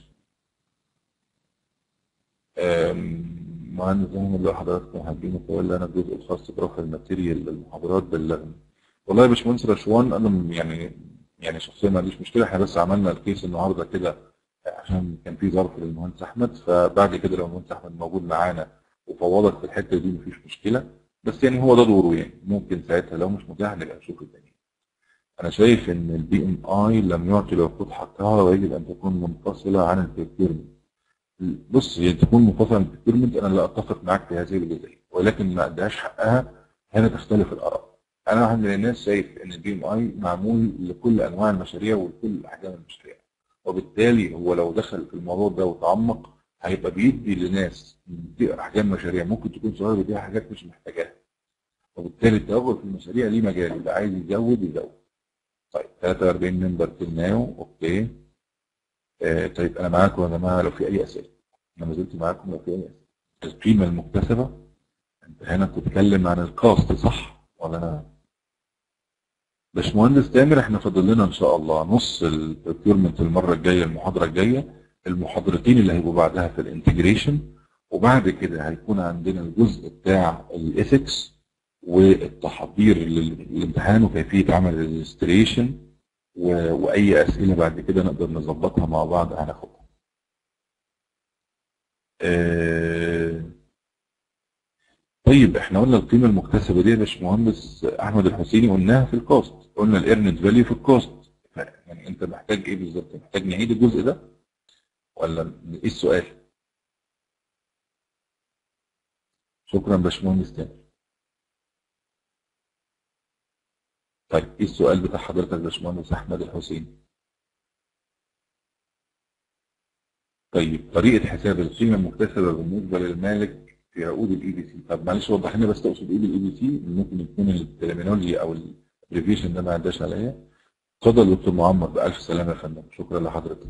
أم، مهندس زي اللي حضراتكم حابين نتولى أنا الجزء الخاص برفع الماتيريال للمحاضرات بلغني. والله يا باشمهندس رشوان أنا م- يعني يعني شخصيا ما عنديش مشكلة احنا بس عملنا الكيس النهارده كده عشان كان في ظرف للمهندس أحمد فبعد كده لو المهندس أحمد موجود معانا وفوضك في الحتة دي مفيش مشكلة بس يعني هو ده دوره يعني ممكن ساعتها لو مش متاح نبقى نشوف الدنيا. أنا شايف إن البي إم آي لم يعطي العقود حقها ويجب أن تكون منفصلة عن البروكيرمنت. بص هي تكون منفصلة عن البروكيرمنت أنا لا أتفق معاك في هذه الجزئية ولكن ما أدهاش حقها هنا تختلف الآراء. أنا واحد من الناس شايف إن البي إم آي معمول لكل أنواع المشاريع ولكل أحجام المشاريع. وبالتالي هو لو دخل في الموضوع ده وتعمق هيبقى بيدي لناس دي أحجام مشاريع ممكن تكون صغيرة بيديها حاجات مش محتاجاها. وبالتالي التوغل في المشاريع ليه مجال اللي عايز يزود يزود. طيب 43 ممبر till now اوكي آه طيب انا معاكم يا جماعه لو في اي اسئله انا ما زلت معاكم لو في اي اسئله القيمه المكتسبه انت هنا بتتكلم عن الكاست صح ولا انا باشمهندس تامر احنا فاضل لنا ان شاء الله نص البروكيورمنت المره الجايه المحاضره الجايه المحاضرتين اللي هيبقوا بعدها في الانتجريشن وبعد كده هيكون عندنا الجزء بتاع الايثكس والتحضير للامتحان وكيفيه عمل الريجستريشن واي اسئله بعد كده نقدر نظبطها مع بعض هناخدها. آه، طيب احنا قلنا القيمه المكتسبه دي يا باشمهندس احمد الحسيني قلناها في الكوست قلنا الايرنت فاليو في الكوست يعني انت محتاج ايه بالظبط؟ محتاج نعيد الجزء ده ولا ايه السؤال؟ شكرا باشمهندس تامر. طيب ايه السؤال بتاع حضرتك يا باشمهندس احمد الحسين؟ طيب طريقة حساب القيمة المكتسبة بالنسبة للمالك في عقود الاي بي سي، طب معلش وضح لنا بس تقصد ايه بالاي بي سي؟ ممكن يكون الترمينولوجي او الابريفيشن ده ما عداش عليا. اتفضل يا دكتور معمر بألف سلامة يا فندم، شكرا لحضرتك.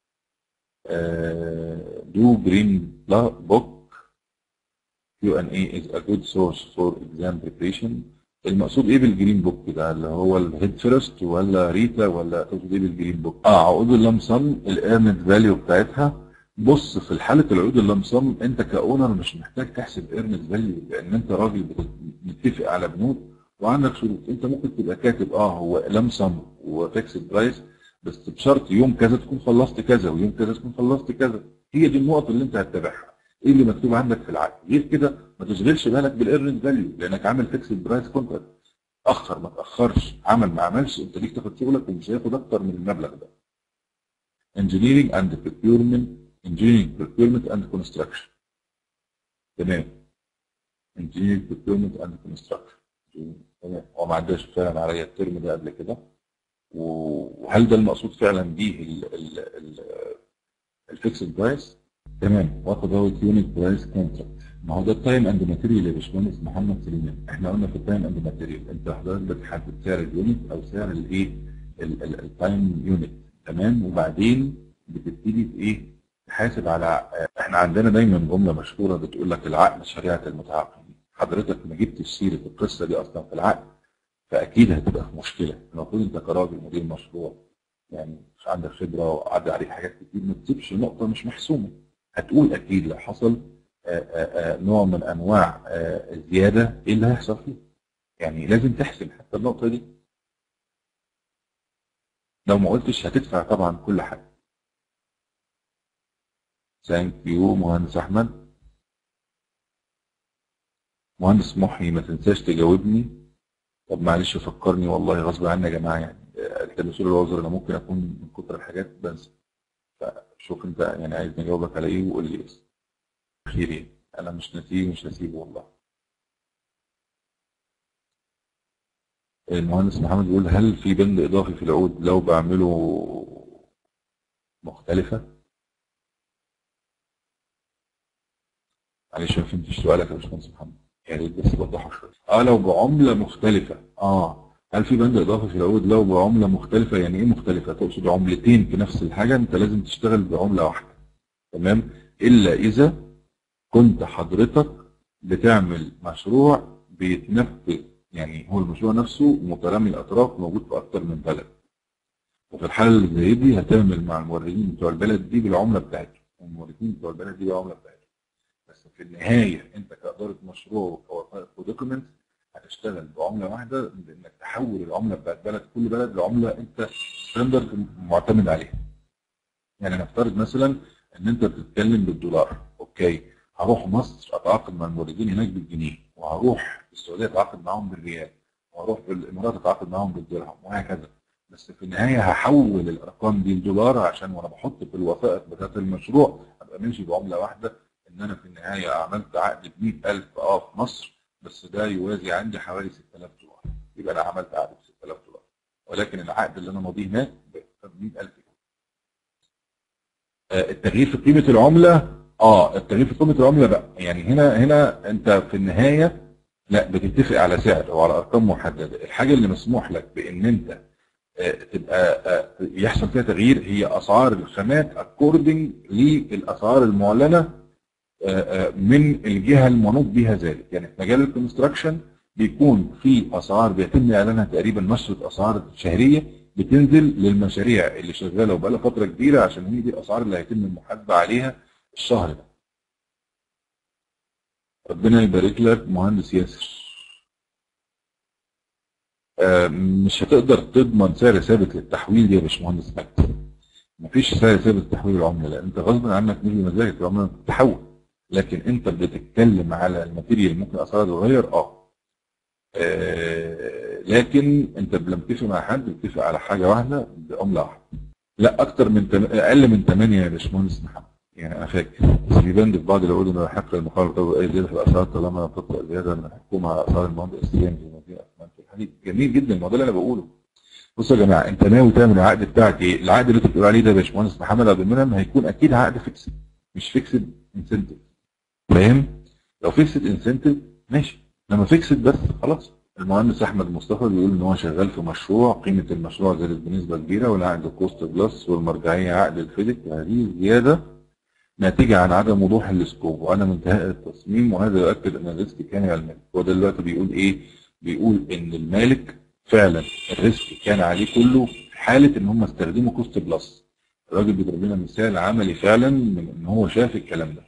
دو جرين بوك Q&A is a good source for exam preparation المقصود ايه بالجرين بوك ده اللي هو الهيد فيرست ولا ريتا ولا تقصد ايه بالجرين بوك؟ اه عقود اللمسم الايرنت فاليو بتاعتها بص في حاله العقود اللمسم انت كاونر مش محتاج تحسب ايرنت فاليو لان انت راجل بت- متفق على بنود وعندك شروط انت ممكن تبقى كاتب اه هو لمسم وفيكسد برايس بس بشرط يوم كذا تكون خلصت كذا ويوم كذا تكون خلصت كذا هي دي النقط اللي انت هتتابعها ايه اللي مكتوب عندك في العقد غير كده ما تشغلش بالك بالايرنت فاليو لانك عامل فيكسد برايس كونتراكت اخر ما تاخرش عمل ما عملش انت ليك تاخد شغلك ومش هياخد اكتر من المبلغ ده engineering and procurement engineering procurement and construction تمام engineering procurement and construction تمام هو ما عداش فعلا عليا الترم ده قبل كده وهل ده المقصود فعلا بيه الفيكسد برايس؟ تمام واخد هو يونت برايس كونتراكت ما هو ده التايم اند ماتيريال يا باشمهندس محمد سليمان احنا قلنا في التايم اند ماتيريال انت حضرتك بتحدد سعر اليونت او سعر الايه التايم يونت تمام وبعدين بتبتدي بايه تحاسب على احنا عندنا دايما جمله مشهوره بتقول لك العقل شريعه المتعاقدين حضرتك ما جبتش سيره القصه دي اصلا في العقل فاكيد هتبقى في مشكله المفروض انت كراجل مدير مشروع يعني مش عندك خبره وعدى عليك حاجات كتير ما تسيبش نقطه مش محسومه هتقول اكيد لو حصل آآ آآ نوع من انواع الزياده ايه اللي هيحصل فيه يعني لازم تحسب حتى النقطه دي لو ما قلتش هتدفع طبعا كل حاجه ثانك يو مهندس احمد مهندس محي ما تنساش تجاوبني طب معلش فكرني والله غصب عني يا جماعه يعني انت مسؤول الوزاره انا ممكن اكون من كتر الحاجات بنسى فشوف انت يعني عايز نجاوبك على ايه وقول لي بس خير ايه انا مش نسيه مش هسيبه والله المهندس محمد بيقول هل في بند اضافي في العقود لو بعمله مختلفه معلش ما فهمتش سؤالك يا باشمهندس محمد يا ريت بس توضحه شويه اه لو بعمله مختلفه اه هل في بند اضافي في العقود لو بعمله مختلفه يعني ايه مختلفه تقصد عملتين في نفس الحاجه انت لازم تشتغل بعمله واحده تمام الا اذا كنت حضرتك بتعمل مشروع بيتنفذ يعني هو المشروع نفسه مترامي الاطراف موجود في اكتر من بلد وفي الحاله اللي زي دي هتعمل مع الموردين بتوع البلد دي بالعمله بتاعتهم الموردين بتوع البلد دي بالعمله بتاعتهم بس في النهايه انت كاداره مشروع وكوثائق ودوكيومنت هتشتغل بعمله واحده بانك تحول العمله بتاعت بلد كل بلد لعمله انت ستاندرد معتمد عليها. يعني نفترض مثلا ان انت بتتكلم بالدولار اوكي هروح مصر اتعاقد مع الموردين هناك بالجنيه وهروح السعوديه اتعاقد معاهم بالريال وهروح في الامارات اتعاقد معاهم بالدرهم وهكذا بس في النهايه هحول الارقام دي لدولار عشان وانا بحط في الوثائق بتاعت المشروع ابقى ماشي بعمله واحده ان انا في النهايه عملت عقد ب 100000 اه في مصر بس ده يوازي عندي حوالي 6000 دولار يبقى انا عملت عقد ب 6000 دولار ولكن العقد اللي انا ماضيه هناك ب 100000 آه التغيير في قيمه العمله اه التغيير في قيمه العمله بقى يعني هنا هنا انت في النهايه لا بتتفق على سعر او على ارقام محدده الحاجه اللي مسموح لك بان انت آه تبقى آه يحصل فيها تغيير هي اسعار الخامات اكوردنج للاسعار المعلنه من الجهه المنوط بها ذلك يعني في مجال الكونستراكشن بيكون في اسعار بيتم اعلانها تقريبا نشره اسعار شهريه بتنزل للمشاريع اللي شغاله وبقالها فتره كبيره عشان هي دي الاسعار اللي هيتم المحاسبه عليها الشهر ده. ربنا يبارك لك مهندس ياسر. مش هتقدر تضمن سعر ثابت للتحويل يا باشمهندس مجدي. مفيش سعر ثابت لتحويل العمله لان انت غصب عنك مش بمزاجك العمله بتتحول. لكن انت بتتكلم على الماتيريال ممكن اسعارها تتغير اه. آه لكن انت لما بتتفق مع حد بتتفق على حاجه واحده بعمله واحده. لا اكتر من تم... اقل من 8 يا باشمهندس محمد يعني انا فاكر بس بيبان في بعض العقود انه يحق المخالفه اي زياده في الاسعار طالما تطلع زياده من الحكومه على اسعار المواد الاساسيه في مدينه اسمنت الحديد جميل جدا ما ده اللي انا بقوله بصوا يا جماعه انت ناوي تعمل العقد بتاعك ايه؟ العقد اللي انت بتقول عليه ده يا باشمهندس محمد عبد المنعم هيكون اكيد عقد فيكسد مش فيكسد انسنتيف فاهم؟ لو فيكسد انسنتيف ماشي لما فيكسد بس خلاص المهندس احمد مصطفى بيقول ان هو شغال في مشروع قيمه المشروع زادت بنسبه كبيره والعقد كوست بلس والمرجعيه عقد الفيدك هذه الزياده ناتجه عن عدم وضوح السكوب وعدم انتهاء التصميم وهذا يؤكد ان الريسك كان على المالك هو ده دلوقتي بيقول ايه؟ بيقول ان المالك فعلا الريسك كان عليه كله في حاله ان هم استخدموا كوست بلس الراجل بيضرب لنا مثال عملي فعلا من ان هو شاف الكلام ده